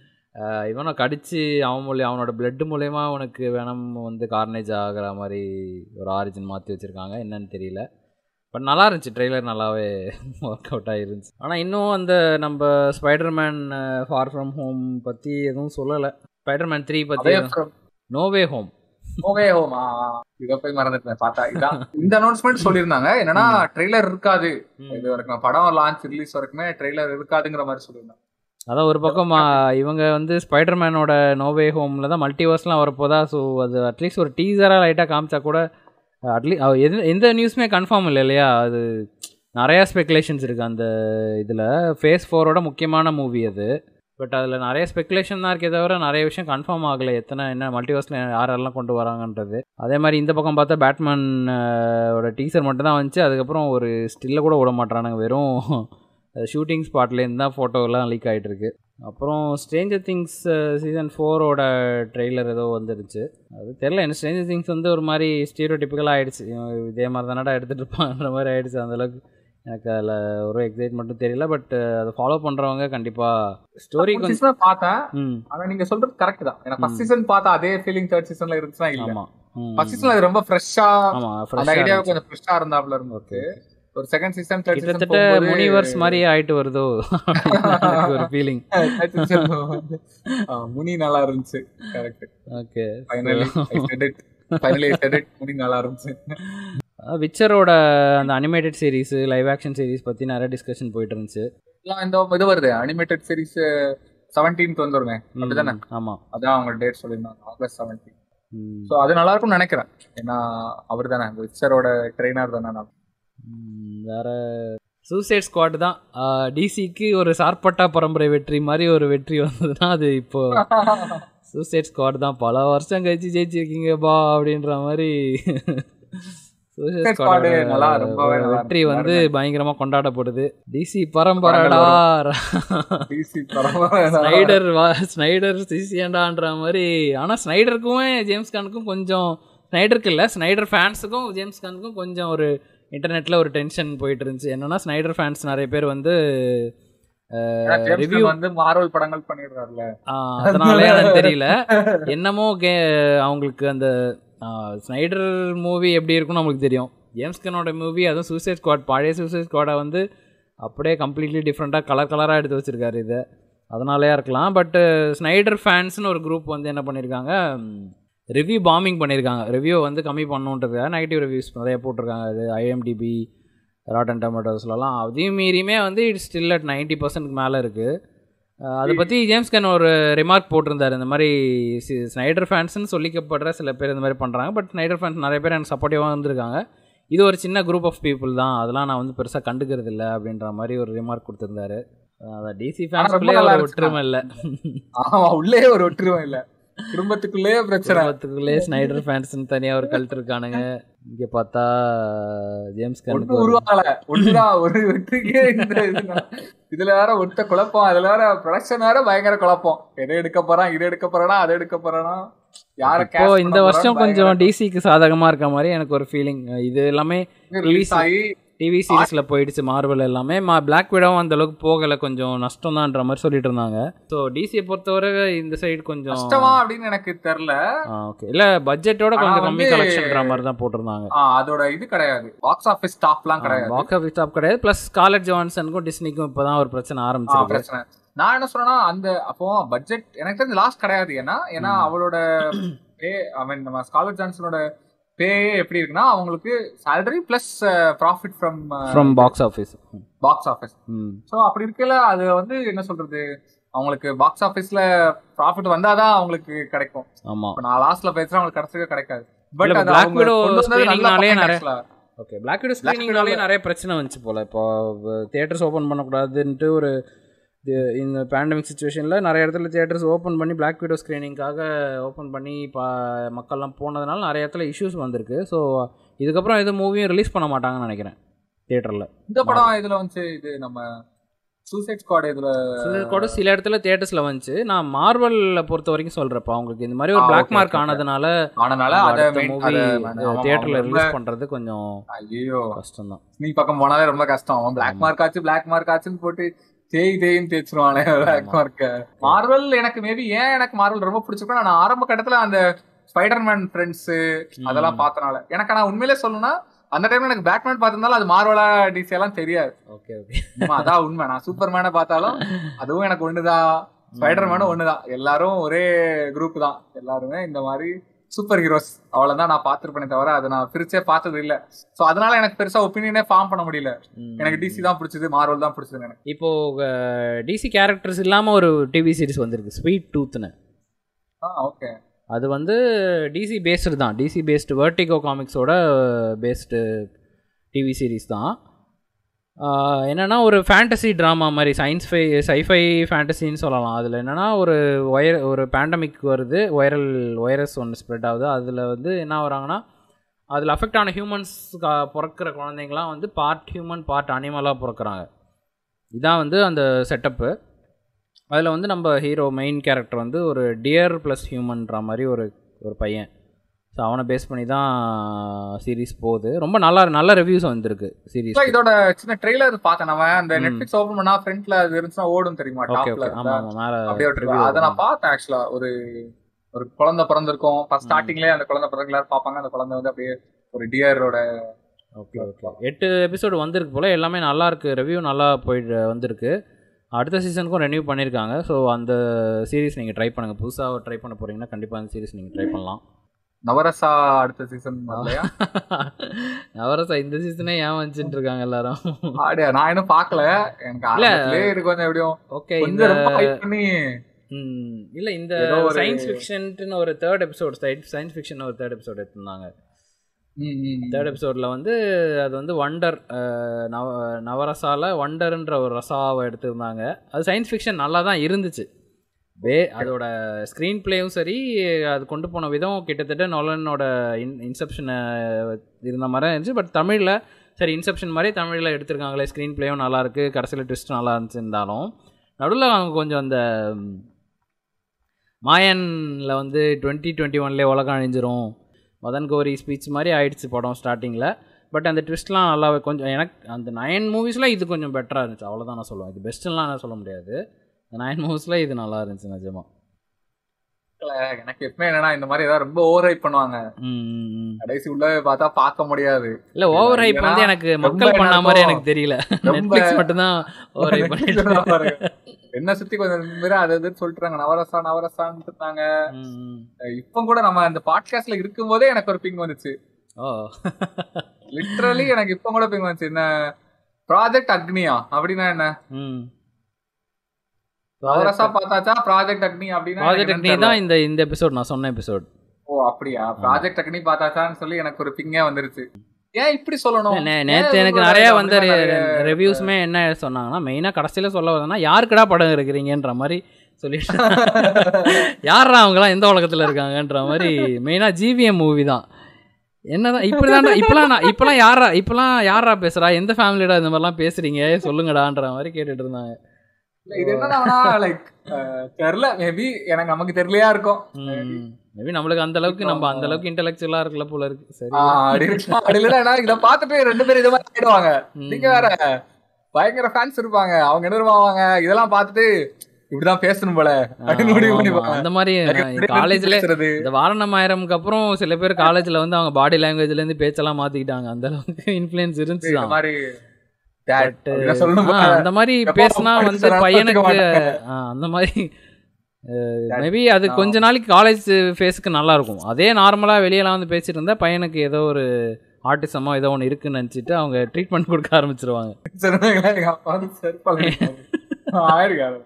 இவனை கடிச்சு அவன் மூலியம் அவனோட பிளட் மூலயமா அவனுக்கு வெனம் வந்து கார்னேஜ் ஆகிற மாதிரி ஒரு ஆரிஜின் மாற்றி வச்சுருக்காங்க என்னன்னு தெரியல பட் நல்லா இருந்துச்சு ட்ரெய்லர் நல்லாவே ஒர்க் அவுட் ஆகிருந்துச்சு ஆனால் இன்னும் அந்த நம்ம ஸ்பைடர்மேன் ஃபார் ஃப்ரம் ஹோம் பற்றி எதுவும் சொல்லலை ஸ்பைடர்மேன் த்ரீ பற்றி நோவே ஹோம் ஓவே ஹோமா இத போய் மறந்துட்டேன் பார்த்தா இதான் இந்த அனௌன்ஸ்மெண்ட் சொல்லியிருந்தாங்க என்னன்னா ட்ரெய்லர் இருக்காது இது வரைக்கும் படம் லான்ச் ரிலீஸ் வரைக்குமே ட்ரெய்லர் இருக்காதுங்கிற மாதிரி சொல்லியிருந்தாங்க அதான் ஒரு பக்கம் ஆ, இவங்க வந்து ஸ்பைடர்மேனோட நோவே ஹோமில் தான் மல்டிவர்ஸ்லாம் வரப்போதா ஸோ அது அட்லீஸ்ட் ஒரு டீசராக லைட்டாக காமிச்சா கூட அட்லீஸ்ட் எது எந்த நியூஸுமே கன்ஃபார்ம் இல்லை இல்லையா அது நிறையா ஸ்பெகுலேஷன்ஸ் இருக்குது அந்த இதில் ஃபேஸ் ஃபோரோட முக்கியமான மூவி அது பட் அதில் நிறைய ஸ்பெகுலேஷன் தான் இருக்கே தவிர நிறைய விஷயம் கன்ஃபார்ம் ஆகலை எத்தனை என்ன மல்டிவர்ஸில் யாரெல்லாம் கொண்டு வராங்கன்றது அதே மாதிரி இந்த பக்கம் பார்த்தா பேட்மேன் ஓட டீசர் மட்டும் தான் வந்துச்சு அதுக்கப்புறம் ஒரு ஸ்டில்ல கூட விட மாட்டானுங்க வெறும் ஷூட்டிங் ஸ்பாட்லேருந்து தான் ஃபோட்டோலாம் லீக் ஆகிட்டு இருக்கு அப்புறம் ஸ்ட்ரேஞ்சர் திங்ஸ் சீசன் ஃபோரோட ட்ரெய்லர் ஏதோ வந்துருச்சு அது தெரில என்ன ஸ்ட்ரேஞ்சர் திங்ஸ் வந்து ஒரு மாதிரி ஸ்டீரியோ டிப்பிக்கலாக ஆகிடுச்சு இதே மாதிரி தானடா எடுத்துகிட்டு இருப்பான்ற மாதிரி ஆயிடுச்சு அந்தளவுக்கு எனக்கு அதில் ஒரு எக்ஸைட்மெண்ட்டும் தெரியல பட் அதை ஃபாலோ பண்ணுறவங்க கண்டிப்பாக ஸ்டோரி First கொஞ்சம் season பார்த்தேன் ம் ஆனா நீங்க சொல்றது கரெக்ட் தான் ஏன்னா ஃபர்ஸ்ட் சீசன் பார்த்தா அதே ஃபீலிங் தேர்ட் சீசன்ல இருந்துச்சுன்னா இல்ல ஆமாம் ஃபர்ஸ்ட் சீசன்ல அது ரொம்ப ஃப்ரெஷ்ஷா ஆமாம் அந்த ஐடியா கொஞ்சம் ஃப்ரெஷ்ஷா இருந்தாப்ல இருந்து ஓகே ஒரு செகண்ட் சீசன் தேர்ட் சீசன் கிட்டத்தட்ட முனிவர்ஸ் மாதிரி ஆயிட்டு வருதோ அப்படின்னு எனக்கு ஒரு ஃபீலிங் முனி நல்லா இருந்துச்சு correct okay finally I said it finally I said it முனி நல்லா இருந்துச்சு விச்சரோட அந்த animated series live action series பற்றி நிறைய டிஸ்கஷன் போயிட்டு இருந்துச்சு எல்லாம் இந்த இது வருது அனிமேட்டட் சீரிஸ் செவன்டீன்த் வந்துருங்க அப்படிதானே ஆமாம் அதான் அவங்க டேட் சொல்லியிருந்தாங்க ஆகஸ்ட் செவன்டீன் ஸோ அது நல்லா இருக்கும்னு நினைக்கிறேன் ஏன்னா அவர் தானே விச்சரோட ட்ரெயினர் தானே நான் வேற சூசைட் ஸ்குவாட் தான் டிசிக்கு ஒரு சார்பட்டா பரம்பரை வெற்றி மாதிரி ஒரு வெற்றி வந்ததுன்னா அது இப்போ சூசைட் ஸ்குவாட் தான் பல வருஷம் கழிச்சு ஜெயிச்சிருக்கீங்க பா அப்படின்ற மாதிரி Suicide Suicide Squad Squad நல்லா, ரொம்பவே ஓட நல்லா வெற்றி இருக்கு. வந்து பயங்கரமா கொண்டாடப்படுது டிசி பரம்பரடா டிசி பரவாயில்ல ஸ்னைடர் வா ஸ்னைடர் சிசியண்டான்ற மாதிரி ஆனால் ஸ்னைடருக்கும் ஜேம்ஸ் கானுக்கும் கொஞ்சம் ஸ்னைடருக்கு இல்லை ஸ்னைடர் ஃபேன்ஸுக்கும் ஜேம்ஸ் கானுக்கும் கொஞ்சம் ஒரு இன்டர்நெட்டில் ஒரு டென்ஷன் போயிட்டு இருந்துச்சு என்னன்னா ஸ்னைடர் ஃபேன்ஸ் நிறைய பேர் வந்து ஜேம்ஸ் review- கன் வந்து மார்வல் படங்கள் பண்ணிடுறாருல ஆஹ், அதனாலே எனக்கு தெரியல என்னமோ கே அவங்களுக்கு அந்த ஸ்னைடர் மூவி எப்படி இருக்கும்னு நம்மளுக்கு தெரியும் ஜேம்ஸ் கனோட மூவி அதுவும் சூசைட் ஸ்குவாட் பழைய சூசைட் ஸ்குவாடை வந்து அப்படியே கம்ப்ளீட்லி டிஃப்ரெண்ட்டாக கலர் கலராக எடுத்து வச்சுருக்காரு இதை அதனாலயா இருக்கலாம் பட்டு ஸ்னைடர் ஃபேன்ஸ்னு ஒரு குரூப் வந்து என்ன பண்ணியிருக்காங்க ரிவ்யூ பாம்பிங் பண்ணியிருக்காங்க ரிவ்யூ வந்து கம்மி பண்ணுன்றதுக்காக நெகட்டிவ் ரிவ்யூஸ் நிறைய போட்டிருக்காங்க அது ஐஎம்டிபி ராட்டன் டொமேட்டோஸ்லலாம் அதையும் மீறியுமே வந்து இட்ஸ் ஸ்டில் அட் நைன்ட்டி பர்சன்ட்க்கு மேலே இருக்குது அதை பற்றி ஜேம்ஸ் கன் ஒரு ரிமார்க் போட்டிருந்தார் இந்த மாதிரி ஸ்னைடர் ஃபேன்ஸ்னு சொல்லிக்கப்படுற சில பேர் இந்த மாதிரி பண்ணுறாங்க பட் ஸ்னைடர் ஃபேன்ஸ் நிறைய பேர் எனக்கு சப்போர்ட்டிவாக வந்திருக்காங்க இது ஒரு சின்ன குரூப் ஆஃப் பீப்புள் தான் அதெல்லாம் நான் வந்து பெருசாக கண்டுக்கிறது இல்லை அப்படின்ற மாதிரி ஒரு ரிமார்க் கொடுத்துருந்தாரு அதான் டிசி ஃபேன்ஸ்குள்ளே ஒரு ஒற்றுமை இல்லை ஆமா உள்ளே ஒரு ஒற்றுமை இல்ல குடும்பத்துக்குள்ளேயே பிரச்சனை குடும்பத்துக்குள்ளே ஸ்னைடர் ஃபேன்ஸ்னு தனியாக ஒரு கல்ட் இருக்கானுங்க இங்கே பார்த்தா ஜேம்ஸ் ஒண்ணு கன்னுக்கு ஒரு- உருவாகல ஒண்ணுதான் ஒரு வெற்றிக்கே இந்த இதுதான். இதுல வேற ஒட்ட குழப்பம் அதுல வேற ப்ரொடக்ஷன் வேற பயங்கர குழப்பம் எதை எடுக்க போறான் இதை எடுக்க போறானா அதை எடுக்க போறானா யார இப்போ இந்த வருஷம் கொஞ்சம் டிசிக்கு சாதகமாக இருக்க மாதிரி எனக்கு ஒரு ஃபீலிங் இது எல்லாமே ரிலீஸ் ஆகி டிவி சீரிஸில் போயிடுச்சு மார்வல் எல்லாமே மா பிளாக் விடவும் அந்த அளவுக்கு போகலை கொஞ்சம் நஷ்டம் தான்ற மாதிரி சொல்லிட்டு இருந்தாங்க ஸோ டிசியை பொறுத்தவரை இந்த சைடு கொஞ்சம் கஷ்டமா அப்படின்னு எனக்கு தெரியல ஓகே இல்லை பட்ஜெட்டோட ஆனா கொஞ்சம் கம்மி வந்து- கலெக்ஷன்ற மாதிரி தான் போட்டிருந்தாங்க ஆ, அதோட இது கிடையாது பாக்ஸ் ஆபீஸ் டாப்லாம் கிடையாது பாக்ஸ் ஆஃபீஸ் ஸ்டாப் கிடையாது ப்ளஸ் காலேஜ் ஜான்சனுக்கும் டிஸ்னிக்கும் இப்போ தான் ஒரு பிரச்சனை ஆ, ஆரம்பிச்சிருக்கு பிரச்சனை நான் என்ன சொன்னா அந்த அப்போ பட்ஜெட் எனக்கு தெரிஞ்சு லாஸ்ட் கிடையாது ஏன்னா ஏன்னா ம். அவளோட பே ஐ மீன் நம்ம ஸ்காலர் ஜான்சனோட பே எப்படி இருக்குன்னா அவங்களுக்கு salary plus profit from from box office box office ம் ஸோ அப்படி இருக்கல அது வந்து என்ன சொல்றது அவங்களுக்கு பாக்ஸ் ஆஃபீஸ்ல ப்ராஃபிட் வந்தாதான் அவங்களுக்கு கிடைக்கும் ஆமாம் இப்போ நான் லாஸ்ட்ல பேசுறேன் அவங்களுக்கு கிடைச்சவே கிடைக்காது பட் இல்ல, அது Black அவங்க Widow கொண்டு வந்தது நல்ல screening-னாலே point நிறைய- actually. ஓகே பிளாக் விடோ ஸ்க்ரீனிங்னாலே Widow- நிறைய பிரச்சனை வந்துச்சு போல் இப்போ தியேட்டர்ஸ் ஓப்பன் பண்ணக்கூடாதுன்ட்டு ஒரு இது- இந்த பேண்டமிக் சுச்சுவேஷனில் நிறைய இடத்துல தியேட்டர்ஸ் ஓப்பன் பண்ணி பிளாக் விடோ ஸ்க்ரீனிங்காக ஓப்பன் பண்ணி பா மக்கள்லாம் போனதுனால நிறைய இடத்துல இஷ்யூஸ் வந்திருக்கு ஸோ இதுக்கப்புறம் எதுவும் மூவியும் ரிலீஸ் பண்ண மாட்டாங்கன்னு நினைக்கிறேன் தியேட்டரில் இந்த படம் இதுல வந்து இது நம்ம சூசைட் ஸ்குவாட் இதுல கூட சில இடத்துல தியேட்டர்ஸ்ல வந்துச்சு நான் மார்வல்ல பொறுத்த வரைக்கும் சொல்றப்ப அவங்களுக்கு இந்த மாதிரி ஒரு ஆ, பிளாக் okay, மார்க் okay. ஆனதுனால ஆனனால அத main- மூவி அத ஆமா, ஆமா, தியேட்டர்ல ரொம்ப- ரிலீஸ் பண்றது கொஞ்சம் ஐயோ கஷ்டம் தான் நீ பக்கம் போனாலே ரொம்ப கஷ்டம் அவன் பிளாக் ஆமா. மார்க் ஆச்சு பிளாக் மார்க் ஆச்சுன்னு போட்டு தேய் தேயின்னு தேய்ச்சிருவானே பிளாக் ஆமா. மார்க்க மார்வல் எனக்கு மேபி ஏன் எனக்கு மார்வல் ரொம்ப பிடிச்சிருக்கோம் நான் ஆரம்ப கட்டத்துல அந்த ஸ்பைடர்மேன் ஃப்ரெண்ட்ஸ் அதெல்லாம் பார்த்தனால எனக்கு நான் உண்மையிலே சொல்லணும்னா அந்த டைம்ல எனக்கு பேட்மேன் பார்த்திருந்தாலும் அது மார்வலா டிசி எல்லாம் தெரியாது ஓகே ஓகே உண்மை, அதான் உண்மை நான் சூப்பர்மேனை பார்த்தாலும் அதுவும் எனக்கு ஒண்ணுதான் ஸ்பைடர்மேனும் ஒண்ணுதான் எல்லாரும் ஒரே குரூப் தான் எல்லாருமே இந்த மாதிரி சூப்பர் ஹீரோஸ் அவ்வளவுதான் நான் பார்த்திருப்பேனே தவிர அதை நான் பிரிச்சே பார்த்தது இல்ல சோ அதனால எனக்கு பெருசா ஒப்பீனியனே ஃபார்ம் பண்ண முடியல எனக்கு டிசி தான் பிடிச்சது மார்வல் தான் பிடிச்சது எனக்கு இப்போ டிசி கேரக்டர்ஸ் இல்லாம ஒரு டிவி சீரிஸ் வந்திருக்கு ஸ்வீட் டூத்னு ஓகே அது வந்து டிசி பேஸ்டு தான் டிசி பேஸ்டு வெர்டிகோ காமிக்ஸோட பேஸ்டு டிவி சீரிஸ் தான் ஆஹ் என்னன்னா ஒரு ஃபேண்டசி ட்ராமா மாதிரி சயின்ஸ் ஃபை சைஃபை ஃபேண்டசின்னு சொல்லலாம் அதில் என்னன்னா ஒரு ஒயர் ஒரு பேண்டமிக் வருது வைரல் வைரஸ் ஒன்று ஸ்ப்ரெட் ஆகுது அதில் வந்து என்ன வராங்கன்னா அதில் அஃபெக்ட் ஆன ஹியூமன்ஸ் பிறக்கிற குழந்தைங்களாம் வந்து பார்ட் ஹியூமன் பார்ட் அனிமலாக பிறக்கிறாங்க இதான் வந்து அந்த செட்டப்பு அதில் வந்து நம்ம ஹீரோ மெயின் கேரக்டர் வந்து ஒரு டியர் ப்ளஸ் ஹியூமன்ற மாதிரி ஒரு ஒரு பையன் ஸோ அவனை பேஸ் பண்ணி தான் சீரிஸ் போகுது ரொம்ப நல்லா நல்ல ரிவ்யூஸ் வந்திருக்கு சீரிஸ் இதோட சின்ன ட்ரெய்லர் பார்த்தேன் அவன் அந்த ம். நெட்ஃபிளிக்ஸ் ஓபன் பண்ணா ஃப்ரண்ட்ல அது இருந்துச்சுன்னா ஓடும் தெரியுமா ஓகே டாப்ல ஓகே ஆமாம் ஆமாம் மேலே அப்படியே விட்டுருக்கு அதை நான் பார்த்தேன் ஆக்சுவலா ஒரு ஒரு குழந்தை பிறந்திருக்கும் ஃபர்ஸ்ட் ம். ஸ்டார்டிங்லயே அந்த குழந்தை பிறகு எல்லாரும் பார்ப்பாங்க அந்த குழந்தை வந்து அப்படியே ஒரு டியரோட ஓகே ஓகே எட்டு எபிசோடு வந்திருக்கு போல் எல்லாமே நல்லா இருக்கு ரிவ்யூ நல்லா போயிட்டு வந்திருக்கு அடுத்த சீசனுக்கும் ரெனியூ பண்ணியிருக்காங்க ஸோ அந்த சீரிஸ் நீங்கள் ட்ரை பண்ணுங்கள் புதுசாக ட்ரை பண்ண போகிறீங்கன்னா கண்டிப்பாக அந்த சீரிஸ் நீங்கள் ட்ரை பண்ணலாம் நவரசா அடுத்த சீசன் இல்லையா நவரசா இந்த சீசனே ஏன் வந்துச்சுட்டு இருக்காங்க எல்லாரும் அப்படியா நான் இன்னும் பார்க்கல எனக்கு இல்ல. ஆரம்பத்திலே இது கொஞ்சம் எப்படியும் ஓகே இந்த கொஞ்சம் ரொம்ப ஹைப் பண்ணி ம், இல்ல இந்த ஏதோ ஒரு- சயின்ஸ் ஃபிக்ஷன்ட்டுன்னு ஒரு தேர்ட் எபிசோட் சயின்ஸ் ஃபிக்ஷன் ஒரு தேர்ட் எபிசோட் எடுத்திருந்தாங்க ம், ம், ம். தேர்ட் எபிசோடில் வந்து அது வந்து வண்டர் நவ நவரசால வண்டர்ன்ற ஒரு ரசாவை எடுத்திருந்தாங்க அது சயின்ஸ் ஃபிக்ஷன் நல்லா தான் இருந்துச்சு பே அதோட ஸ்க்ரீன் பிளேயும் சரி அது கொண்டு போன விதம் கிட்டத்தட்ட நொலனோட இன் இன்செப்ஷனை இருந்த மாதிரி தான் இருந்துச்சு பட் தமிழில் சரி இன்செப்ஷன் மாதிரி தமிழில் எடுத்திருக்காங்களே ஸ்க்ரீன் பிளேயும் நல்லா இருக்கு கடைசியில் ட்விஸ்ட் நல்லா இருந்துச்சு இருந்தாலும் நடுவில் அவங்க கொஞ்சம் அந்த ம், மாயனில் வந்து டுவெண்ட்டி டுவெண்ட்டி ஒன்லேயே உலகம் அழிஞ்சிரும் மதன் கௌரி ஸ்பீச் மாதிரி ஆயிடுச்சு படம் ஸ்டார்டிங்கில் பட் அந்த ட்விஸ்ட்லாம் நல்லா கொஞ்சம் எனக்கு அந்த நயன் மூவிஸில் இது கொஞ்சம் பெட்டராக இருந்துச்சு அவ்வளோதான் நான் சொல்லுவேன் இது பெஸ்ட்டுலாம் நான் சொல்ல முடியாது இந்த நயன் மூவிஸில் இது நல்லா இருந்துச்சு நிஜமா எனக்கு எப்பவுமே என்னன்னா இந்த மாதிரி ஏதாவது ரொம்ப ஓவர் ஹைப் பண்ணுவாங்க ம், ம், ம். கடைசி உள்ள பார்த்தா பார்க்க முடியாது இல்ல ஓவர் ஹைப் வந்து எனக்கு மக்கள் ரொம்ப பண்ண மாதிரி என்னமோ எனக்கு தெரியல ரொம்ப- நெட்ஃபிளிக்ஸ் மட்டும்தான் ஓவர் ஹைப் பண்ணிட்டு பாருங்க. என்ன சுத்தி கொஞ்சம் பேர் அது இதுன்னு சொல்லிட்டுறாங்க நவரசா நவரசான்னு இருந்தாங்க ம், ம். இப்ப கூட நம்ம அந்த பாட்காஸ்ட்ல இருக்கும் போதே எனக்கு ஒரு பிங் வந்துச்சு ஓ லிட்டரலி எனக்கு இப்ப கூட பிங் வந்துச்சு என்ன ப்ராஜெக்ட் அக்னியா அப்படின்னா என்ன ம் நவரசா பார்த்தாச்சா ப்ராஜெக்ட் அக்னி அப்படின்னா எனக்கு ப்ராஜெக்ட் என்னன்னு நீ தெரியல. தான் இந்த இந்த எபிசோட் நான் சொன்ன எபிசோட் ஓ அப்படியா ப்ராஜெக்ட் அக்னி பார்த்தாச்சான்னு சொல்லி எனக்கு ஒரு பிங்கே வந்துருச்சு ஏன் இப்படி சொல்லணும் நேத்து ஏன் எனக்கு இவங்களோட நிறைய இது வந்த அப்படிதான் நிறைய- ரிவ்யூஸ்மே என்ன சொன்னாங்கன்னா மெயினா கடைசியில சொல்ல வரதுன்னா யாருக்குடா படம் இருக்கிறீங்கன்ற மாதிரி சொல்லிட்டு யாரா அவங்களாம் எந்த உலகத்துல இருக்காங்கன்ற மாதிரி மெயினா ஜிவிஎம் மூவி தான் என்னதான் இப்படிதான் இப்பெல்லாம் நான் இப்பெல்லாம் யாரா இப்பெல்லாம் யாரா பேசுறா எந்த ஃபேமிலியோட இந்த மாதிரிலாம் பேசுறீங்க சொல்லுங்கடான்ற மாதிரி கேட்டுட்டு இருந்தாங்க இல்ல, இது என்னன்னா லைக் தெரியல மேபி எனக்கு நமக்கு தெரியலையா இருக்கும் மேபி நம்மளுக்கு அந்த அளவுக்கு நம்ம அந்த அளவுக்கு இன்டெலெக்சுவலா இருக்கல போல இருக்கு சரி ஆ, அப்படி இருக்கலாம் அப்படி இல்லைன்னா இதை பார்த்துட்டு ரெண்டு பேரும் இது மாதிரி ஆயிடுவாங்க ம். நீங்க வேற பயங்கர ஃபேன்ஸ் இருப்பாங்க அவங்க என்ன தெரியுமாவாங்க இதெல்லாம் பார்த்துட்டு இப்படிதான் பேசணும் போல அப்படின்னு முடிவு ஆமா, பண்ணிப்பாங்க அந்த மாதிரி இப்படி காலேஜ்ல பேசுறது இந்த வாரணமாயிரம்க்கு அப்புறம் சில பேர் காலேஜ்ல வந்து அவங்க பாடி லாங்குவேஜ்ல இருந்து பேச்செல்லாம் மாத்திக்கிட்டாங்க அந்த அளவுக்கு இன்ஃப்ளூயன்ஸ் இருந்துச்சு இந்த தான் மாதிரி dad அப்படிதான் சொல்லணும் ஆ, போல. அந்த மாதிரி எப்போ பேசினா வந்து படிச்சா பையனுக்கு கத்துக்க ஆ, அந்த மாதிரி மேபி அது கொஞ்ச நாளைக்கு காலேஜ் ஃபேஸுக்கு நல்லா இருக்கும் அதே நார்மலாக வெளியெல்லாம் வந்து பேசிட்டு இருந்தா பையனுக்கு ஏதோ ஒரு ஆர்டிசமோ ஏதோ ஒன்று இருக்குன்னு நினச்சிட்டு அவங்க ட்ரீட்மெண்ட் கொடுக்க ஆரம்பிச்சிருவாங்க சிறந்தவங்களா எங்க அப்பா வந்து செருப்பால அடிப்பாரு. ஆயிருக்காரு.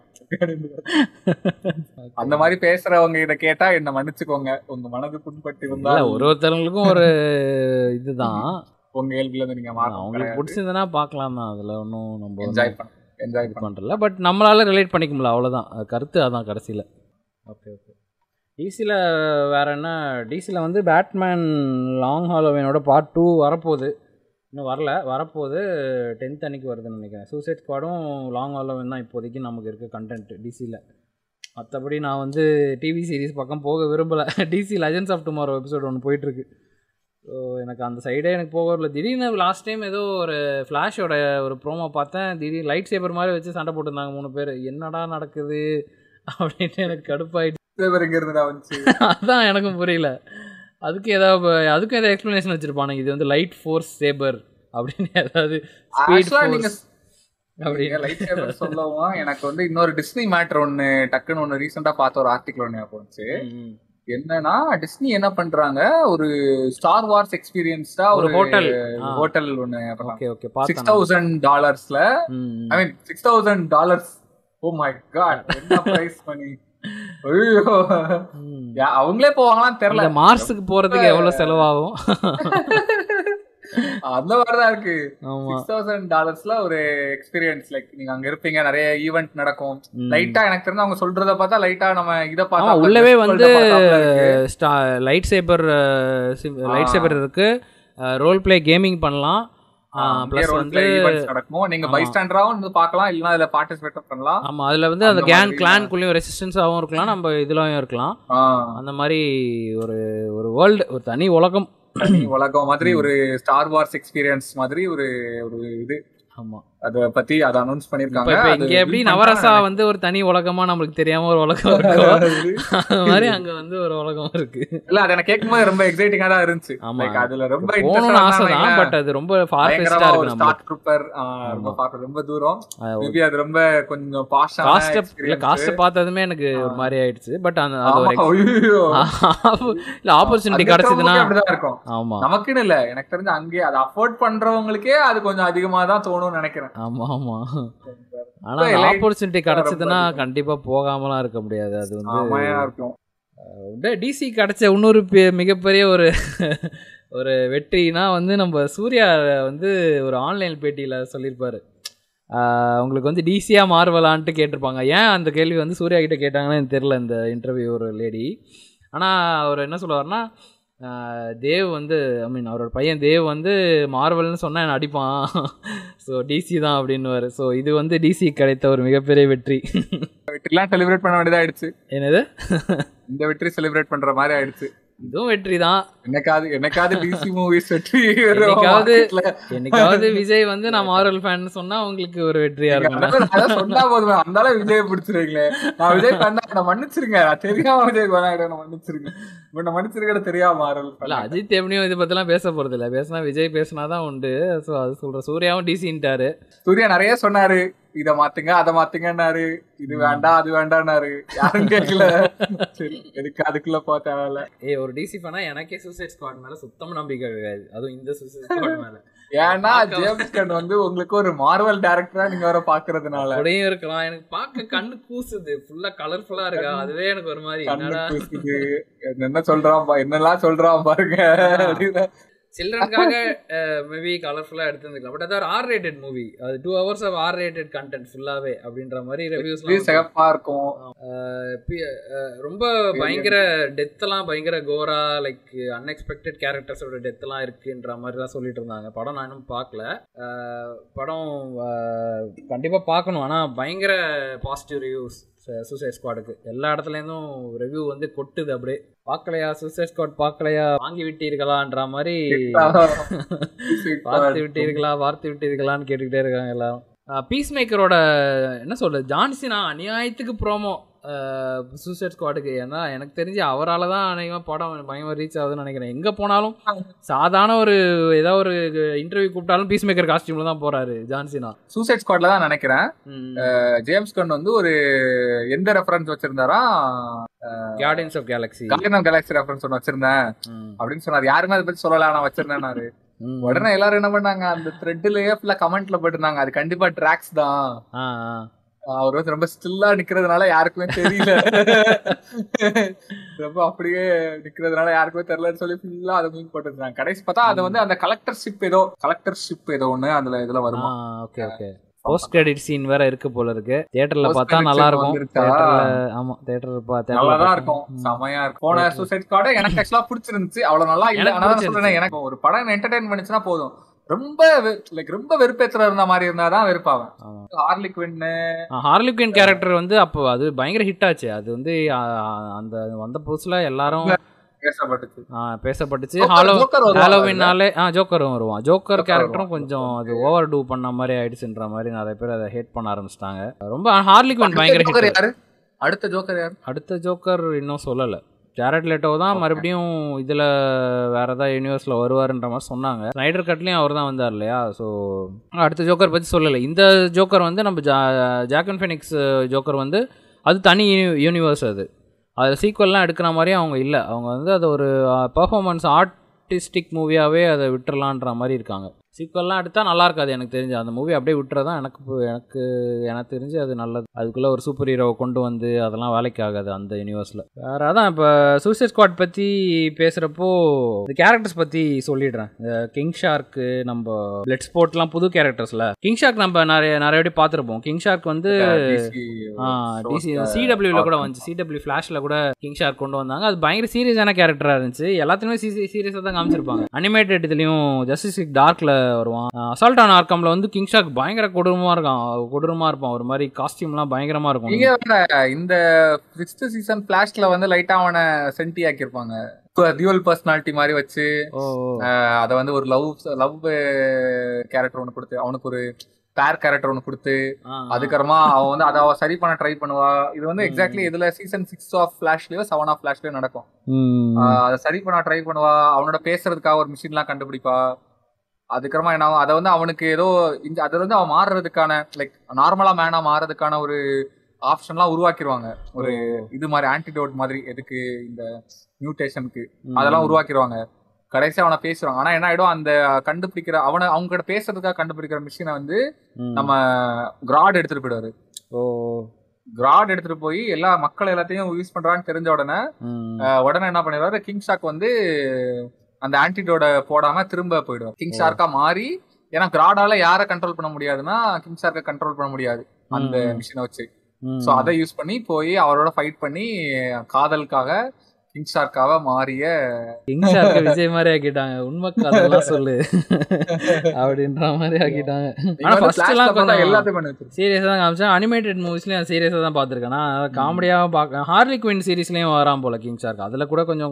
அந்த மாதிரி பேசுறவங்க இத கேட்டா என்ன மன்னிச்சுக்கோங்க உங்க மனது புண்பட்டு இல்ல இருந்தா ஒரு ஒருத்தவங்களுக்கும் ஒரு இதுதான் உங்க இயல்புல இருந்து நீங்க மாறணும் அவங்களுக்கு பிடிச்சிருந்ததுன்னா பார்க்கலாம் தான் அதில் ஒன்றும் நம்ம என்ஜாய் பண்ண என்ஜாய் இது பண்ண பண்ணுறல பட் நம்மளால ரிலேட் பண்ணிக்க முடியல அவ்வளோதான் அது கருத்து அதான் கடைசியில் ஓகே ஓகே டிசியில் வேற என்ன டிசியில் வந்து பேட்மேன் லாங் ஹாலோவேனோட பார்ட் டூ வரப்போகுது இன்னும் வரல வரப்போகுது டென்த் அன்னைக்கு வருதுன்னு நினைக்கிறேன் சூசைட் ஸ்குவாடும் லாங் ஹாலோவேன் தான் இப்போதைக்கு நமக்கு இருக்க கண்டென்ட் டிசியில் மற்றபடி நான் வந்து டிவி சீரிஸ் பக்கம் போக விரும்பலை DC Legends of Tomorrow episode ஒன்று போயிட்டுருக்கு ஸோ எனக்கு அந்த சைடே எனக்கு போக வரல திடீர்னு லாஸ்ட் டைம் ஏதோ ஒரு ஃப்ளாஷோட ஒரு ப்ரோமோ பார்த்தேன் திடீர் லைட் சேபர் மாதிரி வச்சு சண்டை போட்டிருந்தாங்க மூணு பேர் என்னடா நடக்குது அப்படின்ட்டு எனக்கு கடுப்பாயிடுச்சு சேவர் எங்க இருந்துடா வந்துச்சு அதான் எனக்கும் புரியல அதுக்கு ஏதாவது அதுக்கும் ஏதாவது எக்ஸ்ப்ளனேஷன் வச்சிருப்பானுங்க இது வந்து லைட் ஃபோர்ஸ் சேபர் அப்படின்னு ஏதாவது ஸ்பீட் Actually நீங்க ஃபோர்ஸ் அப்படின்னு லைட் சேவர் சொல்லவும் எனக்கு வந்து இன்னொரு டிஸ்னி மேட்டர் ஒன்னு டக்குன்னு ஒன்னு ரீசெண்டா பார்த்த ஒரு ஆர்டிகல் ஒன்னு ஞாபகம் வந்துச்சு ம், என்னன்னா டிஸ்னி என்ன பண்றாங்க ஒரு ஸ்டார் வார்ஸ் எக்ஸ்பீரியன்ஸ்டா ஒரு ஒரு ஹோட்டல் ஹோட்டல் ஒன்னு ஓகே ஓகே சிக்ஸ் பார்த்தேன் தௌசண்ட் டாலர்ஸ்ல ம், I mean six thousand dollars oh my God என்ன பிரைஸ் பண்ணி ஐயோ ம். யா- அவங்களே போவாங்களான்னு தெரியல இந்த மார்ஸுக்கு போறதுக்கு எவ்வளவு செலவாகும் அந்த மாதிரிதான் இருக்கு ஆமா சிக்ஸ் தௌசண்ட் டாலர்ஸ்ல ஒரு எக்ஸ்பீரியன்ஸ் லைக் நீங்க அங்க இருப்பீங்க நிறைய ஈவெண்ட் நடக்கும் ம். லைட்டா எனக்கு தெரிஞ்சு அவங்க சொல்றத பார்த்தா லைட்டா நம்ம இத ஆமா பார்த்தா உள்ளவே வந்து இருக்கு. லைட் சேபர் லைட் சேபர் இருக்கு ரோல் ப்ளே கேமிங் பண்ணலாம் ப்ளஸ் வந்து ஈவெண்ட்ஸ் நடக்கும் நீங்க ஆமா. பைஸ்டாண்டராவும் வந்து பார்க்கலாம் இல்லனா அதுல பார்ட்டிசிபேட் பண்ணலாம் ஆமா அதுல வந்து அந்த அந்த கேங் மாதிரி கிளான்குள்ளேயும் ரெசிஸ்டன்ஸாகவும் இருக்கலாம் நம்ம இதுலயும் இருக்கலாம் ஆ, அந்த மாதிரி ஒரு ஒரு வேர்ல்டு ஒரு தனி உலகம் தனி உலகம் மாதிரி ஒரு ஸ்டார் வார்ஸ் எக்ஸ்பீரியன்ஸ் மாதிரி ஒரு ஒரு இது ஆமா அத பத்தி அத அனௌன்ஸ் இப்ப பண்ணிருக்காங்க இப்ப அது இங்க எப்படி build நவரசா பண்றாங்க வந்து ஒரு தனி உலகமா நம்மளுக்கு தெரியாம ஒரு உலகம் இருக்கும் அந்த மாதிரி அங்க வந்து ஒரு உலகம் இருக்கு இல்ல அது எனக்கு கேட்கும்போது ரொம்ப எக்ஸைட்டிங்கா தான் இருந்துச்சு ஆமா. லைக் அதுல ரொம்ப போகணும்னு ஆசை தான் இன்ட்ரெஸ்டா பட் அது ரொம்ப ஃபார் பயங்கரமா இருக்கு ஒரு நம்மளுக்கு ஸ்டார்ட் ட்ரூப்பர் ரொம்ப far- ரொம்ப தூரம் மேபி அது ரொம்ப கொஞ்சம் பாஷான காஸ்ட் இல்ல காஸ்ட் பார்த்ததுமே எனக்கு ஒரு மாதிரி ஆயிடுச்சு பட் அந்த அது ஒரு இல்ல ஆப்பர்ச்சுனிட்டி கிடைச்சதுன்னா அப்படிதான் இருக்கும் ஆமா நமக்குன்னு இல்ல எனக்கு தெரிஞ்சு அங்கேயே அதை அஃபோர்ட் பண்றவங்களுக்கே அது கொஞ்சம் அதிகமா தான் தோணும்னு நினைக்கிறேன் ஆமா ஆமா ஆனா இப்ப elite ஆப்பர்ச்சுனிட்டி கிடைச்சதுன்னா ரொம்ப கண்டிப்பா போகாமலாம் இருக்க முடியாது அது வந்து ஆமாயா இருக்கும் டிசி கிடைச்ச இன்னொரு பெ- மிகப்பெரிய ஒரு ஒரு வெற்றினா வந்து நம்ம சூர்யா வந்து ஒரு ஆன்லைன் பேட்டியில் சொல்லியிருப்பாரு ஆஹ் உங்களுக்கு வந்து டிசியாக மாறுவலான்ட்டு கேட்டிருப்பாங்க ஏன் அந்த கேள்வி வந்து சூர்யா கிட்ட கேட்டாங்கன்னு எனக்கு தெரில இந்த இன்டர்வியூ ஒரு லேடி ஆனால் அவர் என்ன சொல்லுவார்னா ஆஹ் தேவ் வந்து ஐ மீன் அவரோட பையன் தேவ் வந்து மார்வல்னு சொன்னால் என்ன அடிப்பான் ஸோ டிசி தான் அப்படின்னுவார் ஸோ இது வந்து டிசி கிடைத்த ஒரு மிகப்பெரிய வெற்றி வெற்றிலாம் செலிப்ரேட் பண்ண வேண்டியதா ஆயிடுச்சு என்னது இந்த வெற்றி செலிப்ரேட் பண்ற மாதிரி ஆயிடுச்சு இதுவும் வெற்றி தான் என்னைக்காவது என்னைக்காவது டிசி மூவிஸ் வெற்றி என்னைக்காவது marketல என்னைக்காவது விஜய் வந்து நான் மாரல் ஃபேன் சொன்னா உங்களுக்கு ஒரு வெற்றியா இருக்கும் அதான் அதான் சொன்னா போதுமே அந்தால விஜய் பிடிச்சிருக்கீங்களே நான் விஜய் பண்ணா என்ன மன்னிச்சிருங்க நான் தெரியாம விஜய் பண்ணா என்ன மன்னிச்சிருங்க என்ன மன்னிச்சிருக்க தெரியாம மாறல் இல்ல அஜித் எப்படியும் இதை பத்திலாம் பேச போறது இல்ல பேசினா விஜய் பேசினாதான் உண்டு சோ அது சொல்ற சூர்யாவும் டிசின்ட்டாரு சூர்யா நிறைய சொன்னாரு இத மாத்துங்க அத மாத்துங்கன்னாரு இது வேண்டாம் அது வேண்டாம்னாரு யாரும் கேட்கல சரி எதுக்கு அதுக்குள்ள போ தேவையில்ல ஏய் ஒரு டிசி ஃபேனா எனக்கே சூசைட் ஸ்குவாட் மேல சுத்தமா நம்பிக்கை கிடையாது அதுவும் இந்த சூசைட் ஸ்குவாட் மேல ஏன்னா ஜேம்ஸ் கன் வந்து உங்களுக்கு ஒரு மார்வல் டைரக்டரா நீங்க வர பாக்குறதுனால அப்படியும் இருக்கலாம் எனக்கு பார்க்க கண்ணு கூசுது ஃபுல்லா கலர்ஃபுல்லா இருக்கா அதுவே எனக்கு ஒரு மாதிரி கண்ணு என்னடா கூசுது. என்ன சொல்றான் பா- என்னெல்லாம் சொல்றான் பாருங்க அப்படின்னு. சில்ட்ரனுக்காக மேபி கலர்ஃபுல்லா எடுத்துருந்துக்கலாம் பட் அது ஒரு ஆர் ரேட்டட் மூவி அது two hours of R rated content ஃபுல்லாவே அப்படின்ற மாதிரி இது ரிவ்யூஸ் சிகப்பா இருக்கும் ரொம்ப பயங்கர டெத்தெல்லாம் பயங்கர கோரா லைக் அன்எக்ஸ்பெக்டட் கேரக்டர்ஸோட டெத்தெல்லாம் இருக்குன்ற மாதிரி தான் சொல்லிட்டு இருந்தாங்க படம் நான் இன்னும் பார்க்கல அஹ், படம் அஹ், கண்டிப்பா பார்க்கணும் ஆனா பயங்கர பாசிட்டிவ் ரிவ்யூஸ் சூசைட் ஸ்குவாடுக்கு எல்லா இடத்துலேருந்தும் ரிவ்யூ வந்து கொட்டுது அப்படியே பார்க்கலையா சூசைட் ஸ்குவாட் பார்க்கலையா வாங்கி விட்டீர்களான்ற மாதிரி பார்த்து விட்டீர்களா பார்த்து விட்டீர்களான்னு கேட்டுக்கிட்டே இருக்காங்க எல்லாரும் பீஸ் மேக்கரோட என்ன சொல்றது ஜான்சினா அநியாயத்துக்கு ப்ரோமோ சூசைட் ஸ்குவாடுக்கு ஏன்னா எனக்கு தெரிஞ்சு அவரால் தான் அநேகமாக படம் பயங்கர ரீச் ஆகுதுன்னு நினைக்கிறேன் எங்கே போனாலும் சாதாரண ஒரு ஏதாவது ஒரு இன்டர்வியூ கூப்பிட்டாலும் பீஸ் மேக்கர் காஸ்டியூம்ல தான் போறாரு ஜான்சினா சூசைட் ஸ்குவாட்ல தான் நினைக்கிறேன் ம். ஜேம்ஸ் கன் வந்து ஒரு எந்த ரெஃபரன்ஸ் வச்சிருந்தாரா Guardians of Galaxy Guardian of Galaxy reference ஒன்று வச்சிருந்தேன் அப்படின்னு சொன்னார் யாருமே அதை பத்தி சொல்லல நான் வச்சிருந்தேன்னாரு உடனே எல்லாரும் என்ன பண்ணாங்க அந்த த்ரெட்லயே ஃபுல்லா கமெண்ட்ல போட்டிருந்தாங்க அது கண்டிப்பா ட்ராக்ஸ் தான் அவர் வந்து ரொம்ப ஸ்டில்லா நிக்கிறதுனால யாருக்குமே தெரியல ரொம்ப அப்படியே நிக்கிறதுனால யாருக்குமே தெரியலன்னு சொல்லி ஃபுல்லா அதை மீன் போட்டுருந்தாங்க கடைசி பார்த்தா அது வந்து அந்த கலெக்டர்ஷிப் ஏதோ கலெக்டர்ஷிப் ஏதோ ஒண்ணு அதுல இதுல வருமா okay okay post credit scene வேற இருக்கு போல இருக்கு தியேட்டர்ல Post பார்த்தா credit நல்லா scene இருக்கும் வந்துருச்சா? தியேட்டர்ல ஆமா தியேட்டர் நல்லாதான் இருக்கும் செமையா இருக்கும் போன சூசைட் ஸ்குவாட் எனக்கு ஆக்சுவலா பிடிச்சிருந்துச்சு அவ்வளவு நல்லா இல்ல எனக்கு ஆனா பிடிச்சிருந்துச்சு. சொல்றேன் எனக்கு ஒரு படம் என்டர்டைன் பண்ணிச்சுன்னா போதும் ரொம்ப லைக் ரொம்ப வெறுப்பேத்துற இருந்த மாதிரி இருந்தாதான் வெறுப்பாவேன் ஹார்லிக் வின்னு ஹார்லிக்வின் கேரக்டர் வந்து அப்போ அது பயங்கர ஹிட் ஆச்சு அது வந்து ஆ, அந்த வந்த புதுசுல எல்லாரும் பேசப்பட்டுச்சு ஆ, பேசப்பட்டுச்சு Joker- ஹாலோ Joker வருவாங்க ஹாலோவின்னாலே ஆ ஜோக்கரும் வருவான் ஜோக்கர் Joker கேரக்டரும் வருவான். கொஞ்சம் அது ஓவர் டூ பண்ண மாதிரி ஆயிடுச்சுன்ற மாதிரி நிறைய பேர் அதை ஹேட் பண்ண ஆரம்பிச்சிட்டாங்க ரொம்ப ஹார்லிக்வின் பயங்கர ஜோக்கர் ஹிட் யாரு அடுத்த ஜோக்கர் யாரு அடுத்த ஜோக்கர் இன்னும் சொல்லலை ஜாரட் லெட்டோ தான் Okay. மறுபடியும் இதில் வேற ஏதாவது யூனிவர்ஸில் வருவாருன்ற மாதிரி சொன்னாங்க ஸ்னைடர் கட்லேயும் அவர் தான் வந்தார் இல்லையா ஸோ அடுத்த ஜோக்கர் பற்றி சொல்லலை இந்த ஜோக்கர் வந்து நம்ம ஜா ஜாக்கன் ஃபெனிக்ஸ் ஜோக்கர் வந்து அது தனி யூனிவர்ஸ் அது அது சீக்வல்லாம் எடுக்கிற மாதிரி அவங்க இல்லை அவங்க வந்து அது ஒரு பர்ஃபார்மன்ஸ் ஆர்டிஸ்டிக் மூவியாகவே அதை விட்டுறலான்ற மாதிரி இருக்காங்க சீக்வல்லாம் எடுத்தால் நல்லா இருக்காது எனக்கு தெரிஞ்சு அந்த மூவி அப்படியே விட்டுறதான் எனக்கு பு- எனக்கு எனக்கு தெரிஞ்சு அது நல்லது அதுக்குள்ளே ஒரு சூப்பர் ஹீரோவை கொண்டு வந்து அதெல்லாம் வேலைக்கு ஆகாது அந்த யூனிவர்ஸில் வேறு அதான் இப்போ சூசைட் ஸ்குவாட் பற்றி பேசுகிறப்போ இந்த கேரக்டர்ஸ் பற்றி சொல்லிடுறேன் இந்த கிங் ஷார்க்கு நம்ம பிளட் ஸ்போர்ட்லாம் புது கேரக்டர்ஸில் கிங் ஷார்க் நம்ம நிறைய நிறைய வாட்டி பார்த்துருப்போம் கிங் ஷார்க் வந்து டிசி சிடபிள்யூல கூட வந்துச்சு சிடபிள்யூ ஃபிளாஷ்ல கூட கிங் ஷார்க் கொண்டு வந்தாங்க அது பயங்கர சீரியஸான கேரக்டரா இருந்துச்சு எல்லாத்துலயுமே சீரியஸா தான் காமிச்சிருப்பாங்க அனிமேட்டட் இதுலயும் ஜஸ்டிஸ் டார்க்ல வருவான் அசால்ட் ஆன் ஆர்கம்ல வந்து கிங் ஷார்க் பயங்கர கொடூரமா இருக்கான் கொடூரமா இருப்பான் ஒரு மாதிரி காஸ்டியூம்லாம் பயங்கரமா இருக்கும் நீங்க வேற இந்த சிக்ஸ்த் சீசன் பிளாஷ்ல வந்து லைட்டா அவனை சென்டி ஆக்கியிருப்பாங்க டியூவல் பர்சனாலிட்டி மாதிரி வச்சு ஓ அஹ், அத வந்து ஒரு லவ் லவ் கேரக்டர் ஒன்னு கொடுத்து அவனுக்கு ஒரு பேர் கேரக்டர் ஒன்னு கொடுத்து அதுக்கப்புறமா அவன் வந்து அதை அவ சரி பண்ண ட்ரை பண்ணுவா இது வந்து எக்ஸாக்ட்லி இதுல சீசன் சிக்ஸ் ஆஃப் ஃபிளாஷ்லயோ செவன் ஆஃப் ஃபிளாஷ்லயோ நடக்கும் ஆஹ் அதை சரி பண்ண ட்ரை பண்ணுவா அவனோட பேசுறதுக்காக ஒரு மிஷின்லாம் கண்டுபிடிப்பா அதுக்கப்புறமா என்ன ஆகும்? அதை வந்து அவனுக்கு ஏதோ இந்த அதை வந்து அவன் மாறுறதுக்கான லைக் நார்மலா மேனா மாறுறதுக்கான ஒரு ஆப்ஷன்லாம் உருவாக்கிடுவாங்க ஒரு இது மாதிரி ஆன்டிடோட் மாதிரி எதுக்கு இந்த மியூட்டேஷனுக்கு அதெல்லாம் உருவாக்கிடுவாங்க கடைசி அவனை பேசுறாங்க ஆனா என்ன ஆயிடும் அந்த கண்டுபிடிக்கிற அவனை அவங்க கிட்ட பேசுறதுக்காக கண்டுபிடிக்கிற மிஷினை வந்து நம்ம கிராட் எடுத்துட்டு போயிடுவாரு ஓ கிராட் எடுத்துட்டு போய் எல்லா மக்கள் எல்லாத்தையும் யூஸ் பண்றான்னு தெரிஞ்ச உடனே அஹ் உடனே என்ன பண்ணிடுவாரு கிங் ஷாக் வந்து அந்த ஆன்டிடோட போடாம திரும்ப போயிடுவார் கிங் ஷார்க்கா மாறி ஏன்னா கிராடால யாரை கண்ட்ரோல் பண்ண முடியாதுன்னா கிங் ஷார்க்கை கண்ட்ரோல் பண்ண முடியாது அந்த மிஷினை வச்சு சோ அதை யூஸ் பண்ணி போய் அவரோட ஃபைட் பண்ணி காதலுக்காக கிங் ஷார்க்காக மாறிய கிங் ஷார்க் விஜய் மாதிரி ஆக்கிட்டாங்க உண்மை கதைலாம் சொல்லு அப்படின்ற மாதிரி ஆக்கிட்டாங்க ஆனா ஃபர்ஸ்ட் எல்லாம் கொஞ்சம் எல்லாத்தையும் பண்ணி வச்சிருக்கு சீரியஸாக தான் காமிச்சேன் அனிமேட்டட் மூவிஸ்லையும் சீரியஸாக தான் பார்த்துருக்கேன் நான் காமெடியாக பார்க்க ஹார்லி குவின் சீரிஸ்லேயும் வரான் போல கிங் ஷார்க் அதில் கூட கொஞ்சம்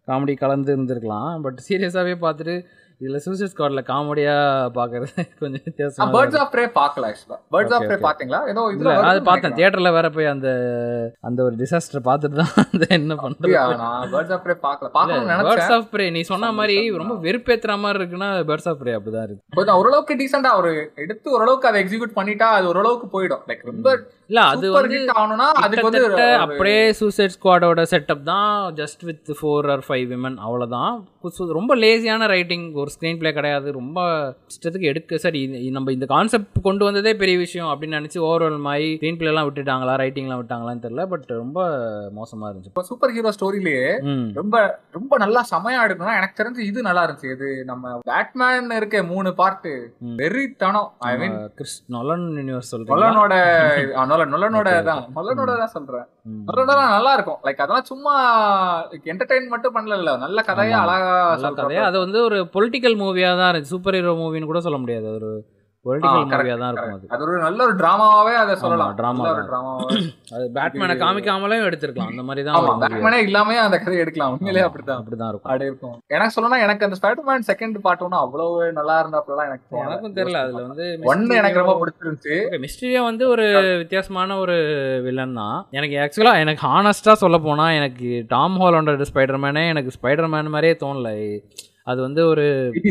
காமெடி கலந்து இருந்திருக்கலாம் பட் சீரியஸாகவே பார்த்துட்டு இதில் சூசைட் ஸ்குவாடில் காமெடியாக பார்க்கறது கொஞ்சம் வித்தியாசம் பேர்ட்ஸ் ஆஃப் ப்ரே பார்க்கல ஆக்சுவலா Birds of Okay, Prey okay. பாத்தீங்களா ஏதோ இல்ல இதுல அது வருதுன்னு பார்த்தேன் நினைக்கிறேன். தியேட்டர்ல வேற போய் அந்த அந்த ஒரு டிசாஸ்டர் பார்த்துட்டு தான் அந்த என்ன அப்படியா? பண்றது நான் பேர்ட்ஸ் ஆஃப் ப்ரே பார்க்கல பார்க்கணும்னு பேர்ட்ஸ் நினைச்சேன் ஆஃப் ப்ரே நீ சொன்ன மாதிரி சந்தோஷம் ரொம்ப தான். வெறுப்பேத்துற மாதிரி இருக்குன்னா பேர்ட்ஸ் ஆஃப் ப்ரே அப்படிதான் இருக்கு கொஞ்சம் ஓரளவுக்கு டீசெண்டா ஒரு எடுத்து ஓரளவுக்கு அதை எக்ஸிக்யூட் பண்ணிட்டா அது ஓரளவுக்கு போயிடும் லைக் ரொம்ப இல்ல அது சூப்பர் வந்து ஹிட் ஆகணும்னா அதுக்கு வந்து கிட்டத்தட்ட ஒரு- அப்படியே சூசைட் ஸ்குவாடோட செட்டப் தான் just with four or five women அவ்வளோதான் சு- ரொம்ப லேசியான ரைட்டிங் ஒரு ஸ்க்ரீன் ப்ளே கிடையாது ரொம்ப இஷ்டத்துக்கு எடுக்க சரி இது- நம்ம இந்த கான்செப்ட் கொண்டு வந்ததே பெரிய விஷயம் அப்படின்னு நினச்சி ஓவரால் மாதிரி ஸ்க்ரீன் ப்ளேலாம் விட்டுட்டாங்களா ரைட்டிங்லாம் விட்டாங்களான்னு தெரியல பட் ரொம்ப மோசமாக இருந்துச்சு இப்போ சூப்பர் ஹீரோ ஸ்டோரியிலேயே ம் ரொம்ப ரொம்ப நல்லா செமையா எடுக்கணும் எனக்கு தெரிஞ்சு இது நல்லா இருந்துச்சு இது நம்ம பேட்மேன் இருக்க மூணு பார்ட் ம். வெறித்தனம் ஐ மீன் கிறிஸ் நொலன் யூனிவர்ஸ் சொல்கிறேன் நொலனோட ஆ, நொலன் நொலனோட Okay, okay. தான் நொலனோட தான் சொல்றேன் நொலனோட தான் நல்லா இருக்கும் லைக் அதெல்லாம் சும்மா என்டர்டைன் மட்டும் பண்ணல நல்ல கதையா ஆமா. அழகா நல்ல சொல்றப்ப. கதையா அது வந்து ஒரு பொலிட்டிக்கல் மூவியாக தான் இருந்துச்சு சூப்பர் ஹீரோ மூவின்னு கூட சொல்ல முடியாது ஒரு பொலிட்டிக்கல் correct, மூவியாக தான் இருக்கும் அது அது ஒரு நல்ல ஒரு டிராமாவே அதை சொல்லலாம் drama நல்ல ஒரு தான். டிராமாவே அது பேட்மேனை காமிக்காமலே எடுத்திருக்கலாம் அந்த மாதிரி தான் ஆமா ஒரு movie. பேட்மேனே இல்லாம அந்த கதையை எடுக்கலாம் உண்மையிலேயே அப்படிதான் அப்படிதான் இருக்கும் அப்படி இருக்கும் எனக்கு சொல்லணும்னா எனக்கு அந்த ஸ்பைடர்மேன் செகண்ட் பார்ட் ஒன்னும் அவ்வளவு நல்லா இருந்தாப்லாம் எனக்கு தோணல. எனக்கும் தெரியல அதுல வந்து ஒன்னு எனக்கு ரொம்ப பிடிச்சிருந்துச்சு மிஸ்டரியா வந்து ஒரு வித்தியாசமான ஒரு வில்லன் தான் எனக்கு ஆக்சுவலா எனக்கு ஹானஸ்டா சொல்ல போனா எனக்கு டாம் ஹாலண்டோட ஸ்பைடர்மேனே எனக்கு ஸ்பைடர்மேன் மாதிரியே தோணல அது வந்து ஒரு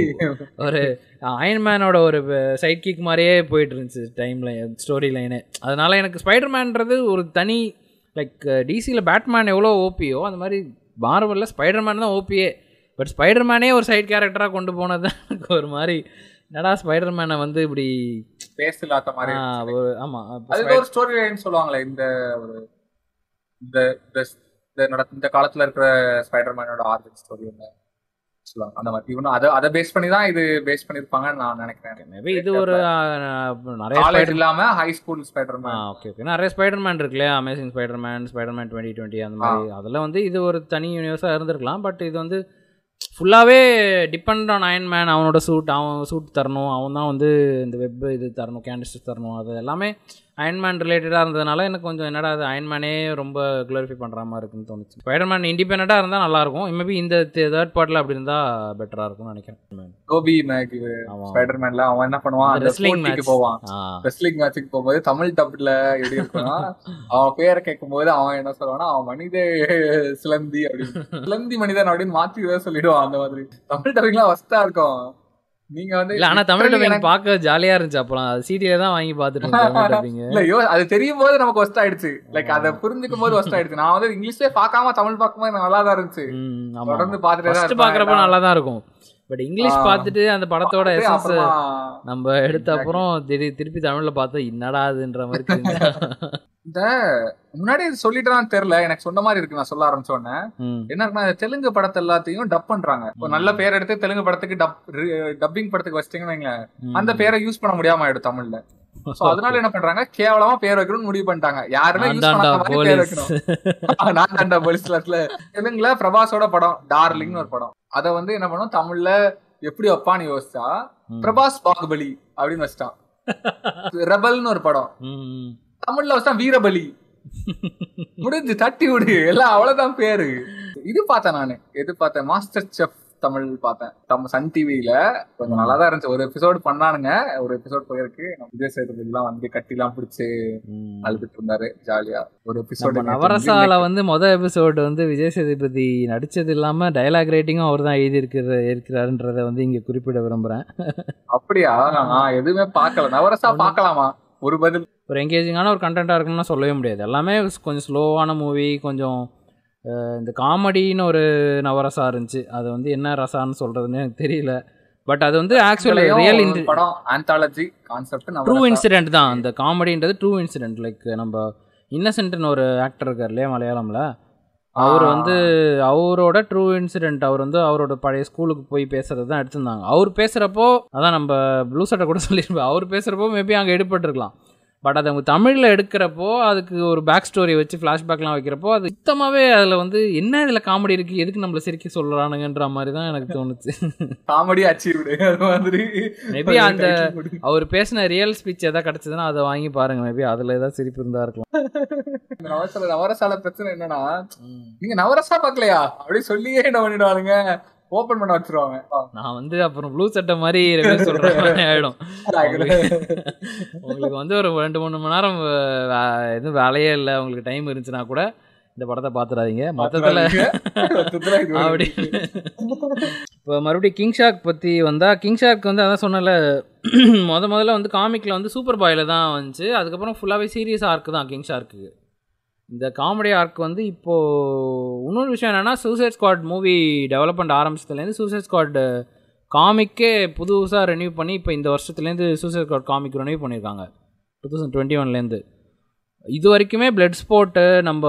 ஒரு அயன்மேனோட ஒரு சைட் கிக் மாதிரியே போயிட்டு இருந்துச்சு டைம் லைன் ஸ்டோரி லைனு அதனால எனக்கு ஸ்பைடர்மேன்றது ஒரு தனி லைக் டிசியில் பேட்மேன் எவ்வளோ ஓபியோ அந்த மாதிரி மார்வலில் ஸ்பைடர்மேன் தான் ஓபியே பட் ஸ்பைடர்மேனே ஒரு சைட் கேரக்டராக கொண்டு போனது தான் எனக்கு ஒரு மாதிரி என்னடா ஸ்பைடர்மேனை வந்து இப்படி பேஸ் இல்லாத மாதிரி ஆ, இருந்துச்சு. ஒரு ஆமாம் அது ஒரு ஸ்டோரி லைன் சொல்லுவாங்களே இந்த ஒரு இந்த இந்த இந்த நட- இந்த காலத்துல இருக்கிற ஸ்பைடர்மேனோட ஆர்ஜின் ஸ்டோரி ஒன்று சொல்லுவாங்க அந்த மாதிரி இவனும் அதை அதை பேஸ் பண்ணி தான் இது பேஸ் பண்ணிருப்பாங்கன்னு நான் நினைக்கிறேன் மேபி இது ஒரு ஆ, நிறைய காலேஜ் ஸ்பைடர் இல்லாம ஹை ஸ்கூல் ஆ ஸ்பைடர்மேன் ஓகே ஓகே நிறைய ஸ்பைடர்மேன் இருக்குல்லையா Amazing Spiderman Spiderman twenty twenty அந்த மாதிரி அதில் வந்து இது ஒரு தனி யூனிவர்ஸாக இருந்திருக்கலாம் பட் இது வந்து ஃபுல்லாகவே டிபெண்ட் ஆன் அயன் மேன் அவனோட சூட் அவன் சூட் தரணும் அவன் தான் வந்து இந்த வெப் இது தரணும் கேண்டிஸ்ட் தரணும் அது எல்லாமே அயன்மேன் ரிலேட்டடாக இருந்ததுனால எனக்கு கொஞ்சம் என்னடா அது அயன்மேனே ரொம்ப க்ளோரிஃபை பண்ணுற மாதிரி இருக்குன்னு தோணுச்சு ஸ்பைடர்மேன் இண்டிபெண்ட்டாக இருந்தால் நல்லாயிருக்கும் மேபி இந்த தேர்ட் பார்ட்டில் அப்படி இருந்தால் பெட்டராக இருக்கும்னு நினைக்கிறேன் கோபி மேக் ஆமாம் ஸ்பைடர்மேன்ல அவன் என்ன பண்ணுவான் அந்த ரெஸ்லிங் போட்டிக்கு மேட்ச் போவான் ஆ ரெஸ்லிங் மேட்சுக்கு போகும்போது தமிழ் டப்ல எப்படி இருக்கும்னா அவன் பேரை கேட்கும் போது அவன் என்ன சொல்லுவான்னா அவன் மனித சிலந்தி அப்படின்னு சிலந்தி மனிதன் அப்படின்னு மாத்தி ஏதோ சொல்லிடுவான் அந்த மாதிரி தமிழ் டப்பிங்லாம் ஃபஸ்டா இருக்கும் நீங்க வந்து இல்ல ஆனா தமிழ் literally டப்பிங் எனக்கு- பார்க்க ஜாலியா இருந்துச்சு அப்பலாம் அது சிடில தான் வாங்கி பார்த்துட்டு இருந்தேன் தமிழ் டப்பிங் இல்ல யோ அது தெரியும் போது நமக்கு ஒஸ்ட் ஆயிடுச்சு லைக் அதை புரிஞ்சுக்கும் போது ஒஸ்ட் ஆயிடுச்சு நான் வந்து இங்கிலீஷ்லயே பார்க்காம தமிழ் பார்க்கும்போது எனக்கு நல்லா தான் இருந்துச்சு ஆமா தொடர்ந்து பார்த்துட்டே தான் ஃபர்ஸ்ட் இருப்பேன். பாக்குறப்ப நல்லா தான் இருக்கும் பட் இங்கிலீஷ் ஆ. பார்த்துட்டு அந்த படத்தோட அப்படியே எசன்ஸ் அப்புறமா நம்ம எடுத்த அப்புறம் திரு திருப்பி தமிழ்ல பார்த்தா என்னடா அதுன்ற மாதிரி தெரிஞ்சு. இந்த முன்னாடி இது சொல்லிட்டு தெரியல எனக்கு சொன்ன மாதிரி இருக்கு நான் சொல்ல ஆரம்பிச்ச உடனே ம், என்ன இருக்குன்னா இந்த தெலுங்கு படத்தை எல்லாத்தையும் டப் பண்றாங்க இப்போ நல்ல பேர் எடுத்து தெலுங்கு படத்துக்கு டப் டப்பிங் படத்துக்கு வச்சிட்டீங்கன்னு வைங்களேன் ம். அந்த பேரை யூஸ் பண்ண முடியாம ஆயிடும் தமிழ்ல சோ அதனால என்ன பண்றாங்க கேவலமா பேர் வைக்கணும்னு முடிவு பண்ணிட்டாங்க யாருமே யூஸ் நான்தான்டா பண்ணாத மாதிரி பேர் போலீஸ் வைக்கணும் நான் தாண்டா போலீஸ்ல தெலுங்குல பிரபாஸோட படம் டார்லிங்னு ஒரு படம் அத வந்து என்ன பண்ணும் தமிழ்ல எப்படி வைப்பான்னு யோசிச்சா ம். பிரபாஸ் பாகுபலி அப்படின்னு வச்சிட்டான் ரெபல்னு ஒரு படம் ம், ம். தமிழ்ல வச்சிட்டான் வீரபலி முடிஞ்சு தட்டி விடு எல்லாம் அவ்வளவுதான் பேரு இது பார்த்தேன் நானு எது பார்த்தேன் மாஸ்டர் செஃப் தமிழ் பார்த்தேன் நம்ம சன் டிவில கொஞ்சம் நல்லா தான் இருந்துச்சு ஒரு எபிசோடு பண்ணானுங்க ஒரு எபிசோட் போயிருக்கு நம்ம விஜய் சேதுபதி எல்லாம் வந்து கட்டி எல்லாம் பிடிச்சு ம். அழுதுட்டு இருந்தாரு ஜாலியா ஒரு நம்ம எபிசோடு நவரசால வந்து மொத எபிசோடு வந்து விஜய் சேதுபதி நடிச்சது இல்லாம டயலாக் ரைட்டிங்கும் அவர் தான் எழுதி இருக்கிற இருக்கிறாருன்றத வந்து இங்க குறிப்பிட விரும்புறேன் அப்படியா நான் எதுவுமே பார்க்கல நவரசா பார்க்கலாமா ஒரு பதில் ஒரு எங்கேஜிங்கான ஒரு கண்டென்ட்டாக இருக்குன்னு சொல்லவே முடியாது எல்லாமே கொஞ்சம் ஸ்லோவான மூவி கொஞ்சம் அஹ், இந்த காமெடின்னு ஒரு நவரசா இருந்துச்சு அது வந்து என்ன ரசான்னு சொல்கிறதுன்னு எனக்கு தெரியல பட் அது வந்து ஆக்சுவலி ரியல் ஒரு படம் ஆந்தாலஜி கான்செப்ட் ட்ரூ இன்சிடென்ட் தான் அந்த காமெடின்றது ட்ரூ இன்சிடென்ட் லைக் நம்ம இன்னசென்ட்னு ஒரு ஆக்டர் இருக்கார் இல்லையா மலையாளம்ல அவர் வந்து அவரோட ட்ரூ இன்சிடென்ட் அவர் வந்து அவரோட பழைய ஸ்கூலுக்கு போய் பேசுறது தான் எடுத்திருந்தாங்க அவர் பேசுகிறப்போ அதான் நம்ம ப்ளூ சட்டை கூட சொல்லியிருப்போம் அவர் பேசுகிறப்போ மேபி அங்கே எடுபட்டிருக்கலாம் பட் அதை அவங்க தமிழில் எடுக்கிறப்போ அதுக்கு ஒரு பேக் ஸ்டோரி வச்சு ஃப்ளாஷ்பேக்லாம் வைக்கிறப்போ அது சுத்தமாகவே அதில் வந்து என்ன இதில் காமெடி இருக்குது எதுக்கு நம்மளை சிரிக்க சொல்கிறானுங்கன்ற மாதிரி தான் எனக்கு தோணுச்சு காமெடி அச்சீவ்டு அது மாதிரி மேபி அந்த அவர் பேசின ரியல் ஸ்பீச் எதாவது கிடச்சதுன்னா அதை வாங்கி பாருங்க மேபி அதில் ஏதாவது சிரிப்பு இருந்தா இருக்கலாம் இந்த நவரசால நவரசால பிரச்சனை என்னன்னா நீங்க நவரசா பார்க்கலையா அப்படி சொல்லியே என்ன பண்ணிடுவானுங்க ஓபன் பண்ண வச்சிருவாங்க நான் வந்து அப்புறம் ப்ளூ சட்டை மாதிரி review சொல்ற மாதிரி ஆயிடும் உங்களுக்கு வந்து ஒரு ரெண்டு மூணு மணி நேரம் வே- எதுவும் வேலையே இல்லை உங்களுக்கு டைம் இருந்துச்சுன்னா கூட இந்த படத்தை பார்த்துடாதீங்க மொத்தத்தில் மொத்தத்துல இது ஒரு- அப்படி இப்போ மறுபடியும் கிங் ஷாக் பற்றி வந்தால் கிங் ஷாக் வந்து அதான் சொன்னல முத முதல்ல வந்து காமிக்கில் வந்து சூப்பர் பாயில் தான் வந்துச்சு அதுக்கப்புறம் ஃபுல்லாகவே சீரியஸ் ஆர்க் தான் கிங் ஷார்க்கு இந்த காமெடி ஆர்க் வந்து இப்போது இன்னொரு விஷயம் என்னென்னா சூசைட் ஸ்குவாட் மூவி டெவலப்மெண்ட் ஆரம்பிச்சதுலேருந்து சூசைட் ஸ்குவாட் காமிக்கே புதுசாக ரெனியூ பண்ணி இப்போ இந்த வருஷத்துலேருந்து சூசைட் ஸ்குவாட் காமிக் ரெனியூ பண்ணியிருக்காங்க டூ தௌசண்ட் டுவெண்ட்டி ஒன்லேருந்து இது வரைக்குமே பிளட் ஸ்போர்ட்டு நம்ம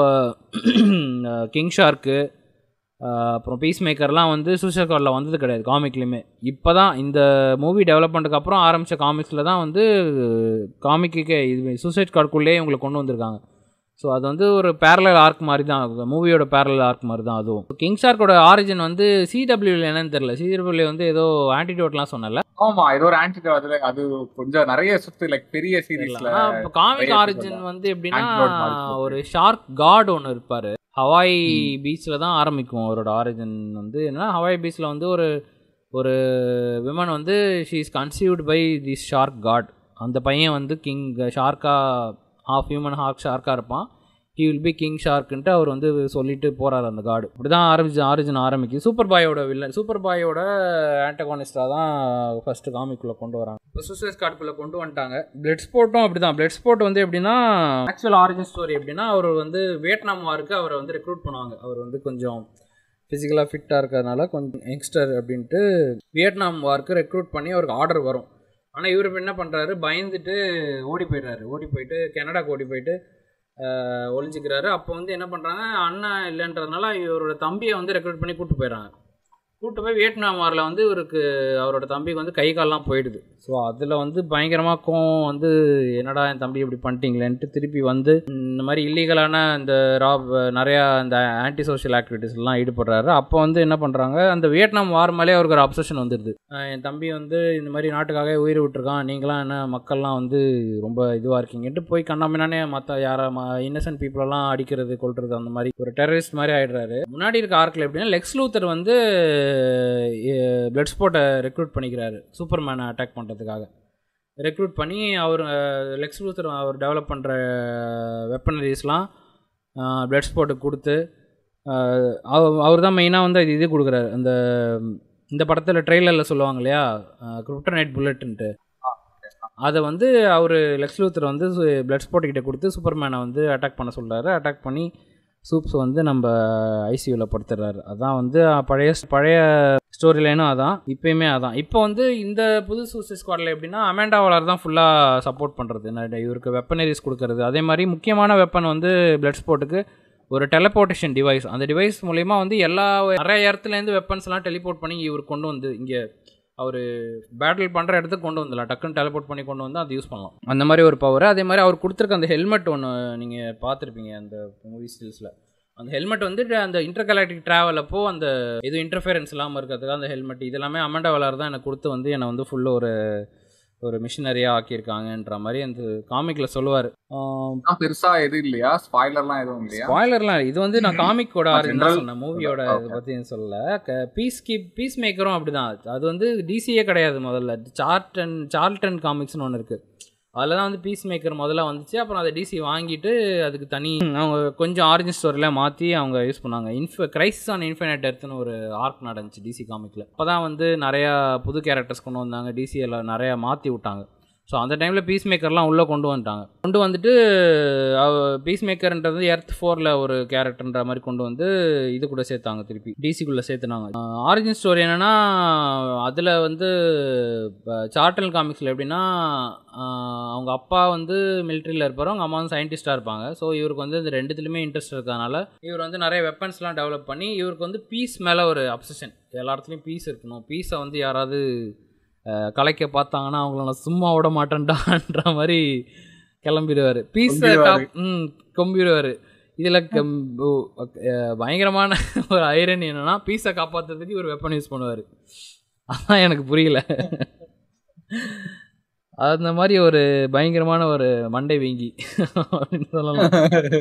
கிங் ஷார்க்கு அப்புறம் பீஸ் மேக்கர்லாம் வந்து சூசைட் ஸ்குவாடில் வந்தது கிடையாது காமிக்லேயுமே இப்போ தான் இந்த மூவி டெவலப்மெண்ட்டுக்கு அப்புறம் ஆரம்பித்த காமிக்ஸில் தான் வந்து காமிக்கு இது சூசைட் ஸ்குவாட்குள்ளேயே இவங்களை கொண்டு வந்திருக்காங்க ஸோ அது வந்து ஒரு பேரலல் ஆர்க் மாதிரி தான் மூவியோட பேரலல் ஆர்க் மாதிரி தான் அதுவும் கிங் ஷார்க்கோட ஆரிஜின் வந்து சிடபிள்யூல என்னன்னு தெரியல சிடபிள்யூ வந்து ஏதோ ஆன்டிடோட்லாம் சொன்னல ஆமா இது ஒரு ஆன்டிடோ அதுல அது கொஞ்சம் நிறைய சுத்து லைக் பெரிய சீரீஸ்ல ஆனா இப்போ காமிக் நிறைய ஆரிஜின் வந்து எப்படின்னா Antidote மாதிரி போட்டு. ஒரு ஷார்க் காட் ஒன்று இருப்பார் ஹவாய் பீச்சில் தான் ஆரம்பிக்கும் அவரோட ஆரிஜின் வந்து என்னன்னா ஹவாய் பீச்சில் வந்து ஒரு ஒரு விமன் வந்து she is conceived by this shark god அந்த பையன் வந்து கிங் ஷார்க்கா ஹாஃப் ஹியூமன் ஹார்க் ஷார்க்காக இருப்பான் ஹி வில் பி கிங் ஷார்க்குன்ட்டு அவர் வந்து சொல்லிட்டு போறாரு அந்த காடு இப்படி தான் ஆரம்பிச்சு ஆரிஜின் ஆரம்பிக்கும் சூப்பர் பாயோட வில்லன் சூப்பர் பாயோட ஆன்டகானிஸ்டாக தான் ஃபஸ்ட்டு காமிக்குள்ளே கொண்டு வராங்க இப்போ சூசைட் கார்டுக்குள்ளே கொண்டு வந்துட்டாங்க பிளட் ஸ்போர்ட்டும் அப்படி தான் பிளட் ஸ்போர்ட் வந்து எப்படின்னா ஆக்சுவல் ஆரிஜின் ஸ்டோரி எப்படின்னா அவர் வந்து வியட்நாம் வாருக்கு அவரை வந்து ரெக்ரூட் பண்ணுவாங்க அவர் வந்து கொஞ்சம் ஃபிசிக்கலாக ஃபிட்டாக இருக்கிறதுனால கொஞ்சம் யங்ஸ்டர் அப்படின்ட்டு வியட்நாம் வார்க்கு ரெக்ரூட் பண்ணி அவருக்கு ஆர்டர் வரும் ஆனால் இவர் இப்ப என்ன பண்ணுறாரு பயந்துட்டு ஓடி போயிடுறாரு ஓடி போயிட்டு கனடாக்கு ஓடி போயிட்டு ஆஹ், ஒளிஞ்சிக்கிறாரு அப்போ வந்து என்ன பண்ணுறாங்க அண்ணன் இல்லைன்றதுனால இவரோட தம்பியை வந்து ரெக்ரூட் பண்ணி கூப்பிட்டு போயிடுறாங்க கூப்பிட்டு போய் வியட்நாம் வாரில் வந்து இவருக்கு அவரோட தம்பிக்கு வந்து கை கால்லாம் போயிடுது ஸோ அதில் வந்து பயங்கரமாக கோவம் வந்து என்னடா என் தம்பி இப்படி பண்ணிட்டீங்களேன்ட்டு திருப்பி வந்து இந்த மாதிரி இல்லீகலான இந்த ராப் நிறையா இந்த ஆன்டி சோஷியல் ஆக்டிவிட்டீஸ்லாம் ஈடுபடுறாரு அப்போ வந்து என்ன பண்ணுறாங்க அந்த வியட்நாம் வார் மேலே அவருக்கு ஒரு அப்சஷன் வந்துடுது அஹ் என் தம்பி வந்து இந்த மாதிரி நாட்டுக்காக உயிர் விட்டுருக்கான் நீங்களாம் என்ன மக்கள்லாம் வந்து ரொம்ப இதுவாக இருக்கீங்கன்ட்டு போய் கண்ணாமினானே மற்ற யாரை இன்னசென்ட் பீப்புளெல்லாம் அடிக்கிறது கொல்றது அந்த மாதிரி ஒரு டெரரிஸ்ட் மாதிரி ஆயிடுறாரு முன்னாடி இருக்க ஆர்க்கில் எப்படின்னா லெக்ஸ் லூத்தர் வந்து பிளட் ஸ்போர்ட்டை ரெக்ரூட் பண்ணிக்கிறாரு சூப்பர்மேனை அட்டாக் பண்ணுறதுக்காக ரெக்ரூட் பண்ணி அவர் லெக்ஸ் லூத்தர் அவர் டெவலப் பண்ணுற வெப்பனரிஸ்லாம் பிளட் ஸ்போர்ட்டுக்கு கொடுத்து அவர் தான் மெயினாக வந்து இது இது கொடுக்குறாரு அந்த இந்த படத்தில் ட்ரெய்லரில் சொல்லுவாங்க இல்லையா கிரிப்டனைட் புல்லட்டுன்ட்டு அதை வந்து அவர் லெக்ஸ் லூத்தர் வந்து பிளட் ஸ்பாட் கிட்ட கொடுத்து சூப்பர்மேனை வந்து அட்டாக் பண்ண சொல்றாரு அட்டாக் பண்ணி சூப்ஸ் வந்து நம்ம ஐசியூவில் படுத்துடுறாரு அதான் வந்து அஹ், பழைய பழைய ஸ்டோரி லைனும் அதான் இப்பயுமே அதான் இப்போ வந்து இந்த புது சூசைட் ஸ்குவாடில் எப்படின்னா அமேண்டா வாலர் தான் ஃபுல்லாக சப்போர்ட் பண்ணுறது என்ன இவருக்கு வெப்பனரிஸ் கொடுக்கறது அதே மாதிரி முக்கியமான வெப்பன் வந்து பிளட் ஸ்போர்ட்டுக்கு ஒரு டெலபோர்டேஷன் டிவைஸ் அந்த டிவைஸ் மூலயமா வந்து எல்லா நிறைய இடத்துலேருந்து வெப்பன்ஸ்லாம் டெலிபோர்ட் பண்ணி இவர் கொண்டு வந்து இங்கே அவர் பேட்டில் பண்ணுற இடத்துக்கு கொண்டு வந்துடலாம் டக்குன்னு டெலிபோர்ட் பண்ணி கொண்டு வந்து அதை யூஸ் பண்ணலாம் அந்த மாதிரி ஒரு பவர் அதே மாதிரி அவர் கொடுத்துருக்க அந்த ஹெல்மெட் ஒன்று நீங்கள் பார்த்துருப்பீங்க அந்த மூவி ஸ்டில்ஸில் அந்த ஹெல்மெட் வந்து அந்த இன்டர்கலாக்டிக் ட்ராவல் அப்போ அந்த எதுவும் இன்டர்ஃபேரன்ஸ் இல்லாமல் இருக்கிறதுக்கு அந்த ஹெல்மெட் இதெல்லாமே அமெண்டா வளார் தான் எனக்கு கொடுத்து வந்து என்னை வந்து ஃபுல்லு ஒரு ஒரு மிஷினரியாக ஆக்கியிருக்காங்கன்ற மாதிரி அந்த காமிக்கில் சொல்லுவார் நான் பெருசா எதுவும் இல்லையா ஸ்பாய்லர்லாம் எதுவும் இல்லையா ஸ்பாய்லர்லாம் இது வந்து நான் காமிக்கோட ஆரிஜின் General- சொன்னேன் மூவியோட Okay. இதை பற்றி சொல்லல பீஸ் கீப் பீஸ் மேக்கரும் அப்படிதான் அது வந்து டிசியே கிடையாது முதல்ல சார்டன் சார்ல்டன் காமிக்ஸ்னு ஒன்று இருக்குது அதில் தான் வந்து பீஸ் மேக்கர் முதல்ல வந்துச்சு அப்புறம் அதை டிசி வாங்கிட்டு அதுக்கு தனி அவங்க கொஞ்சம் ஆரிஜின் ஸ்டோரியில் மாற்றி அவங்க யூஸ் பண்ணாங்க இன்ஃப கிரைசிஸ் ஆன் இன்ஃபினைட் எர்த்துன்னு ஒரு ஆர்க் நடந்துச்சு டிசி காமிக்கில் அப்போ தான் வந்து நிறையா புது கேரக்டர்ஸ் கொண்டு வந்தாங்க டிசி எல்லாம் நிறையா மாற்றி விட்டாங்க ஸோ அந்த டைமில் பீஸ் மேக்கர்லாம் உள்ளே கொண்டு வந்துட்டாங்க கொண்டு வந்துட்டு பீஸ் மேக்கர்ன்றது எர்த் ஃபோரில் ஒரு கேரக்டர்ன்ற மாதிரி கொண்டு வந்து இது கூட சேர்த்தாங்க திருப்பி டிசிக்குள்ளே சேர்த்துனாங்க ஆரிஜின் ஸ்டோரி என்னென்னா அதில் வந்து சார்டல் காமிக்ஸில் எப்படின்னா ஆஹ் அவங்க அப்பா வந்து மிலிட்ரியில் இருப்பார் அவங்க அம்மா வந்து சயின்டிஸ்ட்டாக இருப்பாங்க ஸோ இவருக்கு வந்து இந்த ரெண்டுத்துலையுமே இன்ட்ரெஸ்ட் இருக்கிறதுனால இவர் வந்து நிறைய வெப்பன்ஸ்லாம் டெவலப் பண்ணி இவருக்கு வந்து பீஸ் மேலே ஒரு அப்சஷன் எல்லா இடத்துலையும் பீஸ் இருக்கணும் பீஸை வந்து யாராவது அஹ், கலைக்க பார்த்தாங்கன்னா அவங்கள நான் சும்மா விட மாட்டேன்டான்ற மாதிரி கிளம்பிடுவாரு பீஸை கொம்பிடுவாரு. ம் கொம்பிடுவாரு இதில் பயங்கரமான ஒரு ஐரன் என்னன்னா பீஸை காப்பாற்றுறதுக்கு இவர் வெப்பன் யூஸ் பண்ணுவார் அதான் எனக்கு புரியல அந்த மாதிரி ஒரு பயங்கரமான ஒரு மண்டை வீங்கி அப்படின்னு சொல்லலாம்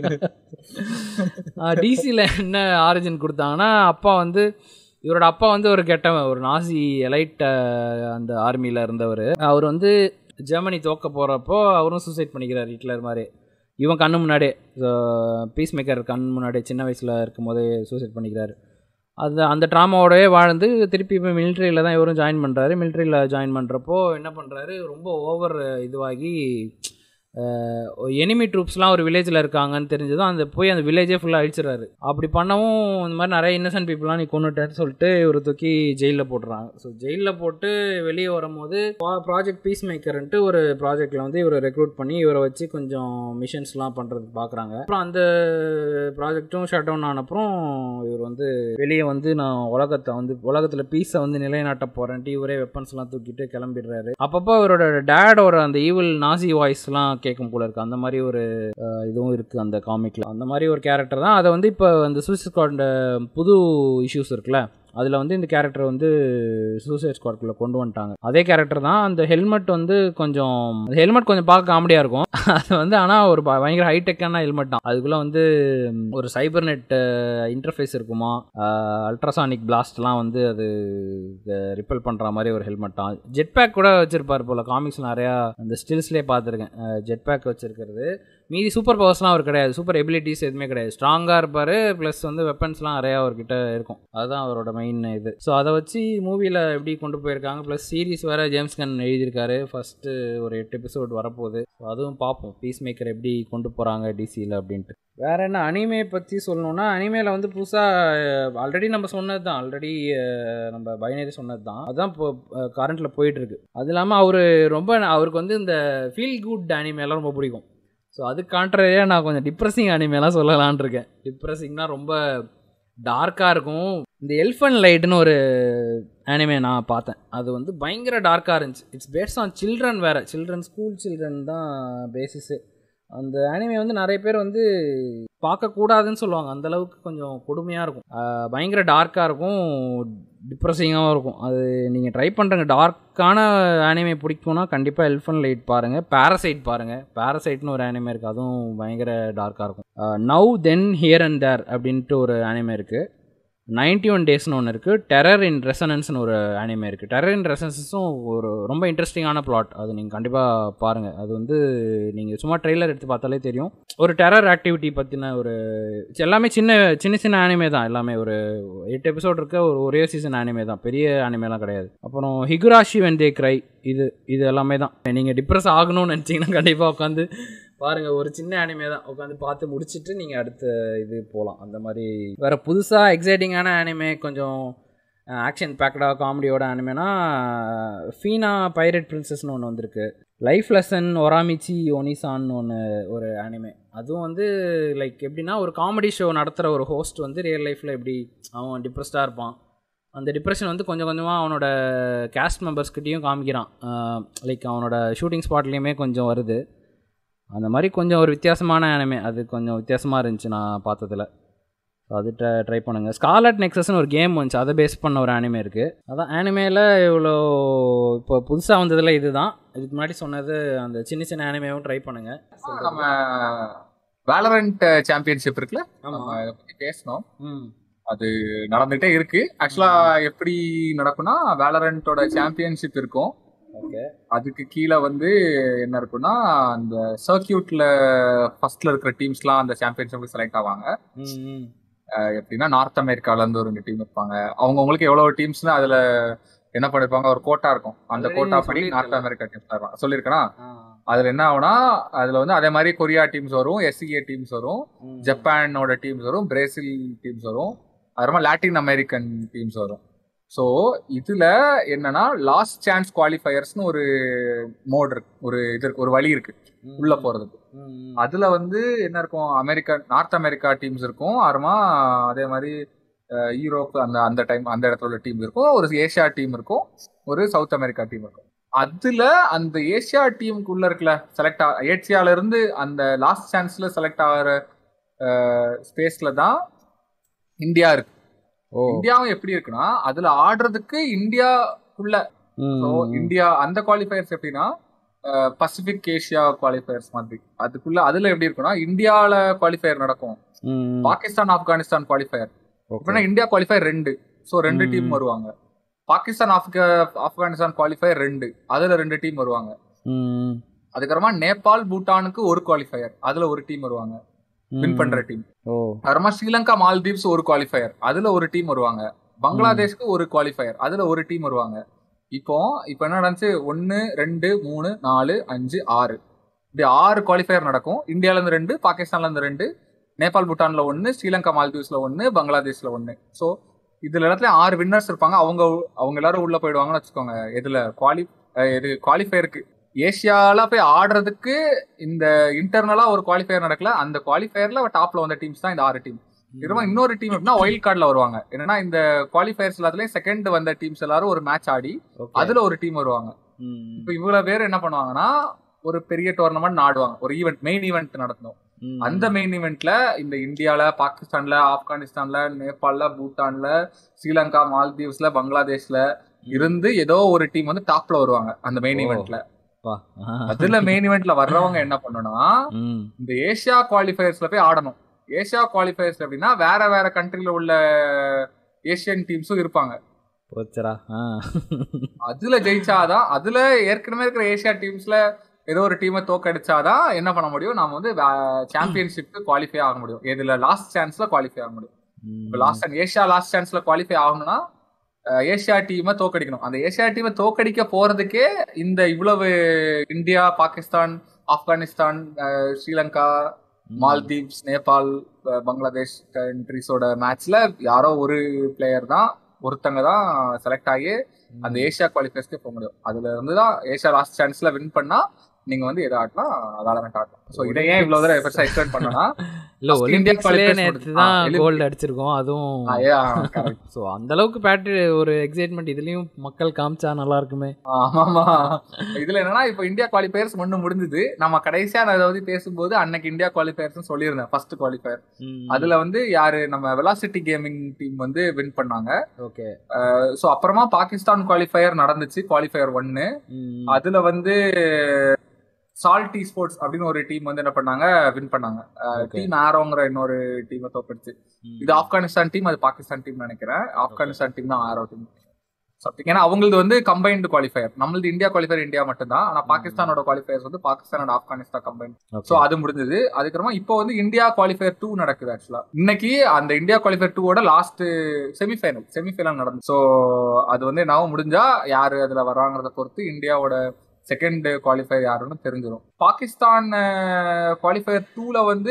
டிசியில் என்ன ஆரிஜின் கொடுத்தாங்கன்னா அப்பா வந்து இவரோட அப்பா வந்து ஒரு கெட்டவன் ஒரு நாசி எலைட் அந்த ஆர்மியில் இருந்தவர் அவர் வந்து ஜெர்மனி தோக்க போகிறப்போ அவரும் சூசைட் பண்ணிக்கிறார் ஹிட்லர் மாதிரி இவன் கண்ணு முன்னாடியே பீஸ் மேக்கர் கண் முன்னாடியே சின்ன வயசில் இருக்கும் போதே சூசைட் பண்ணிக்கிறாரு அது அந்த ட்ராமாவோடவே வாழ்ந்து திருப்பி இப்போ மிலிட்ரியில் தான் இவரும் ஜாயின் பண்ணுறாரு மிலிட்ரியில் ஜாயின் பண்ணுறப்போ என்ன பண்ணுறாரு ரொம்ப ஓவர் இதுவாகி எனிமி ட்ரூப்ஸ்லாம் ஒரு வில்லேஜில் இருக்காங்கன்னு தெரிஞ்சதும் அந்த போய் அந்த வில்லேஜே ஃபுல்லாக அழிச்சிடறாரு அப்படி பண்ணவும் இந்த மாதிரி நிறைய இன்னசென்ட் பீப்புளெலாம் நீ கொண்டுட்டேன்னு சொல்லிட்டு இவர் தூக்கி ஜெயிலில் போட்டுறாங்க ஸோ ஜெயிலில் போட்டு வெளியே வரும்போது ப்ராஜெக்ட் பீஸ் மேக்கர்ன்ட்டு ஒரு ப்ராஜெக்டில் வந்து இவரை ரெக்ரூட் பண்ணி இவரை வச்சு கொஞ்சம் மிஷன்ஸ்லாம் பண்ணுறதுக்கு பார்க்குறாங்க அப்புறம் அந்த ப்ராஜெக்ட்டும் ஷட் டவுன் ஆனப்புறம் இவர் வந்து வெளியே வந்து நான் உலகத்தை வந்து உலகத்தில் பீஸை வந்து நிலைநாட்ட போகிறேன்ட்டு இவரே வெப்பன்ஸ்லாம் தூக்கிட்டு கிளம்பிடுறாரு அப்பப்போ அவரோட டேடோட அந்த ஈவில் நாசி வாய்ஸ்லாம் கேட்கும் போல இருக்கு அந்த மாதிரி ஒரு அஹ், இதுவும் இருக்குது அந்த காமிக்கில் அந்த மாதிரி ஒரு கேரக்டர் தான் அதை வந்து இப்போ அந்த சூசைட் ஸ்குவாட் புது இஷ்யூஸ் இருக்குல்ல அதில் வந்து இந்த கேரக்டர் வந்து சூசைட் ஸ்குவாட்குள்ளே கொண்டு வந்துட்டாங்க அதே கேரக்டர் தான் அந்த ஹெல்மெட் வந்து கொஞ்சம் அந்த ஹெல்மெட் கொஞ்சம் பார்க்க காமெடியாக இருக்கும் அது வந்து ஆனால் ஒரு ப- பயங்கர ஹைடெக்கான ஹெல்மெட் தான் அதுக்குள்ளே வந்து ம், ஒரு சைபர் நெட் இன்டர்ஃபேஸ் இருக்குமா அல்ட்ராசானிக் பிளாஸ்ட்லாம் வந்து அது ரிப்பல் பண்ணுற மாதிரி ஒரு ஹெல்மெட் தான் ஜெட் பேக் கூட வச்சிருப்பார் போல் காமிக்ஸ் நிறையா அந்த ஸ்டில்ஸ்லேயே பார்த்துருக்கேன் ஜெட் பேக் வச்சிருக்கிறது மீதி சூப்பர் பவர்ஸ்லாம் அவர் கிடையாது சூப்பர் எபிலிட்டிஸ் எதுவுமே கிடையாது ஸ்ட்ராங்காக இருப்பார் ப்ளஸ் வந்து வெப்பன்ஸ்லாம் நிறையா அவர்கிட்ட இருக்கும் அதுதான் அவரோட மெயின் இது ஸோ அதை வச்சு மூவியில் எப்படி கொண்டு போயிருக்காங்க ப்ளஸ் சீரிஸ் வேறு ஜேம்ஸ் கன் எழுதியிருக்காரு ஃபஸ்ட்டு ஒரு எட்டு எபிசோட் வரப்போகுது ஸோ அதுவும் பார்ப்போம் பீஸ் மேக்கர் எப்படி கொண்டு போகிறாங்க டிசியில் அப்படின்ட்டு வேற என்ன அனிமே பற்றி சொல்லணும்னா அனிமேல வந்து புதுசாக ஆல்ரெடி நம்ம சொன்னது தான் ஆல்ரெடி நம்ம பைனரி சொன்னது தான் அதுதான் இப்போ கரண்ட்டில் போயிட்டு இருக்கு அது இல்லாமல் அவர் ரொம்ப அவருக்கு வந்து இந்த ஃபீல் குட் அனிமேலாம் ரொம்ப பிடிக்கும் ஸோ அது கான்ட்ரரியாக நான் கொஞ்சம் டிப்ரெஸிங் அனிமேலாம் சொல்லலான் இருக்கேன் டிப்ரெஸிங்னா ரொம்ப டார்க்காக இருக்கும் இந்த எல்ஃபன் லைட்னு ஒரு அனிமே நான் பார்த்தேன் அது வந்து பயங்கர டார்க்காக இருந்துச்சு இட்ஸ் பேஸ்ட் ஆன் சில்ட்ரன் வேறு சில்ட்ரன் ஸ்கூல் சில்ட்ரன் தான் பேசிஸு அந்த அனிமே வந்து நிறைய பேர் வந்து பார்க்கக்கூடாதுன்னு சொல்லுவாங்க அந்த அளவுக்கு கொஞ்சம் கொடுமையாக இருக்கும் ஆஹ் பயங்கர டார்க்காக இருக்கும் டிப்ரெஸிங்காகவும் இருக்கும் அது நீங்கள் ட்ரை பண்ணுறங்க டார்க்கான அனிமே பிடிக்கும்னா கண்டிப்பாக எல்ஃபன் லைட் பாருங்கள் பேரசைட் பாருங்கள் பேரசைட்னு ஒரு அனிமே இருக்குது அதுவும் பயங்கர டார்க்காக இருக்கும் now then here and there அப்படின்ட்டு ஒரு அனிமே இருக்குது நைன்டி ஒன் டேஸ்னு ஒன்று இருக்குது டெரர் இன் ரெசனன்ஸ்னு ஒரு அனிமே இருக்குது டெரர் இன் ரெசனன்ஸும் ஒரு ரொம்ப இன்ட்ரெஸ்டிங்கான பிளாட் அது நீங்கள் கண்டிப்பாக பாருங்கள் அது வந்து நீங்கள் சும்மா ட்ரெய்லர் எடுத்து பார்த்தாலே தெரியும் ஒரு டெரர் ஆக்டிவிட்டி பற்றின ஒரு எல்லாமே சின்ன சின்ன சின்ன அனிமே தான் எல்லாமே ஒரு எட்டு எபிசோட் இருக்க ஒரு ஒரே சீசன் அனிமே தான் பெரிய அனிமேலாம் கிடையாது அப்புறம் ஹிகுராஷி வென் தே கிரை இது இது எல்லாமே தான் நீங்கள் டிப்ரெஸ் ஆகணும்னு நினச்சிங்கன்னா கண்டிப்பாக உட்காந்து பாருங்க ஒரு சின்ன அனிமே தான் உட்காந்து பார்த்து முடிச்சிட்டு நீங்கள் அடுத்த இது போகலாம் அந்த மாதிரி வேற புதுசாக எக்ஸைட்டிங்கான அனிமே கொஞ்சம் ஆக்ஷன் பேக்கடாக காமெடியோட அனிமேனா ஃபீனா பைரட் பிரின்சஸ்னு ஒன்று வந்திருக்கு லைஃப் லெசன் ஒராமிச்சி ஒனிசான்னு ஒன்று ஒரு அனிமே அதுவும் வந்து லைக் எப்படின்னா ஒரு காமெடி ஷோ நடத்துகிற ஒரு ஹோஸ்ட் வந்து ரியல் லைஃப்பில் எப்படி அவன் டிப்ரெஸ்டாக இருப்பான் அந்த டிப்ரெஷன் வந்து கொஞ்சம் கொஞ்சமாக அவனோட கேஸ்ட் மெம்பர்ஸ்கிட்டையும் காமிக்கிறான் லைக் அவனோட ஷூட்டிங் ஸ்பாட்லேயுமே கொஞ்சம் வருது அந்த மாதிரி கொஞ்சம் ஒரு வித்தியாசமான அனிமே அது கொஞ்சம் வித்தியாசமாக இருந்துச்சு நான் பார்த்ததுல ஸோ அது ட்ரை பண்ணுங்கள் ஸ்காலட் நெக்ஸஸ்னு ஒரு கேம் வந்துச்சு அதை பேஸ் பண்ண ஒரு அனிமே இருக்குது அதான் அனிமேல இவ்வளோ இப்போ புதுசாக வந்ததில் இதுதான் இதுக்கு முன்னாடி சொன்னது அந்த சின்ன சின்ன அனிமேவும் ட்ரை பண்ணுங்கள் நம்ம வேலரண்ட் சாம்பியன்ஷிப் இருக்குல்ல நம்ம ஆமாம் இதை பத்தி பேசணும் ம் அது நடந்துட்டே இருக்கு ஆக்சுவலா எப்படி நடக்கும்னா வேலரண்டோட சாம்பியன்ஷிப் இருக்கும் ஓகே அதுக்கு கீழே வந்து என்ன இருக்கும்னா அந்த சர்க்கியூட்ல ஃபர்ஸ்ட்ல இருக்கிற டீம்ஸ்லாம் அந்த சாம்பியன்ஷிப்க்கு செலக்ட் ஆவாங்க ம் ம் அஹ் எப்படின்னா நார்த் அமெரிக்கால இருந்து ஒரு ரெண்டு டீம் இருப்பாங்க அவங்கவுங்களுக்கு எவ்வளவு டீம்ஸ்னு அதுல என்ன பண்ணிருப்பாங்க ஒரு கோட்டா இருக்கும் அந்த Already கோட்டா படி சொல்லிருக்கல. நார்த் அமெரிக்கா டீம்ஸ் இருப்பாங்க சொல்லியிருக்கேனா ஆ அதுல என்ன ஆகும்னா அதுல வந்து அதே மாதிரி கொரியா டீம்ஸ் வரும் எஸ்சிஏ டீம்ஸ் வரும் ம். ஜப்பானோட டீம்ஸ் வரும் பிரேசில் டீம்ஸ் வரும் அப்புறமா லாட்டின் அமெரிக்கன் டீம்ஸ் வரும் ஸோ இதுல என்னன்னா லாஸ்ட் சான்ஸ் குவாலிஃபயர்ஸ்னு ஒரு மோட் இருக்கு ஒரு இது இருக்கு ஒரு வழி இருக்கு ம். உள்ள போறதுக்கு ம், ம். அதுல வந்து என்ன இருக்கும் அமெரிக்கா நார்த் அமெரிக்கா டீம்ஸ் இருக்கும் அப்புறமா அதே மாதிரி அஹ், யூரோப் அந்த அந்த டைம் அந்த இடத்துல உள்ள டீம் இருக்கும் ஒரு ஏஷியா டீம் இருக்கும் ஒரு சவுத் அமெரிக்கா டீம் இருக்கும் அதுல அந்த ஏசியா டீமுக்குள்ள இருக்குல்ல செலக்ட் ஆ ஏசியால இருந்து அந்த லாஸ்ட் சான்ஸ்ல செலக்ட் ஆகிற ஸ்பேஸ்ல தான் இந்தியா இருக்கு ஓ இந்தியாவும் எப்படி இருக்குன்னா அதுல ஆடுறதுக்கு இந்தியாக்குள்ள ஸோ இந்தியா அந்த குவாலிஃபயர்ஸ் எப்படின்னா பசிபிக் ஏஷியா குவாலிஃபயர்ஸ் மாதிரி அதுக்குள்ள அதுல எப்படி இருக்குன்னா இந்தியால குவாலிஃபயர் நடக்கும் பாகிஸ்தான் ஆப்கானிஸ்தான் குவாலிஃபயர் இப்பனா இந்தியா குவாலிஃபயர் ரெண்டு ஸோ ரெண்டு ம். டீம் வருவாங்க பாகிஸ்தான் ஆப்கா ஆப்கானிஸ்தான் குவாலிஃபயர் ரெண்டு அதுல ரெண்டு டீம் வருவாங்க அதுக்கப்புறமா நேபாள் பூட்டானுக்கு ஒரு குவாலிஃபயர் அதுல ஒரு டீம் வருவாங்க வின் பண்ற டீம் ஓ அப்புறமா ஸ்ரீலங்கா மால்தீவ்ஸ் ஒரு குவாலிஃபயர் அதுல ஒரு டீம் வருவாங்க பங்களாதேஷ்க்கு ஒரு குவாலிஃபயர் அதுல ஒரு டீம் வருவாங்க இப்போ இப்போ என்ன நடந்துச்சு ஒன்னு ரெண்டு மூணு நாலு அஞ்சு ஆறு இப்படி ஆறு குவாலிஃபயர் நடக்கும் இந்தியால இருந்து ரெண்டு பாகிஸ்தான்ல இருந்து ரெண்டு நேபாள் பூட்டான்ல ஒன்னு ஸ்ரீலங்கா மால்தீவ்ஸ்ல ஒன்னு பங்களாதேஷ்ல ஒன்னு ஸோ இதுல இடத்துல ஆறு வின்னர்ஸ் இருப்பாங்க அவங்க அவங்க எல்லாரும் உள்ள போயிடுவாங்கன்னு வச்சுக்கோங்க எதுல குவாலி அஹ் இது குவாலிஃபயருக்கு ஏசியால போய் ஆடுறதுக்கு இந்த இன்டர்னலா ஒரு குவாலிஃபயர் நடக்கல அந்த குவாலிஃபயர்ல டாப்ல வந்த டீம்ஸ் தான் இந்த ஆறு டீம் திரும்ப இன்னொரு டீம் எப்படின்னா ஒயில்ட் கார்டுல வருவாங்க என்னன்னா இந்த குவாலிஃபயர்ஸ் எல்லாத்துலயும் செகண்ட் வந்த டீம்ஸ் எல்லாரும் ஒரு மேட்ச் ஆடி அதுல ஒரு டீம் வருவாங்க இப்போ இவ்வளவு பேர் என்ன பண்ணுவாங்கன்னா ஒரு பெரிய டோர்னமெண்ட் ஆடுவாங்க ஒரு ஈவெண்ட் மெயின் ஈவெண்ட் நடத்தணும் அந்த மெயின் ஈவெண்ட்ல இந்த இந்தியால பாகிஸ்தான்ல ஆப்கானிஸ்தான்ல நேபாள்ல பூட்டான்ல ஸ்ரீலங்கா மால்தீவ்ஸ்ல பங்களாதேஷ்ல இருந்து ஏதோ ஒரு டீம் வந்து டாப்ல வருவாங்க அந்த மெயின் ஓ. ஈவெண்ட்ல அதுல மெயின் ஈவெண்ட்ல வர்றவங்க என்ன பண்ணணும்னா இந்த ஏசியா குவாலிஃபயர்ஸ்ல போய் ஆடணும் ஏசியா குவாலிஃபயர்ஸ் அப்படின்னா வேற வேற கண்ட்ரில உள்ள ஏசியன் டீம்ஸும் இருப்பாங்க போச்சரா ஆ அதுல ஜெயிச்சாதான் அதுல ஏற்கனவே இருக்கிற ஏசியா டீம்ஸ்ல ஏதோ ஒரு டீமை தோக்கடிச்சாதான் என்ன பண்ண முடியும் நாம வந்து சாம்பியன்ஷிப்க்கு குவாலிஃபை ஆக முடியும் இதுல லாஸ்ட் சான்ஸ்ல குவாலிஃபை ஆக முடியும் இப்போ லாஸ்ட் ஏசியா லாஸ்ட் சான்ஸ்ல குவாலிஃபை ஆகணும்னா அஹ், ஏசியா டீமை தோக்கடிக்கணும் அந்த ஏசியா டீமை தோக்கடிக்க போறதுக்கே இந்த இவ்வளவு இந்தியா பாகிஸ்தான் ஆப்கானிஸ்தான் அஹ், ஸ்ரீலங்கா மால்தீவ்ஸ் நேபாள் அஹ், பங்களாதேஷ் கண்ட்ரிஸோட மேட்ச்ல யாரோ ஒரு பிளேயர் தான் ஒருத்தங்க தான் செலக்ட் ஆகி அந்த ஏசியா குவாலிஃபயர்ஸ்க்கு போக முடியும் அதுல இருந்து தான் ஏசியா லாஸ்ட் சான்ஸ்ல வின் பண்ணா நீங்க வந்து எதை ஆட்டலாம் வேலமெண்ட் ஆட்டலாம் ஸோ இதை ஏன் இவ்வளவு தூரம் பெருசா எக்ஸ்பிளைன் பண்ணனா இல்ல First India ஒலிம்பிக்ஸ்லயே qualifiers நேற்று ஆ, தான் Olympic. கோல்டு அடிச்சிருக்கோம் அதுவும் ஆ, yeah, correct. ஸோ அந்த அளவுக்கு பேட்டு ஒரு எக்ஸைட்மெண்ட் இதுலயும் மக்கள் காமிச்சா நல்லா இருக்குமே ஆமாமா இதுல என்னன்னா இப்போ இந்தியா குவாலிஃபயர்ஸ் ஒண்ணு முடிஞ்சது நம்ம கடைசியா நான் இதை பத்தி பேசும்போது அன்னைக்கு இந்தியா குவாலிஃபயர்ஸ் சொல்லியிருந்தேன் ஃபர்ஸ்ட் குவாலிஃபயர் அதுல வந்து யாரு நம்ம வெலாசிட்டி கேமிங் டீம் வந்து வின் பண்ணாங்க ஓகே ஸோ அப்புறமா பாகிஸ்தான் குவாலிஃபயர் நடந்துச்சு குவாலிஃபயர் ஒன்னு அதுல வந்து சால்டி ஸ்போர்ட்ஸ் அப்படின்னு ஒரு டீம் வந்து என்ன பண்ணாங்க வின் பண்ணாங்க Okay. டீம் ஆரோங்கிற இன்னொரு டீமை தோக்கடிச்சு இது ஆப்கானிஸ்தான் டீம் அது பாகிஸ்தான் டீம் நினைக்கிறேன் ஆப்கானிஸ்தான் டீம் தான் ஆரோ டீம் சம்திங் ஏன்னா அவங்களது வந்து கம்பைன்டு குவாலிஃபயர் நம்மளது இந்தியா குவாலிஃபயர் இந்தியா மட்டும் தான் ஆனா பாகிஸ்தானோட குவாலிஃபயர்ஸ் வந்து Pakistan and Afghanistan combine so அது முடிஞ்சது அதுக்கப்புறமா இப்போ வந்து இந்தியா குவாலிஃபயர் டூ நடக்குது ஆக்சுவலா இன்னைக்கு அந்த இந்தியா குவாலிஃபயர் டூவோட லாஸ்ட் செமிஃபைனல் செமிஃபைனல் நடந்து ஸோ அது வந்து என்ன முடிஞ்சா யாரு அதுல வராங்கிறத பொறுத்து இந்தியாவோட செகண்ட் குவாலிஃபயர் யாருன்னு தெரிஞ்சிடும் பாகிஸ்தான் குவாலிஃபயர் டூல வந்து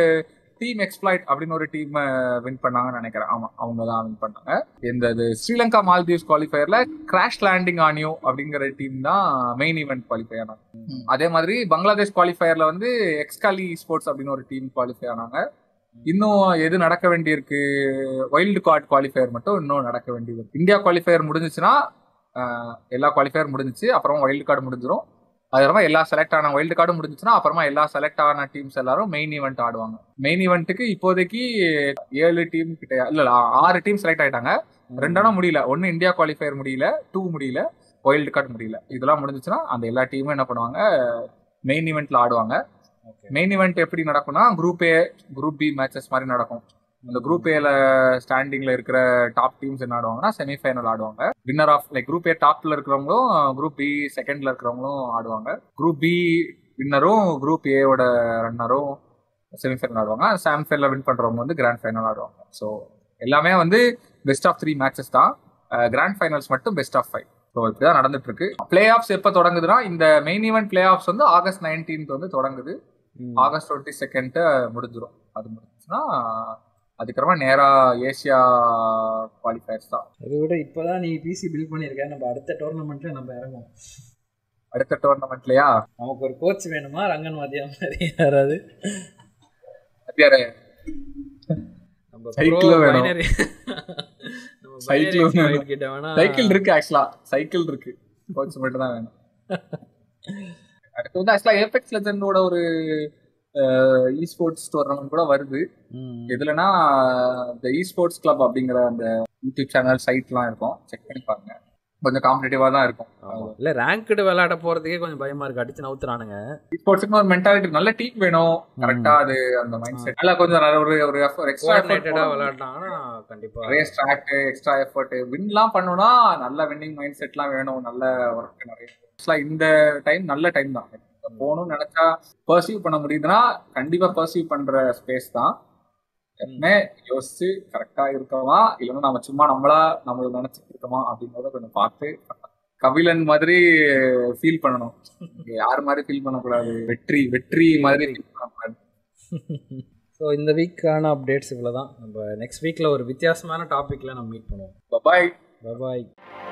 டீம் எக்ஸ்பிளாய்ட் அப்படின்னு ஒரு டீம் வின் பண்ணாங்கன்னு நினைக்கிறேன் ஆமா அவங்க தான் வின் பண்ணாங்க இந்த இது ஸ்ரீலங்கா மால்தீவ்ஸ் குவாலிஃபயர்ல கிராஷ் லேண்டிங் ஆனியோ அப்படிங்கிற டீம் தான் மெயின் ஈவெண்ட் குவாலிஃபை ஆனாங்க அதே மாதிரி பங்களாதேஷ் குவாலிஃபயர்ல வந்து எக்ஸ்காலி ஸ்போர்ட்ஸ் அப்படின்னு ஒரு டீம் குவாலிஃபை ஆனாங்க இன்னும் எது நடக்க வேண்டியிருக்கு வைல்டு கார்டு குவாலிஃபயர் மட்டும் இன்னும் நடக்க வேண்டியது இருக்கு. இந்தியா குவாலிஃபயர் முடிஞ்சுச்சுன்னா ஆஹ், எல்லா குவாலிஃபயர் முடிஞ்சுச்சு அப்புறம் வைல்டு கார்டு முடிஞ்சிடும் அதுக்கப்புறமா எல்லா செலக்ட் ஆன வைல்டு கார்டும் முடிஞ்சுச்சுன்னா அப்புறமா எல்லா செலக்ட் ஆன டீம்ஸ் எல்லாரும் மெயின் ஈவெண்ட் ஆடுவாங்க மெயின் ஈவெண்ட்டுக்கு இப்போதைக்கு ஏழு டீம் கிட்ட இல்ல இல்ல, ஆறு டீம் செலக்ட் ஆயிட்டாங்க ரெண்டானா முடியல ஒன்னு இந்தியா குவாலிஃபயர் முடியல டூ முடியல வைல்டு கார்டு முடியல இதெல்லாம் முடிஞ்சுச்சுன்னா அந்த எல்லா டீமும் என்ன பண்ணுவாங்க மெயின் ஈவெண்ட்ல ஆடுவாங்க மெயின் ஈவெண்ட் எப்படி நடக்கும்னா group A group B matches மாதிரி நடக்கும் அந்த குரூப் ஏல ஸ்டாண்டிங்ல இருக்கிற டாப் டீம்ஸ் என்ன ஆடுவாங்கன்னா செமிஃபைனல் ஆடுவாங்க winner of like group A டாப்ல இருக்கிறவங்களும் குரூப் பி செகண்ட்ல இருக்கிறவங்களும் ஆடுவாங்க குரூப் பி வின்னரும் குரூப் ஏவோட ரன்னரும் செமிஃபைனல் ஆடுவாங்க செமிஃபைனல் வின் பண்றவங்க வந்து கிராண்ட் ஃபைனல் ஆடுவாங்க ஸோ எல்லாமே வந்து பெஸ்ட் ஆஃப் த்ரீ மேட்சஸ் தான் கிராண்ட் ஃபைனல்ஸ் மட்டும் பெஸ்ட் ஆஃப் ஃபைவ் ஸோ இப்படிதான் நடந்துட்டு இருக்கு பிளே ஆஃப்ஸ் எப்போ தொடங்குதுன்னா இந்த மெயின் ஈவெண்ட் பிளே ஆஃப்ஸ் வந்து ஆகஸ்ட் நைன்டீன்த் வந்து தொடங்குது ஆகஸ்ட் டுவெண்ட்டி செகண்ட் முடிஞ்சிடும் அது முடிஞ்சுச்சுன்னா அதுக்கப்புறமா நேரா ஏசியா குவாலிஃபயர்ஸ் தான் அதை விட இப்போதான் நீ பிசி பில்ட் பண்ணியிருக்க நம்ம அடுத்த டோர்னமெண்ட்ல நம்ம இறங்குவோம் அடுத்த டோர்னமெண்ட்லயா நமக்கு ஒரு கோச் வேணுமா ரங்கன் வாத்தியா மாதிரி யாராவது அப்படியாரு நம்ம Cycle pro வேணும். binary- நம்ம Cycle binary வேணும். side கிட்ட வேணா சைக்கிள் இருக்கு ஆக்சுவலா சைக்கிள் இருக்கு கோச் மட்டும் தான் வேணும் அடுத்து வந்து ஆக்சுவலா ஏபெக்ஸ் லெஜண்டோட ஒரு இ ஸ்போர்ட்ஸ் டோர்னமெண்ட் கூட வருது ம். எதுலனா இந்த இ ஸ்போர்ட்ஸ் கிளப் அப்படிங்கிற அந்த யூடியூப் சேனல் சைட்லாம் இருக்கும் செக் பண்ணி பாருங்க கொஞ்சம் காம்படிட்டிவா தான் இருக்கும் ஆமா. இல்ல ரேங்க்டு விளையாட போறதுக்கே கொஞ்சம் பயமா இருக்கு அடிச்சு நவுத்துறானுங்க ஸ்போர்ட்ஸ்க்கு ஒரு மென்டாலிட்டி நல்ல டீம் வேணும் கரெக்டா அது அந்த மைண்ட் செட் நல்லா கொஞ்சம் நல்ல ஒரு ஒரு எக்ஸ்ட்ரா கோஆர்டினேட்டடா விளையாடினாங்கன்னா கண்டிப்பா நிறைய ஸ்ட்ராக்ட் எக்ஸ்ட்ரா எஃபர்ட் வின்லாம் பண்ணணும்னா நல்ல வின்னிங் மைண்ட் செட்லாம் வேணும் நல்ல ஒர்க் நிறைய Actually இந்த டைம் நல்ல டைம் தான் போகணும்னு நினைச்சா பர்சீவ் பண்ண முடியுதுன்னா கண்டிப்பா பர்சீவ் பண்ற ஸ்பேஸ் தான் எப்பவுமே யோசிச்சு கரெக்டா இருக்கோமா இல்லைன்னா நம்ம சும்மா நம்மளா நம்மள நினைச்சிட்டு இருக்கோமா அப்படிங்கறத கொஞ்சம் பார்த்து கபிலன் மாதிரி ஃபீல் பண்ணணும் இங்க யார் மாதிரி ஃபீல் பண்ணக்கூடாது வெற்றி வெற்றி மாதிரி ஃபீல் பண்ணக்கூடாது ஸோ இந்த வீக்கான அப்டேட்ஸ் இவ்வளோ தான் நம்ம நெக்ஸ்ட் வீக்கில் ஒரு வித்தியாசமான டாப்பிக்கில் நம்ம மீட் பண்ணுவோம் பாய் பாய்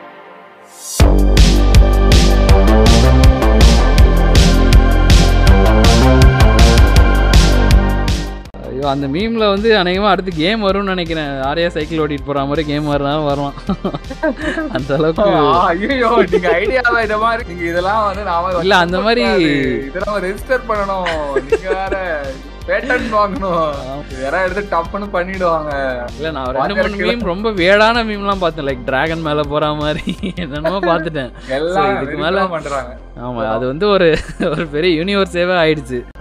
ஐயோ அந்த மீம்ல வந்து அநேகமா அடுத்து கேம் வரும்னு நினைக்கிறேன் ஆரியா சைக்கிள் ஓட்டிட்டு போற மாதிரி கேம் வரனாலும் வரலாம் அந்த அளவுக்கு ஐயோ நீங்க ஐடியாவா இந்த மாதிரி நீங்க இதெல்லாம் வந்து நாம இல்ல, அந்த மாதிரி- வச்சுக்கக்கூடாது. இதெல்லாம் ரெஜிஸ்டர் பண்ணணும் நீங்க வேற பேட்டன் வாங்கணும் யாராவது எடுத்து டப்புன்னு பண்ணிடுவாங்க இல்ல நான் ரெண்டு மூணு மீம் ரொம்ப வேடான மீம்லாம் பார்த்தேன் லைக் டிராகன் மேல போற மாதிரி என்னென்னமோ பார்த்துட்டேன் எல்லாம் இதுக்கு இதுக்கு மேல- பண்றாங்க ஆமா அது வந்து ஒரு ஒரு பெரிய யூனிவர்ஸேவே ஆயிடுச்சு